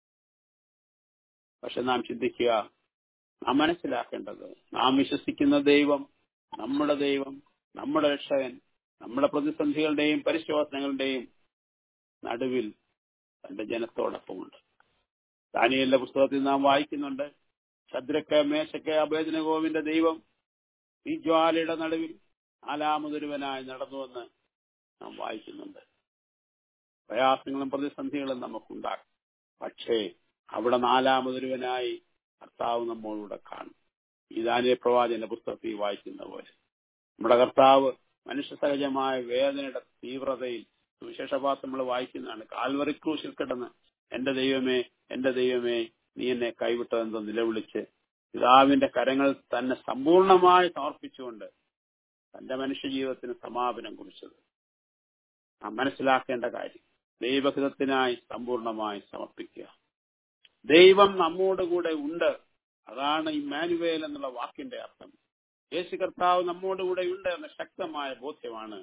E: പക്ഷെ നാം ചിന്തിക്കുക നാം മനസ്സിലാക്കേണ്ടത് നാം വിശ്വസിക്കുന്ന ദൈവം നമ്മുടെ ദൈവം നമ്മുടെ രക്ഷകൻ നമ്മുടെ പ്രതിസന്ധികളുടെയും പരിശോധനകളുടെയും നടുവിൽ തന്റെ ജനത്തോടൊപ്പമുണ്ട് ദാനിയലിന്റെ പുസ്തകത്തിൽ നാം വായിക്കുന്നുണ്ട് ശദ്രക്ക മേശക്ക അഭേദനഗോവിന്റെ ദൈവം ഈ ജ്വാലയുടെ നടുവിൽ നാലാമതൊരുവനായി നടന്നുവെന്ന് നാം വായിക്കുന്നുണ്ട് പ്രയാസങ്ങളും പ്രതിസന്ധികളും നമുക്കുണ്ടാകും പക്ഷേ അവിടെ നാലാമതൊരുവനായി കർത്താവ് നമ്മോടുകൂടെ കാണും ഈ ദാനിയ പ്രവാചന്റെ പുസ്തകത്തിൽ വായിക്കുന്ന പോലെ നമ്മുടെ കർത്താവ് മനുഷ്യ സഹജമായ വേദനയുടെ തീവ്രതയിൽ സുവിശേഷഭാസം നമ്മൾ വായിക്കുന്നതാണ് കാൽവറി ക്രൂശിൽ കിടന്ന് എന്റെ ദൈവമേ എന്റെ ദൈവമേ നീ എന്നെ കൈവിട്ടതെന്ന് നിലവിളിച്ച് പിതാവിന്റെ കരങ്ങൾ തന്നെ സമ്പൂർണമായി സമർപ്പിച്ചുകൊണ്ട് തന്റെ മനുഷ്യ ജീവിതത്തിന് സമാപനം കുറിച്ചത് നാം മനസ്സിലാക്കേണ്ട കാര്യം ദൈവഹിതത്തിനായി സമ്പൂർണമായി സമർപ്പിക്കുക ദൈവം നമ്മോടുകൂടെ ഉണ്ട് അതാണ് ഈ മാനുവേൽ എന്നുള്ള വാക്കിന്റെ അർത്ഥം യേശു കർത്താവ് നമ്മോടുകൂടെ ഉണ്ട് എന്ന ശക്തമായ ബോധ്യമാണ്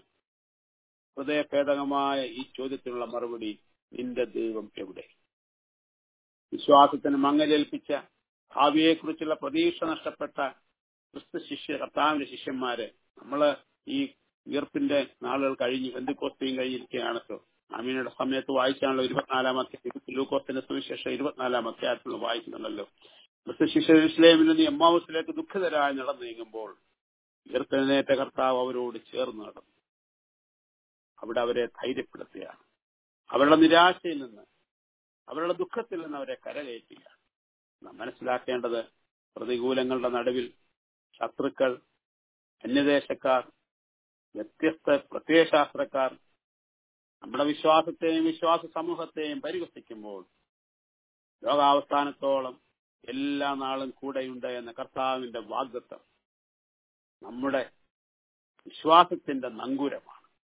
E: ഹൃദയഭേദകമായ ഈ ചോദ്യത്തിനുള്ള മറുപടി നിന്റെ ദൈവം എവിടെ വിശ്വാസത്തിന് മങ്ങലേൽപ്പിച്ച ഭാവിയെക്കുറിച്ചുള്ള പ്രതീക്ഷ നഷ്ടപ്പെട്ട ക്രിസ്തു ശിഷ്യ കർത്താവിന്റെ ശിഷ്യന്മാര് നമ്മള് ഈ ഉയർപ്പിന്റെ നാളുകൾ കഴിഞ്ഞ് ബന്ധുക്കോസ്തയും കഴിഞ്ഞിരിക്കുകയാണല്ലോ അമീനയുടെ സമയത്ത് വായിച്ചാണല്ലോ ഇരുപത്തിനാലാം അധ്യായം ലൂക്കോസിന്റെ സുവിശേഷം ഇരുപത്തിനാലാം അധ്യായത്തിൽ വായിക്കുന്നുണ്ടല്ലോ ക്രിസ്തു ശിഷ്യ ഇസ്ലേമിൽ നിന്ന് എമ്മാവസിലേക്ക് ദുഃഖിതരായി നടന്നു നീങ്ങുമ്പോൾ ഉയർത്തെഴുന്നേറ്റ കർത്താവ് അവരോട് ചേർന്ന് നടന്നു അവിടെ അവരെ ധൈര്യപ്പെടുത്തുകയാണ് അവരുടെ നിരാശയിൽ നിന്ന് അവരുടെ ദുഃഖത്തിൽ നിന്ന് അവരെ കരകയറ്റുക നാം മനസ്സിലാക്കേണ്ടത് പ്രതികൂലങ്ങളുടെ നടുവിൽ ശത്രുക്കൾ അന്യദേശക്കാർ വ്യത്യസ്ത പ്രത്യയശാസ്ത്രക്കാർ നമ്മുടെ വിശ്വാസത്തെയും വിശ്വാസ സമൂഹത്തെയും പരിഹസിക്കുമ്പോൾ ലോകാവസാനത്തോളം എല്ലാ നാളും കൂടെയുണ്ട് എന്ന കർത്താവിന്റെ വാഗ്ദത്വം നമ്മുടെ വിശ്വാസത്തിന്റെ നങ്കൂരമാണ്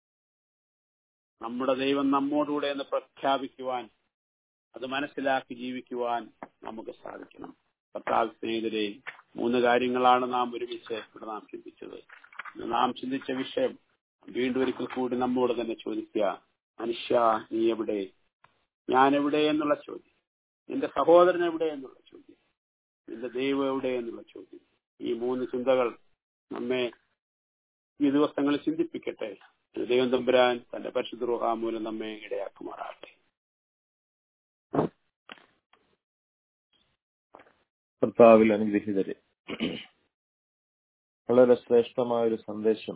E: നമ്മുടെ ദൈവം നമ്മോടുകൂടെ എന്ന് പ്രഖ്യാപിക്കുവാൻ അത് മനസ്സിലാക്കി ജീവിക്കുവാൻ നമുക്ക് സാധിക്കണം കർത്താവ് സ്നേഹിതരെ മൂന്ന് കാര്യങ്ങളാണ് നാം ഒരുമിച്ച് ഇവിടെ നാം ചിന്തിച്ചത് ഇന്ന് നാം ചിന്തിച്ച വിഷയം വീണ്ടും ഒരിക്കൽ കൂടി നമ്മോട് തന്നെ ചോദിക്കുക മനുഷ്യ നീ എവിടെ ഞാൻ എവിടെ എന്നുള്ള ചോദ്യം നിന്റെ സഹോദരൻ എവിടെ എന്നുള്ള ചോദ്യം നിന്റെ ദൈവം എവിടെ എന്നുള്ള ചോദ്യം ഈ മൂന്ന് ചിന്തകൾ നമ്മെ ഈ ദിവസങ്ങളിൽ ചിന്തിപ്പിക്കട്ടെ ദൈവം തമ്പുരാൻ തന്റെ പരിശുദ്ധ റൂഹാമൂലം നമ്മെ ഇടയാക്കുമാറാട്ടെ
B: കർത്താവിൽ അനുഗ്രഹിതരെ വളരെ ശ്രേഷ്ഠമായ ഒരു സന്ദേശം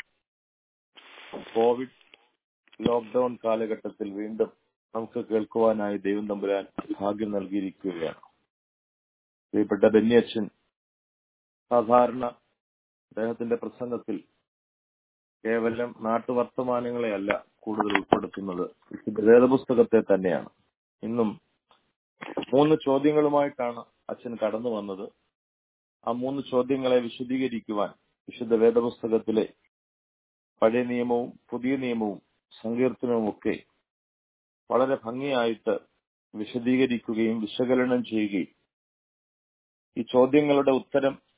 B: കോവിഡ് ലോക്ക്ഡൌൺ കാലഘട്ടത്തിൽ വീണ്ടും നമുക്ക് കേൾക്കുവാനായി ദൈവം തമ്പുരാൻ ഭാഗ്യം നൽകിയിരിക്കുകയാണ് പ്രിയപ്പെട്ട ബെന്നിയച്ഛൻ സാധാരണ അദ്ദേഹത്തിന്റെ പ്രസംഗത്തിൽ കേവലം നാട്ടുവർത്തമാനങ്ങളെ അല്ല കൂടുതൽ ഉൾപ്പെടുത്തുന്നത് വേദപുസ്തകത്തെ തന്നെയാണ് ഇന്നും മൂന്ന് ചോദ്യങ്ങളുമായിട്ടാണ് അച്ഛൻ കടന്നു വന്നത് ആ മൂന്ന് ചോദ്യങ്ങളെ വിശദീകരിക്കുവാൻ വിശുദ്ധ വേദപുസ്തകത്തിലെ പഴയ നിയമവും പുതിയ നിയമവും സങ്കീർത്തനവും ഒക്കെ വളരെ ഭംഗിയായിട്ട് വിശദീകരിക്കുകയും വിശകലനം ചെയ്യുകയും ഈ ചോദ്യങ്ങളുടെ ഉത്തരം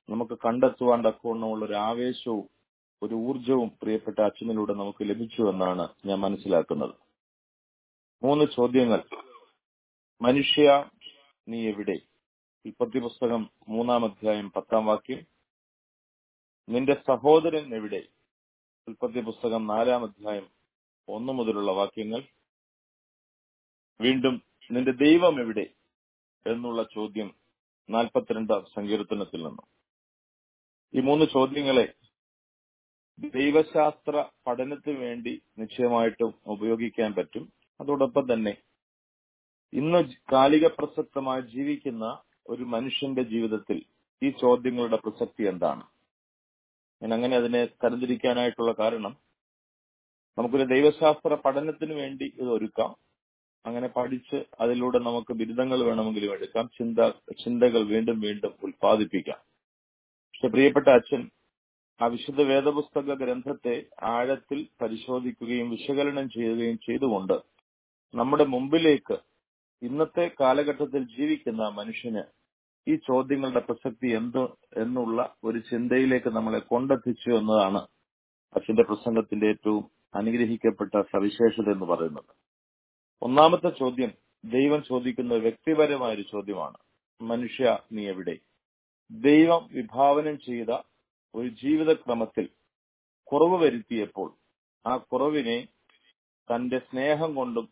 F: നമുക്ക് കണ്ടെത്തുവാൻ തക്കവണ്ണമുള്ള ഒരു ആവേശവും ഒരു ഊർജവും പ്രിയപ്പെട്ട അച്ഛനിലൂടെ നമുക്ക് ലഭിച്ചു എന്നാണ് ഞാൻ മനസ്സിലാക്കുന്നത് മൂന്ന് ചോദ്യങ്ങൾ മനുഷ്യ നീ എവിടെ ഉൽപ്പത്തി പുസ്തകം മൂന്നാം അധ്യായം പത്താം വാക്യം നിന്റെ സഹോദരൻ എവിടെ ഉൽപ്പത്തി പുസ്തകം നാലാം അധ്യായം ഒന്ന് മുതലുള്ള വാക്യങ്ങൾ വീണ്ടും നിന്റെ ദൈവം എവിടെ എന്നുള്ള ചോദ്യം നാൽപ്പത്തിരണ്ടാം സങ്കീർത്തനത്തിൽ നിന്നും ഈ മൂന്ന് ചോദ്യങ്ങളെ ദൈവശാസ്ത്ര പഠനത്തിന് വേണ്ടി നിശ്ചയമായിട്ടും ഉപയോഗിക്കാൻ പറ്റും അതോടൊപ്പം തന്നെ ഇന്ന് കാലിക പ്രസക്തമായി ജീവിക്കുന്ന ഒരു മനുഷ്യന്റെ ജീവിതത്തിൽ ഈ ചോദ്യങ്ങളുടെ പ്രസക്തി എന്താണ് ഞാൻ അങ്ങനെ അതിനെ തരംതിരിക്കാനായിട്ടുള്ള കാരണം നമുക്കൊരു ദൈവശാസ്ത്ര പഠനത്തിന് വേണ്ടി ഇത് ഒരുക്കാം അങ്ങനെ പഠിച്ച് അതിലൂടെ നമുക്ക് ബിരുദങ്ങൾ വേണമെങ്കിലും എടുക്കാം ചിന്ത ചിന്തകൾ വീണ്ടും വീണ്ടും ഉൽപ്പാദിപ്പിക്കാം പക്ഷെ പ്രിയപ്പെട്ട അച്ഛൻ ആ വിശുദ്ധ വേദപുസ്തക ഗ്രന്ഥത്തെ ആഴത്തിൽ പരിശോധിക്കുകയും വിശകലനം ചെയ്യുകയും ചെയ്തുകൊണ്ട് നമ്മുടെ മുമ്പിലേക്ക് ഇന്നത്തെ കാലഘട്ടത്തിൽ ജീവിക്കുന്ന മനുഷ്യന് ഈ ചോദ്യങ്ങളുടെ പ്രസക്തി എന്ത് എന്നുള്ള ഒരു ചിന്തയിലേക്ക് നമ്മളെ കൊണ്ടെത്തിച്ചു എന്നതാണ് അച്ഛന്റെ പ്രസംഗത്തിന്റെ ഏറ്റവും അനുഗ്രഹിക്കപ്പെട്ട സവിശേഷത എന്ന് പറയുന്നത് ഒന്നാമത്തെ ചോദ്യം ദൈവം ചോദിക്കുന്ന വ്യക്തിപരമായ ഒരു ചോദ്യമാണ് മനുഷ്യ നീ എവിടെ ദൈവം വിഭാവനം ചെയ്ത ഒരു ജീവിതക്രമത്തിൽ കുറവ് വരുത്തിയപ്പോൾ ആ കുറവിനെ തന്റെ സ്നേഹം കൊണ്ടും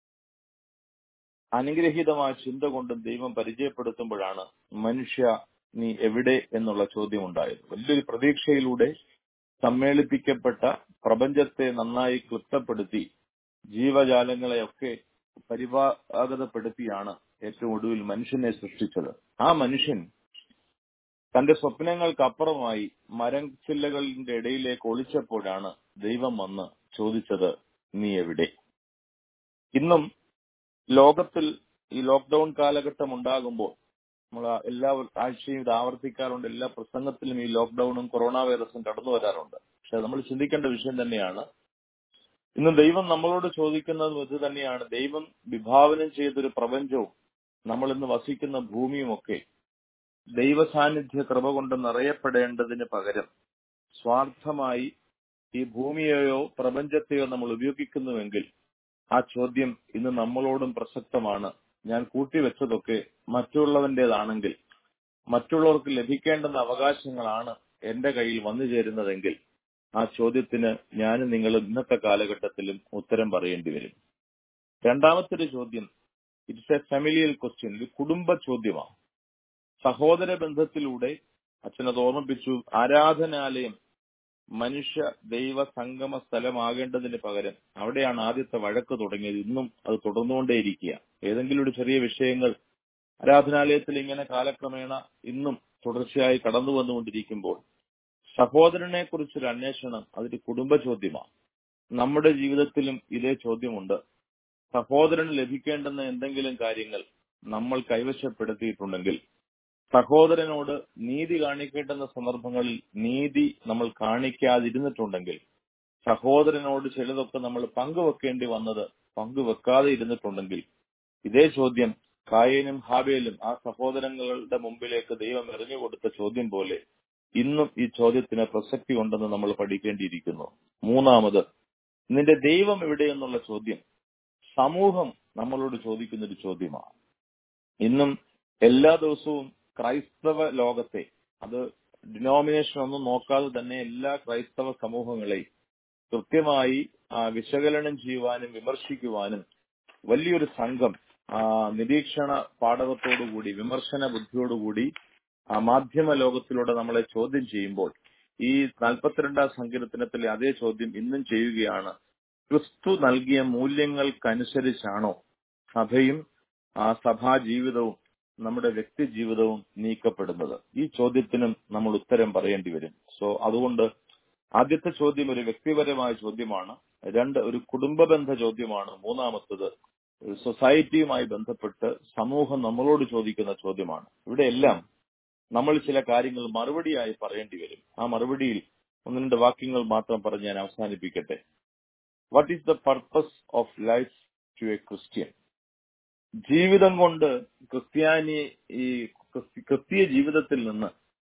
F: അനുഗ്രഹീതമായ ചിന്ത കൊണ്ടും ദൈവം പരിചയപ്പെടുത്തുമ്പോഴാണ് മനുഷ്യ നീ എവിടെ എന്നുള്ള ചോദ്യം ഉണ്ടായത് വലിയൊരു പ്രതീക്ഷയിലൂടെ സമ്മേളിപ്പിക്കപ്പെട്ട പ്രപഞ്ചത്തെ നന്നായി ക്ലിപ്തപ്പെടുത്തി ജീവജാലങ്ങളെയൊക്കെ പരിപാകതപ്പെടുത്തിയാണ് ഏറ്റവും ഒടുവിൽ മനുഷ്യനെ സൃഷ്ടിച്ചത് ആ മനുഷ്യൻ തന്റെ സ്വപ്നങ്ങൾക്കപ്പുറമായി മരം ചില്ലകളുടെ ഇടയിലേക്ക് ഒളിച്ചപ്പോഴാണ് ദൈവം വന്ന് ചോദിച്ചത് നീ എവിടെ ഇന്നും ലോകത്തിൽ ഈ ലോക്ക്ഡൌൺ കാലഘട്ടം ഉണ്ടാകുമ്പോൾ നമ്മൾ എല്ലാ ആഴ്ചയും ഇത് ആവർത്തിക്കാറുണ്ട് എല്ലാ പ്രസംഗത്തിലും ഈ ലോക്ക്ഡൌണും കൊറോണ വൈറസും കടന്നു വരാറുണ്ട് പക്ഷെ നമ്മൾ ചിന്തിക്കേണ്ട വിഷയം തന്നെയാണ് ഇന്ന് ദൈവം നമ്മളോട് ചോദിക്കുന്നതും ഇത് തന്നെയാണ് ദൈവം വിഭാവനം ചെയ്തൊരു പ്രപഞ്ചവും നമ്മൾ ഇന്ന് വസിക്കുന്ന ഭൂമിയും ഒക്കെ ദൈവ സാന്നിധ്യ കൃപ കൊണ്ട് നിറയപ്പെടേണ്ടതിന് പകരം സ്വാർത്ഥമായി ഈ ഭൂമിയെയോ പ്രപഞ്ചത്തെയോ നമ്മൾ ഉപയോഗിക്കുന്നുവെങ്കിൽ ആ ചോദ്യം ഇന്ന് നമ്മളോടും പ്രസക്തമാണ് ഞാൻ കൂട്ടിവെച്ചതൊക്കെ മറ്റുള്ളവന്റേതാണെങ്കിൽ മറ്റുള്ളവർക്ക് ലഭിക്കേണ്ടുന്ന അവകാശങ്ങളാണ് എന്റെ കയ്യിൽ വന്നു ചേരുന്നതെങ്കിൽ ആ ചോദ്യത്തിന് ഞാനും നിങ്ങളും ഇന്നത്തെ കാലഘട്ടത്തിലും ഉത്തരം പറയേണ്ടി വരും രണ്ടാമത്തെ ഒരു ചോദ്യം ഇറ്റ്സ് എ ഫാമിലിയൽ ക്വസ്റ്റ്യൻ ഒരു കുടുംബ ചോദ്യമാണ് സഹോദര ബന്ധത്തിലൂടെ അച്ഛനത് ഓർമ്മിപ്പിച്ചു ആരാധനാലയം മനുഷ്യ ദൈവ സംഗമ സ്ഥലമാകേണ്ടതിന് പകരം അവിടെയാണ് ആദ്യത്തെ വഴക്ക് തുടങ്ങിയത് ഇന്നും അത് തുടർന്നുകൊണ്ടേയിരിക്കുക ഏതെങ്കിലും ഒരു ചെറിയ വിഷയങ്ങൾ ആരാധനാലയത്തിൽ ഇങ്ങനെ കാലക്രമേണ ഇന്നും തുടർച്ചയായി കടന്നു വന്നുകൊണ്ടിരിക്കുമ്പോൾ സഹോദരനെ കുറിച്ചൊരു അന്വേഷണം അതൊരു കുടുംബ ചോദ്യമാണ് നമ്മുടെ ജീവിതത്തിലും ഇതേ ചോദ്യമുണ്ട് സഹോദരന് ലഭിക്കേണ്ടുന്ന എന്തെങ്കിലും കാര്യങ്ങൾ നമ്മൾ കൈവശപ്പെടുത്തിയിട്ടുണ്ടെങ്കിൽ സഹോദരനോട് നീതി കാണിക്കേണ്ടുന്ന സന്ദർഭങ്ങളിൽ നീതി നമ്മൾ കാണിക്കാതിരുന്നിട്ടുണ്ടെങ്കിൽ സഹോദരനോട് ചിലതൊക്കെ നമ്മൾ പങ്കുവെക്കേണ്ടി വന്നത് പങ്കുവെക്കാതെ ഇരുന്നിട്ടുണ്ടെങ്കിൽ ഇതേ ചോദ്യം കായനും ഹാബേലും ആ സഹോദരങ്ങളുടെ മുമ്പിലേക്ക് ദൈവം എറിഞ്ഞു കൊടുത്ത ചോദ്യം പോലെ ഇന്നും ഈ ചോദ്യത്തിന് പ്രസക്തി ഉണ്ടെന്ന് നമ്മൾ പഠിക്കേണ്ടിയിരിക്കുന്നു മൂന്നാമത് നിന്റെ ദൈവം എവിടെയെന്നുള്ള ചോദ്യം സമൂഹം നമ്മളോട് ചോദിക്കുന്ന ഒരു ചോദ്യമാണ് ഇന്നും എല്ലാ ദിവസവും ക്രൈസ്തവ ലോകത്തെ അത് ഡിനോമിനേഷൻ ഒന്നും നോക്കാതെ തന്നെ എല്ലാ ക്രൈസ്തവ സമൂഹങ്ങളെയും കൃത്യമായി വിശകലനം ചെയ്യുവാനും വിമർശിക്കുവാനും വലിയൊരു സംഘം നിരീക്ഷണ പാഠകത്തോടുകൂടി വിമർശന ബുദ്ധിയോടുകൂടി മാധ്യമ ലോകത്തിലൂടെ നമ്മളെ ചോദ്യം ചെയ്യുമ്പോൾ ഈ നാൽപ്പത്തിരണ്ടാം സങ്കീർത്തനത്തിലെ അതേ ചോദ്യം ഇന്നും ചെയ്യുകയാണ് ക്രിസ്തു നൽകിയ മൂല്യങ്ങൾക്കനുസരിച്ചാണോ സഭയും ആ സഭാ ജീവിതവും നമ്മുടെ വ്യക്തി ജീവിതവും നീക്കപ്പെടുന്നത് ഈ ചോദ്യത്തിനും നമ്മൾ ഉത്തരം പറയേണ്ടി വരും സോ അതുകൊണ്ട് ആദ്യത്തെ ചോദ്യം ഒരു വ്യക്തിപരമായ ചോദ്യമാണ് രണ്ട് ഒരു കുടുംബ ബന്ധ ചോദ്യമാണ് മൂന്നാമത്തത് സൊസൈറ്റിയുമായി ബന്ധപ്പെട്ട് സമൂഹം നമ്മളോട് ചോദിക്കുന്ന ചോദ്യമാണ് ഇവിടെയെല്ലാം നമ്മൾ ചില കാര്യങ്ങൾ മറുപടിയായി പറയേണ്ടി വരും ആ മറുപടിയിൽ ഒന്ന് രണ്ട് വാക്യങ്ങൾ മാത്രം പറഞ്ഞ് ഞാൻ അവസാനിപ്പിക്കട്ടെ what is the purpose of life to a Christian ജീവിതം കൊണ്ട് ക്രിസ്ത്യാനി ഈ ക്രിസ്തീയ ജീവിതത്തിൽ നിന്ന്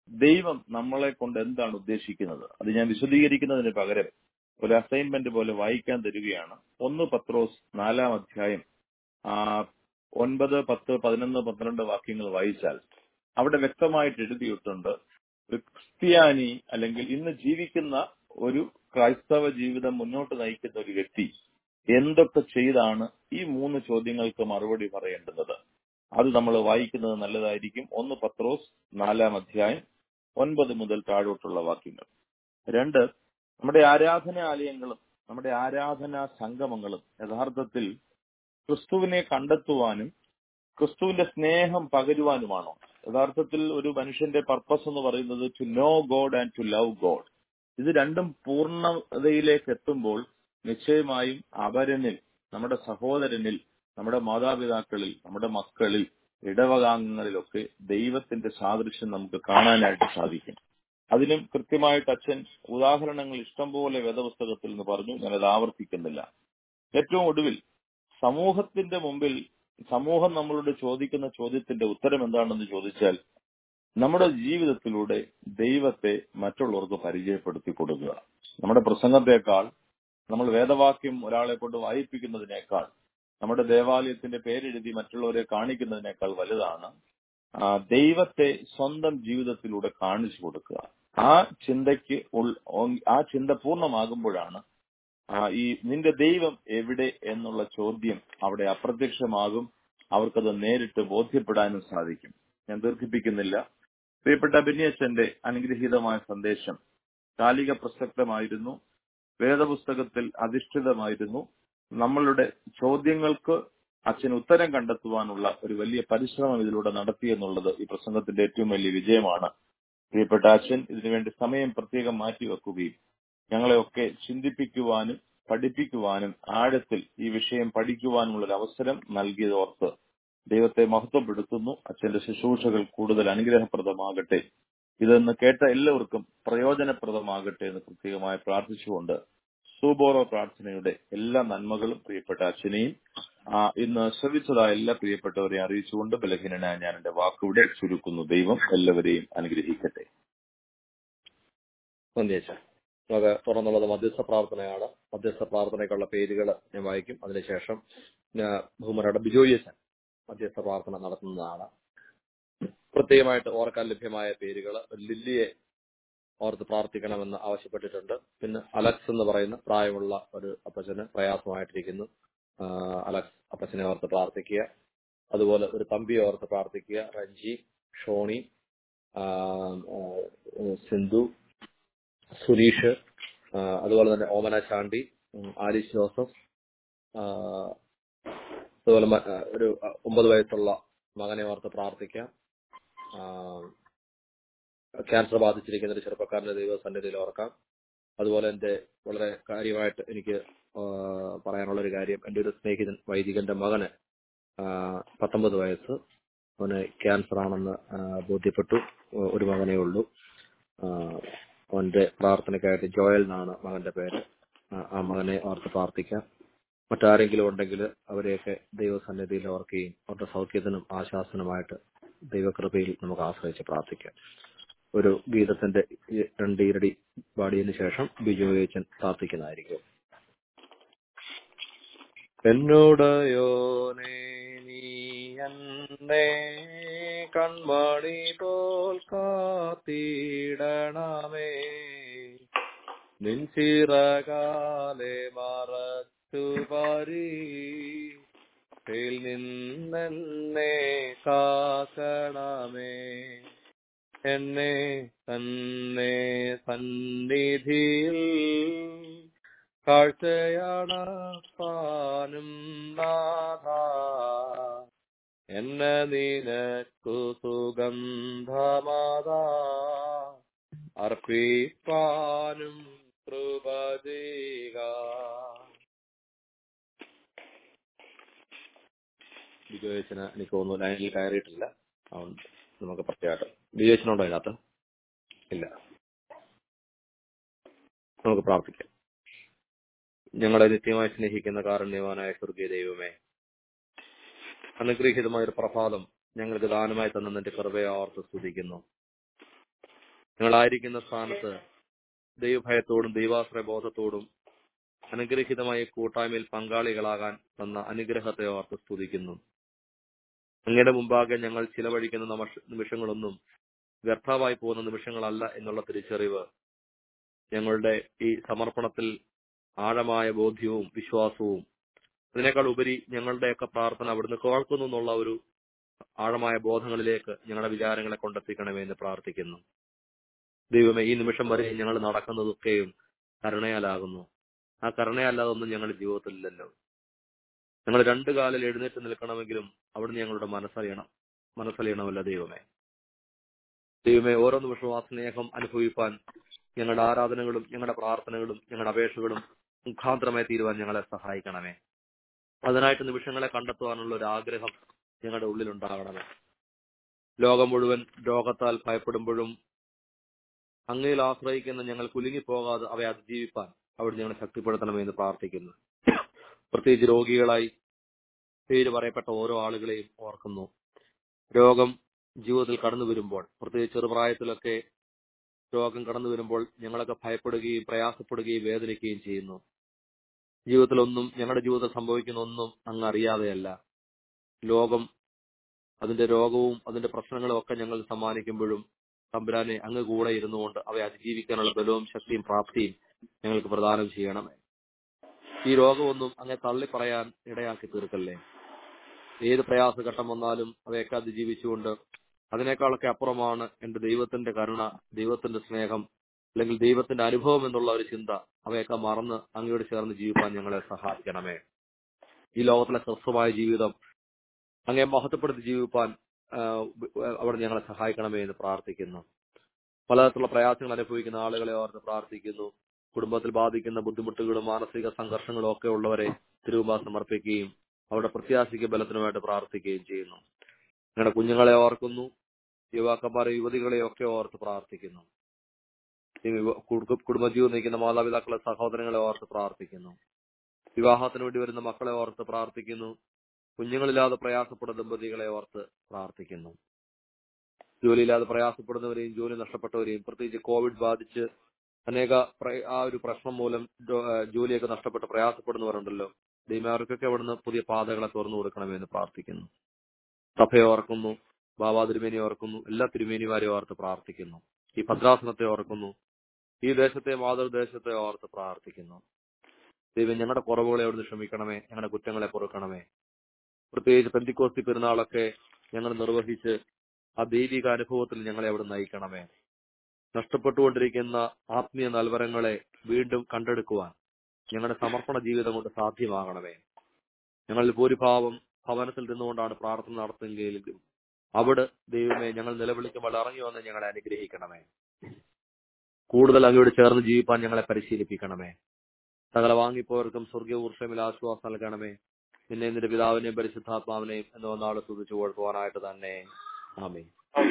F: ദൈവം നമ്മളെ കൊണ്ട് എന്താണ് ഉദ്ദേശിക്കുന്നത് അത് ഞാൻ വിശദീകരിക്കുന്നതിന് പകരം ഒരു അസൈൻമെന്റ് പോലെ വായിക്കാൻ തരികയാണ് ഒന്ന് പത്രോസ് നാലാം അധ്യായം ആ, ഒൻപത് പത്ത് പതിനൊന്ന് പന്ത്രണ്ട് വാക്യങ്ങൾ വായിച്ചാൽ അവിടെ വ്യക്തമായിട്ട് എഴുതിയിട്ടുണ്ട് ഒരു ക്രിസ്ത്യാനി അല്ലെങ്കിൽ ഇന്ന് ജീവിക്കുന്ന ഒരു ക്രൈസ്തവ ജീവിതം മുന്നോട്ട് നയിക്കുന്ന ഒരു വ്യക്തി എന്തൊക്കെ ചെയ്താണ് ഈ മൂന്ന് ചോദ്യങ്ങൾക്ക് മറുപടി പറയേണ്ടുന്നത് അത് നമ്മൾ വായിക്കുന്നത് നല്ലതായിരിക്കും ഒന്ന് പത്രോസ് നാലാം അധ്യായം ഒൻപത് മുതൽ താഴോട്ടുള്ള വാക്യങ്ങൾ രണ്ട് നമ്മുടെ ആരാധനാലയങ്ങളും നമ്മുടെ ആരാധനാ സംഗമങ്ങളും യഥാർത്ഥത്തിൽ ക്രിസ്തുവിനെ കണ്ടെത്തുവാനും ക്രിസ്തുവിന്റെ സ്നേഹം പകരുവാനുമാണോ യഥാർത്ഥത്തിൽ ഒരു മനുഷ്യന്റെ പർപ്പസ് എന്ന് പറയുന്നത് to know God and to love God ഇത് രണ്ടും പൂർണ്ണതയിലേക്ക് എത്തുമ്പോൾ നിശ്ചയമായും അവരനിൽ നമ്മുടെ സഹോദരനിൽ നമ്മുടെ മാതാപിതാക്കളിൽ നമ്മുടെ മക്കളിൽ ഇടവകാംഗങ്ങളിലൊക്കെ ദൈവത്തിന്റെ സാദൃശ്യം നമുക്ക് കാണാനായിട്ട് സാധിക്കും അതിനും കൃത്യമായിട്ട് അച്ഛൻ ഉദാഹരണങ്ങൾ ഇഷ്ടംപോലെ വേദപുസ്തകത്തിൽ നിന്ന് പറഞ്ഞു ഞാനത് ആവർത്തിക്കുന്നില്ല ഏറ്റവും ഒടുവിൽ സമൂഹത്തിന്റെ മുമ്പിൽ സമൂഹം നമ്മളോട് ചോദിക്കുന്ന ചോദ്യത്തിന്റെ ഉത്തരം എന്താണെന്ന് ചോദിച്ചാൽ നമ്മുടെ ജീവിതത്തിലൂടെ ദൈവത്തെ മറ്റുള്ളവർക്ക് പരിചയപ്പെടുത്തി കൊടുക്കുക നമ്മുടെ പ്രസംഗത്തെക്കാൾ നമ്മൾ വേദവാക്യം ഒരാളെ കൊണ്ട് വായിപ്പിക്കുന്നതിനേക്കാൾ നമ്മുടെ ദേവാലയത്തിന്റെ പേരെഴുതി മറ്റുള്ളവരെ കാണിക്കുന്നതിനേക്കാൾ വലുതാണ് ആ, ദൈവത്തെ സ്വന്തം ജീവിതത്തിലൂടെ കാണിച്ചു കൊടുക്കുക ആ ചിന്തയ്ക്ക് ഉൾ- ആ ചിന്ത പൂർണ്ണമാകുമ്പോഴാണ് ആ, ഈ നിന്റെ ദൈവം എവിടെ എന്നുള്ള ചോദ്യം അവിടെ അപ്രത്യക്ഷമാകും അവർക്കത് നേരിട്ട് ബോധ്യപ്പെടാനും സാധിക്കും ഞാൻ ദീർഘിപ്പിക്കുന്നില്ല പ്രിയപ്പെട്ട ബെന്നിയച്ചന്റെ അനുഗ്രഹീതമായ സന്ദേശം കാലിക പ്രസക്തമായിരുന്നു വേദപുസ്തകത്തിൽ അധിഷ്ഠിതമായിരുന്നു നമ്മളുടെ ചോദ്യങ്ങൾക്ക് അച്ഛൻ ഉത്തരം കണ്ടെത്തുവാനുള്ള ഒരു വലിയ പരിശ്രമം ഇതിലൂടെ നടത്തി എന്നുള്ളത് ഈ പ്രസംഗത്തിന്റെ ഏറ്റവും വലിയ വിജയമാണ് പ്രിയപ്പെട്ട അച്ഛൻ ഇതിനുവേണ്ടി സമയം പ്രത്യേകം മാറ്റിവെക്കുകയും ഞങ്ങളെയൊക്കെ ചിന്തിപ്പിക്കുവാനും പഠിപ്പിക്കുവാനും ആഴത്തിൽ ഈ വിഷയം പഠിക്കുവാനുമുള്ള ഒരു അവസരം നൽകിയതോർത്ത് ദൈവത്തെ മഹത്വപ്പെടുത്തുന്നു അച്ഛന്റെ ശുശ്രൂഷകൾ കൂടുതൽ അനുഗ്രഹപ്രദമാകട്ടെ ഇതെന്ന് കേട്ട എല്ലാവർക്കും പ്രയോജനപ്രദമാകട്ടെ എന്ന് പ്രത്യേകമായി പ്രാർത്ഥിച്ചുകൊണ്ട് സൂബോറോ പ്രാർത്ഥനയുടെ എല്ലാ നന്മകളും പ്രിയപ്പെട്ട അച്ഛനെയും ആ, ഇന്ന് ശ്രവിച്ചതായ എല്ലാ പ്രിയപ്പെട്ടവരെയും അറിയിച്ചുകൊണ്ട് ബലഹീനനായ ഞാൻ എന്റെ വാക്കുവിടെ ചുരുക്കുന്നു ദൈവം എല്ലാവരെയും അനുഗ്രഹിക്കട്ടെ
B: സന്ദേശ നമുക്ക് തുറന്നുള്ളത് മധ്യസ്ഥ പ്രാർത്ഥനയാണ് മധ്യസ്ഥ പ്രാർത്ഥനയ്ക്കുള്ള പേരുകൾ ഞാൻ വായിക്കും അതിനുശേഷം ഞാൻ ബഹുമാനയുടെ ബിജോയിയസൻ മധ്യസ്ഥ പ്രാർത്ഥന നടത്തുന്നതാണ് പ്രത്യേകമായിട്ട് ഓർക്കാൻ ലഭ്യമായ പേരുകൾ ലില്ലിയെ ഓർത്ത് പ്രാർത്ഥിക്കണമെന്ന് ആവശ്യപ്പെട്ടിട്ടുണ്ട് പിന്നെ അലക്സ് എന്ന് പറയുന്ന പ്രായമുള്ള ഒരു അപ്പച്ചന് പ്രയാസമായിട്ടിരിക്കുന്നു ആ, അലക്സ് അപ്പച്ചനെ ഓർത്ത് പ്രാർത്ഥിക്കുക അതുപോലെ ഒരു തമ്പിയെ ഓർത്ത് പ്രാർത്ഥിക്കുക റഞ്ജി ഷോണി ആ, ആ, സിന്ധു സുനീഷ് ആ, അതുപോലെ തന്നെ ഓമന ചാണ്ടി ഉം, ആലിസ് ജോസഫ് ആ, അതുപോലെ മ- ആ, ഒരു ആ, ഒമ്പത് വയസ്സുള്ള മകനെ ഓർത്ത് പ്രാർത്ഥിക്കാം ആ, ക്യാൻസർ ബാധിച്ചിരിക്കുന്ന ഒരു ചെറുപ്പക്കാരന്റെ ദൈവസന്നിധിയിൽ ഓർക്കാം അതുപോലെ എന്റെ വളരെ കാര്യമായിട്ട് എനിക്ക് ആ, പറയാനുള്ള ഒരു കാര്യം എന്റെ ഒരു സ്നേഹിതൻ വൈദികന്റെ മകന് ആ, പത്തൊമ്പത് വയസ്സ് അവന് ക്യാൻസർ ആണെന്ന് ആ, ബോധ്യപ്പെട്ടു ഒരു മകനേ ഉള്ളൂ ആ, അവന്റെ പ്രാർത്ഥനയ്ക്കായിട്ട് ജോയൽ എന്നാണ് മകന്റെ പേര് ആ, ആ മകനെ ഓർത്ത് പ്രാർത്ഥിക്കാം മറ്റാരെങ്കിലും ഉണ്ടെങ്കിൽ അവരെയൊക്കെ ദൈവസന്നിധിയിൽ ഓർക്കുകയും അവരുടെ സൗഖ്യത്തിനും ആശ്വാസനുമായിട്ട് ദൈവകൃപയിൽ നമുക്ക് ആശ്രയിച്ച് പ്രാർത്ഥിക്കാം ഒരു ഗീതത്തിന്റെ ഈ രണ്ട് ഇരടി പാടിയതിനു ശേഷം ബിജു ഏച്ചൻ പ്രാർത്ഥിക്കുന്നതായിരിക്കും എന്നോടയോനേ നീ എന്നെ കൺമണി പോൽ കാത്തിടണമേ നിൻ ചിറകാലെ മറച്ചു പരി നിന്നെന്നെ കാക്കണമേ എന്നെ തന്നെ സന്നിധിയിൽ കാഴ്ചയാണ് പാനും നാഥ എന്നെ നിനക്കു സുഗന്ധമാതാ അർപ്പിപ്പാനും കൃപ ചെയ്യുക വിജയച്ചന് എനിക്ക് തോന്നുന്നു ലൈനിൽ കയറിയിട്ടില്ല അതുകൊണ്ട് നമുക്ക് പ്രത്യേകമായിട്ട് വിജയച്ചനുണ്ടോ അതിനകത്ത് ഇല്ല നമുക്ക് പ്രാർത്ഥിക്കാം ഞങ്ങളെ നിത്യമായി സ്നേഹിക്കുന്ന കാരുണ്യവാനായ സ്വർഗീയ ദൈവമേ അനുഗ്രഹീതമായ ഒരു പ്രഭാതം ഞങ്ങൾക്ക് ദാനമായി തന്ന നിന്റെ കൃപയെ ഓർത്ത് സ്തുതിക്കുന്നു ഞങ്ങളായിരിക്കുന്ന സ്ഥാനത്ത് ദൈവഭയത്തോടും ദൈവാശ്രയ ബോധത്തോടും അനുഗ്രഹീതമായ കൂട്ടായ്മയിൽ പങ്കാളികളാകാൻ തന്ന അനുഗ്രഹത്തെ ഓർത്ത് സ്തുതിക്കുന്നു അങ്ങയുടെ മുമ്പാകെ ഞങ്ങൾ ചിലവഴിക്കുന്ന നമഷ- നിമിഷങ്ങളൊന്നും വ്യർത്ഥമായി പോകുന്ന നിമിഷങ്ങളല്ല എന്നുള്ള തിരിച്ചറിവ് ഞങ്ങളുടെ ഈ സമർപ്പണത്തിൽ ആഴമായ ബോധ്യവും വിശ്വാസവും അതിനേക്കാൾ ഉപരി ഞങ്ങളുടെയൊക്കെ പ്രാർത്ഥന അവിടുന്ന് കേൾക്കുന്നു എന്നുള്ള ഒരു ആഴമായ ബോധങ്ങളിലേക്ക് ഞങ്ങളുടെ വിചാരങ്ങളെ കൊണ്ടെത്തിക്കണമേ എന്ന് പ്രാർത്ഥിക്കുന്നു ദൈവമേ ഈ നിമിഷം വരെ ഞങ്ങൾ നടക്കുന്നതൊക്കെയും കരുണയാലാകുന്നു ആ കരുണയല്ലാതെ ഒന്നും ഞങ്ങളുടെ ജീവിതത്തിലില്ലല്ലോ ഞങ്ങൾ രണ്ടു കാലിൽ എഴുന്നേറ്റ് നിൽക്കണമെങ്കിലും അവിടുന്ന് ഞങ്ങളുടെ മനസ്സറിയണം മനസ്സറിയണമല്ലോ ദൈവമേ ദൈവമേ ഓരോ നിമിഷവും ആ സ്നേഹം അനുഭവിപ്പാൻ ഞങ്ങളുടെ ആരാധനകളും ഞങ്ങളുടെ പ്രാർത്ഥനകളും ഞങ്ങളുടെ അപേക്ഷകളും മുഖാന്തരമായി തീരുവാൻ ഞങ്ങളെ സഹായിക്കണമേ അതിനായിട്ട് നിമിഷങ്ങളെ കണ്ടെത്തുവാനുള്ള ഒരു ആഗ്രഹം ഞങ്ങളുടെ ഉള്ളിലുണ്ടാകണമേ ലോകം മുഴുവൻ രോഗത്താൽ ഭയപ്പെടുമ്പോഴും അങ്ങയിൽ ആശ്രയിക്കുന്ന ഞങ്ങൾ കുലുങ്ങിപ്പോകാതെ അവയെ അതിജീവിപ്പാൻ അവിടെ ഞങ്ങളെ ശക്തിപ്പെടുത്തണമേ എന്ന് പ്രാർത്ഥിക്കുന്നു പ്രത്യേകിച്ച് രോഗികളായി പേര് പറയപ്പെട്ട ഓരോ ആളുകളെയും ഓർക്കുന്നു രോഗം ജീവിതത്തിൽ കടന്നു വരുമ്പോൾ പ്രത്യേകിച്ച് ചെറുപ്രായത്തിലൊക്കെ രോഗം കടന്നു വരുമ്പോൾ ഞങ്ങളൊക്കെ ഭയപ്പെടുകയും പ്രയാസപ്പെടുകയും വേദനിക്കുകയും ചെയ്യുന്നു ജീവിതത്തിലൊന്നും ഞങ്ങളുടെ ജീവിതത്തിൽ സംഭവിക്കുന്ന ഒന്നും അങ്ങ് അറിയാതെയല്ല ലോകം അതിന്റെ രോഗവും അതിന്റെ പ്രശ്നങ്ങളും ഒക്കെ ഞങ്ങൾ സമ്മാനിക്കുമ്പോഴും തമ്പുരാനെ അങ്ങ് കൂടെ ഇരുന്നുകൊണ്ട് അവയെ അതിജീവിക്കാനുള്ള ബലവും ശക്തിയും പ്രാപ്തിയും ഞങ്ങൾക്ക് പ്രദാനം ചെയ്യണമേ ഈ രോഗമൊന്നും അങ്ങെ തള്ളി പറയാൻ ഇടയാക്കി തീർക്കല്ലേ ഏത് പ്രയാസഘട്ടം വന്നാലും അവയൊക്കെ അതിജീവിച്ചുകൊണ്ട് അതിനേക്കാളൊക്കെ അപ്പുറമാണ് എന്റെ ദൈവത്തിന്റെ കരുണ ദൈവത്തിന്റെ സ്നേഹം അല്ലെങ്കിൽ ദൈവത്തിന്റെ അനുഭവം എന്നുള്ള ഒരു ചിന്ത അവയൊക്കെ മറന്ന് അങ്ങയോട് ചേർന്ന് ജീവിക്കാൻ ഞങ്ങളെ സഹായിക്കണമേ ഈ ലോകത്തിലെ ഹ്രസ്വമായ ജീവിതം അങ്ങേ മഹത്വപ്പെടുത്തി ജീവിപ്പാൻ ആ, അവിടെ ഞങ്ങളെ സഹായിക്കണമേ എന്ന് പ്രാർത്ഥിക്കുന്നു പലതരത്തിലുള്ള പ്രയാസങ്ങൾ അനുഭവിക്കുന്ന ആളുകളെ ഓർത്ത് പ്രാർത്ഥിക്കുന്നു കുടുംബത്തിൽ ബാധിക്കുന്ന ബുദ്ധിമുട്ടുകളും മാനസിക സംഘർഷങ്ങളും ഒക്കെ ഉള്ളവരെ തിരുവുമ്പ സമർപ്പിക്കുകയും അവരുടെ പ്രത്യാശയ്ക്ക് ബലത്തിനുമായിട്ട് പ്രാർത്ഥിക്കുകയും ചെയ്യുന്നു ഞങ്ങളുടെ കുഞ്ഞുങ്ങളെ ഓർക്കുന്നു യുവാക്കന്മാരെ യുവതികളെ ഒക്കെ ഓർത്ത് പ്രാർത്ഥിക്കുന്നു ഈ വിവ- കുടുംബ- കുടുംബജീവിതം നയിക്കുന്ന മാതാപിതാക്കളെ സഹോദരങ്ങളെ ഓർത്ത് പ്രാർത്ഥിക്കുന്നു വിവാഹത്തിന് വേണ്ടി വരുന്ന മക്കളെ ഓർത്ത് പ്രാർത്ഥിക്കുന്നു കുഞ്ഞുങ്ങളില്ലാതെ പ്രയാസപ്പെടുന്ന ദമ്പതികളെ ഓർത്ത് പ്രാർത്ഥിക്കുന്നു ജോലിയില്ലാതെ പ്രയാസപ്പെടുന്നവരെയും ജോലി നഷ്ടപ്പെട്ടവരെയും പ്രത്യേകിച്ച് കോവിഡ് ബാധിച്ച് അനേക പ്ര- ആ ഒരു പ്രശ്നം മൂലം ജോ- ആ, ജോലിയൊക്കെ നഷ്ടപ്പെട്ട് പ്രയാസപ്പെടുന്നവരുണ്ടല്ലോ ദൈവം അവർക്കൊക്കെ അവിടുന്ന് പുതിയ പാതകളെ തുറന്നു കൊടുക്കണമെന്ന് പ്രാർത്ഥിക്കുന്നു സഭയെ ഓർക്കുന്നു ബാബാ തിരുമേനി ഓർക്കുന്നു എല്ലാ തിരുമേനിമാരെയും ഓർത്ത് പ്രാർത്ഥിക്കുന്നു ഈ ഭദ്രാസനത്തെ ഓർക്കുന്നു ഈ ദേശത്തെ മാതൃദേശത്തെ ഓർത്ത് പ്രാർത്ഥിക്കുന്നു ദൈവം ഞങ്ങളുടെ കുറവുകളെ അവിടുന്ന് ക്ഷമിക്കണമേ ഞങ്ങളുടെ കുറ്റങ്ങളെ പൊറുക്കണമേ പ്രത്യേകിച്ച് പെന്തിക്കോസ്തി പെരുന്നാളൊക്കെ ഞങ്ങൾ നിർവഹിച്ച് ആ ദൈവിക അനുഭവത്തിൽ ഞങ്ങളെ അവിടെ നയിക്കണമേ നഷ്ടപ്പെട്ടുകൊണ്ടിരിക്കുന്ന ആത്മീയ നൽവരങ്ങളെ വീണ്ടും കണ്ടെടുക്കുവാൻ ഞങ്ങളുടെ സമർപ്പണ ജീവിതം കൊണ്ട് സാധ്യമാകണമേ ഞങ്ങളിൽ ഭൂരിഭാവം ഭവനത്തിൽ നിന്നുകൊണ്ടാണ് പ്രാർത്ഥന നടത്തുന്നതെങ്കിലും അവിടെ ദൈവമേ ഞങ്ങൾ നിലവിളിക്കുമ്പോൾ ഇറങ്ങി വന്ന് ഞങ്ങളെ അനുഗ്രഹിക്കണമേ കൂടുതൽ അങ്ങയോട് ചേർന്ന് ജീവിപ്പാൻ ഞങ്ങളെ പരിശീലിപ്പിക്കണമേ സകല വാങ്ങിപ്പോർക്കും സ്വർഗീയ ഊർഷമിൽ ആശ്വാസം നൽകണമേ നിന്നെ നിന്റെ പിതാവിനെയും പരിശുദ്ധാത്മാവിനെയും എന്ന് ഒന്നാളെ സ്തുതിച്ചു കൊടുക്കുവാനായിട്ട് തന്നെ ആമേ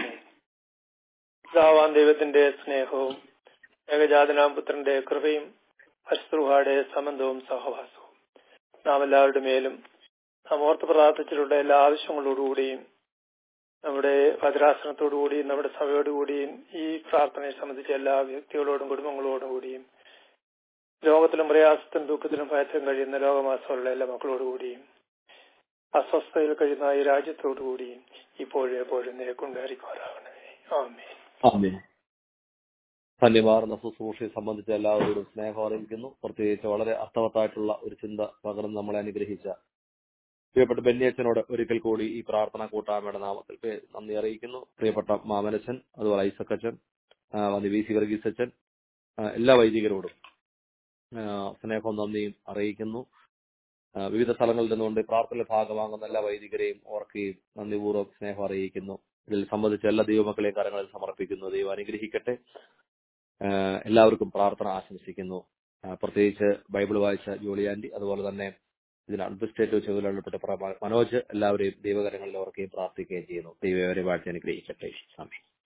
C: പിതാവാൻ ദൈവത്തിന്റെ സ്നേഹവും ഏകജാതനാം പുത്രന്റെ കൃപയും അശ്രുഹാടെ സംബന്ധവും സഹവാസവും നാം എല്ലാവരുടെ മേലും നാം ഓർത്ത് പ്രാർത്ഥിച്ചിട്ടുള്ള എല്ലാ ആവശ്യങ്ങളോടുകൂടിയും നമ്മുടെ ഭദ്രാസനത്തോടുകൂടിയും നമ്മുടെ സഭയോടുകൂടിയും ഈ പ്രാർത്ഥനയെ സംബന്ധിച്ച എല്ലാ വ്യക്തികളോടും കുടുംബങ്ങളോടും കൂടിയും ലോകത്തിലും പ്രയാസത്തിലും ദുഃഖത്തിലും ഭയത്തിലും കഴിയുന്ന ലോകമാസമുള്ള എല്ലാ മക്കളോടുകൂടിയും അസ്വസ്ഥതയിൽ കഴിയുന്ന ഈ രാജ്യത്തോടുകൂടിയും ഇപ്പോഴും എപ്പോഴും നിരക്കുണ്ടായിരിക്കുവാറാകണമേ ആമേ
B: ആമേ ധന്യമാർന്ന ശുശ്രൂഷയെ സംബന്ധിച്ച എല്ലാവരോടും സ്നേഹം അറിയിക്കുന്നു പ്രത്യേകിച്ച് വളരെ അർത്ഥവത്തായിട്ടുള്ള ഒരു ചിന്ത പകർന്ന് നമ്മളെ അനുഗ്രഹിച്ച പ്രിയപ്പെട്ട ബെന്നിയച്ചനോട് ഒരിക്കൽ കൂടി ഈ പ്രാർത്ഥന കൂട്ടായ്മയുടെ നാമത്തിൽ പേ- നന്ദി അറിയിക്കുന്നു പ്രിയപ്പെട്ട മാമനച്ചൻ അതുപോലെ ഐസക്കച്ചൻ ആ, വന്നി വി സി വർഗീസ് അച്ഛൻ ആ, എല്ലാ വൈദികരോടും ആ, സ്നേഹവും നന്ദിയും അറിയിക്കുന്നു ആ, വിവിധ സ്ഥലങ്ങളിൽ നിന്നുകൊണ്ട് ഈ പ്രാർത്ഥനയിൽ ഭാഗമാകുന്ന എല്ലാ വൈദികരെയും ഓർക്കുകയും നന്ദിപൂർവ്വം സ്നേഹം അറിയിക്കുന്നു ഇതിൽ സംബന്ധിച്ച എല്ലാ ദൈവമക്കളെയും കരങ്ങളിൽ സമർപ്പിക്കുന്നു ദൈവം അനുഗ്രഹിക്കട്ടെ ആ, എല്ലാവർക്കും പ്രാർത്ഥന ആശംസിക്കുന്നു ആ, പ്രത്യേകിച്ച് ബൈബിൾ വായിച്ച ജോളി ആന്റി അതുപോലെ തന്നെ ഇതിന് അഡ്മിനിസ്ട്രേറ്റീവ് ചുമതലപ്പെട്ട പ്രഭ- മനോജ് എല്ലാവരെയും ദൈവകരങ്ങളിൽ ഓർക്കുകയും പ്രാർത്ഥിക്കുകയും ചെയ്യുന്നു ദൈവം അവരെ വാഴ്ച അനുഗ്രഹിക്കട്ടെ ആമേൻ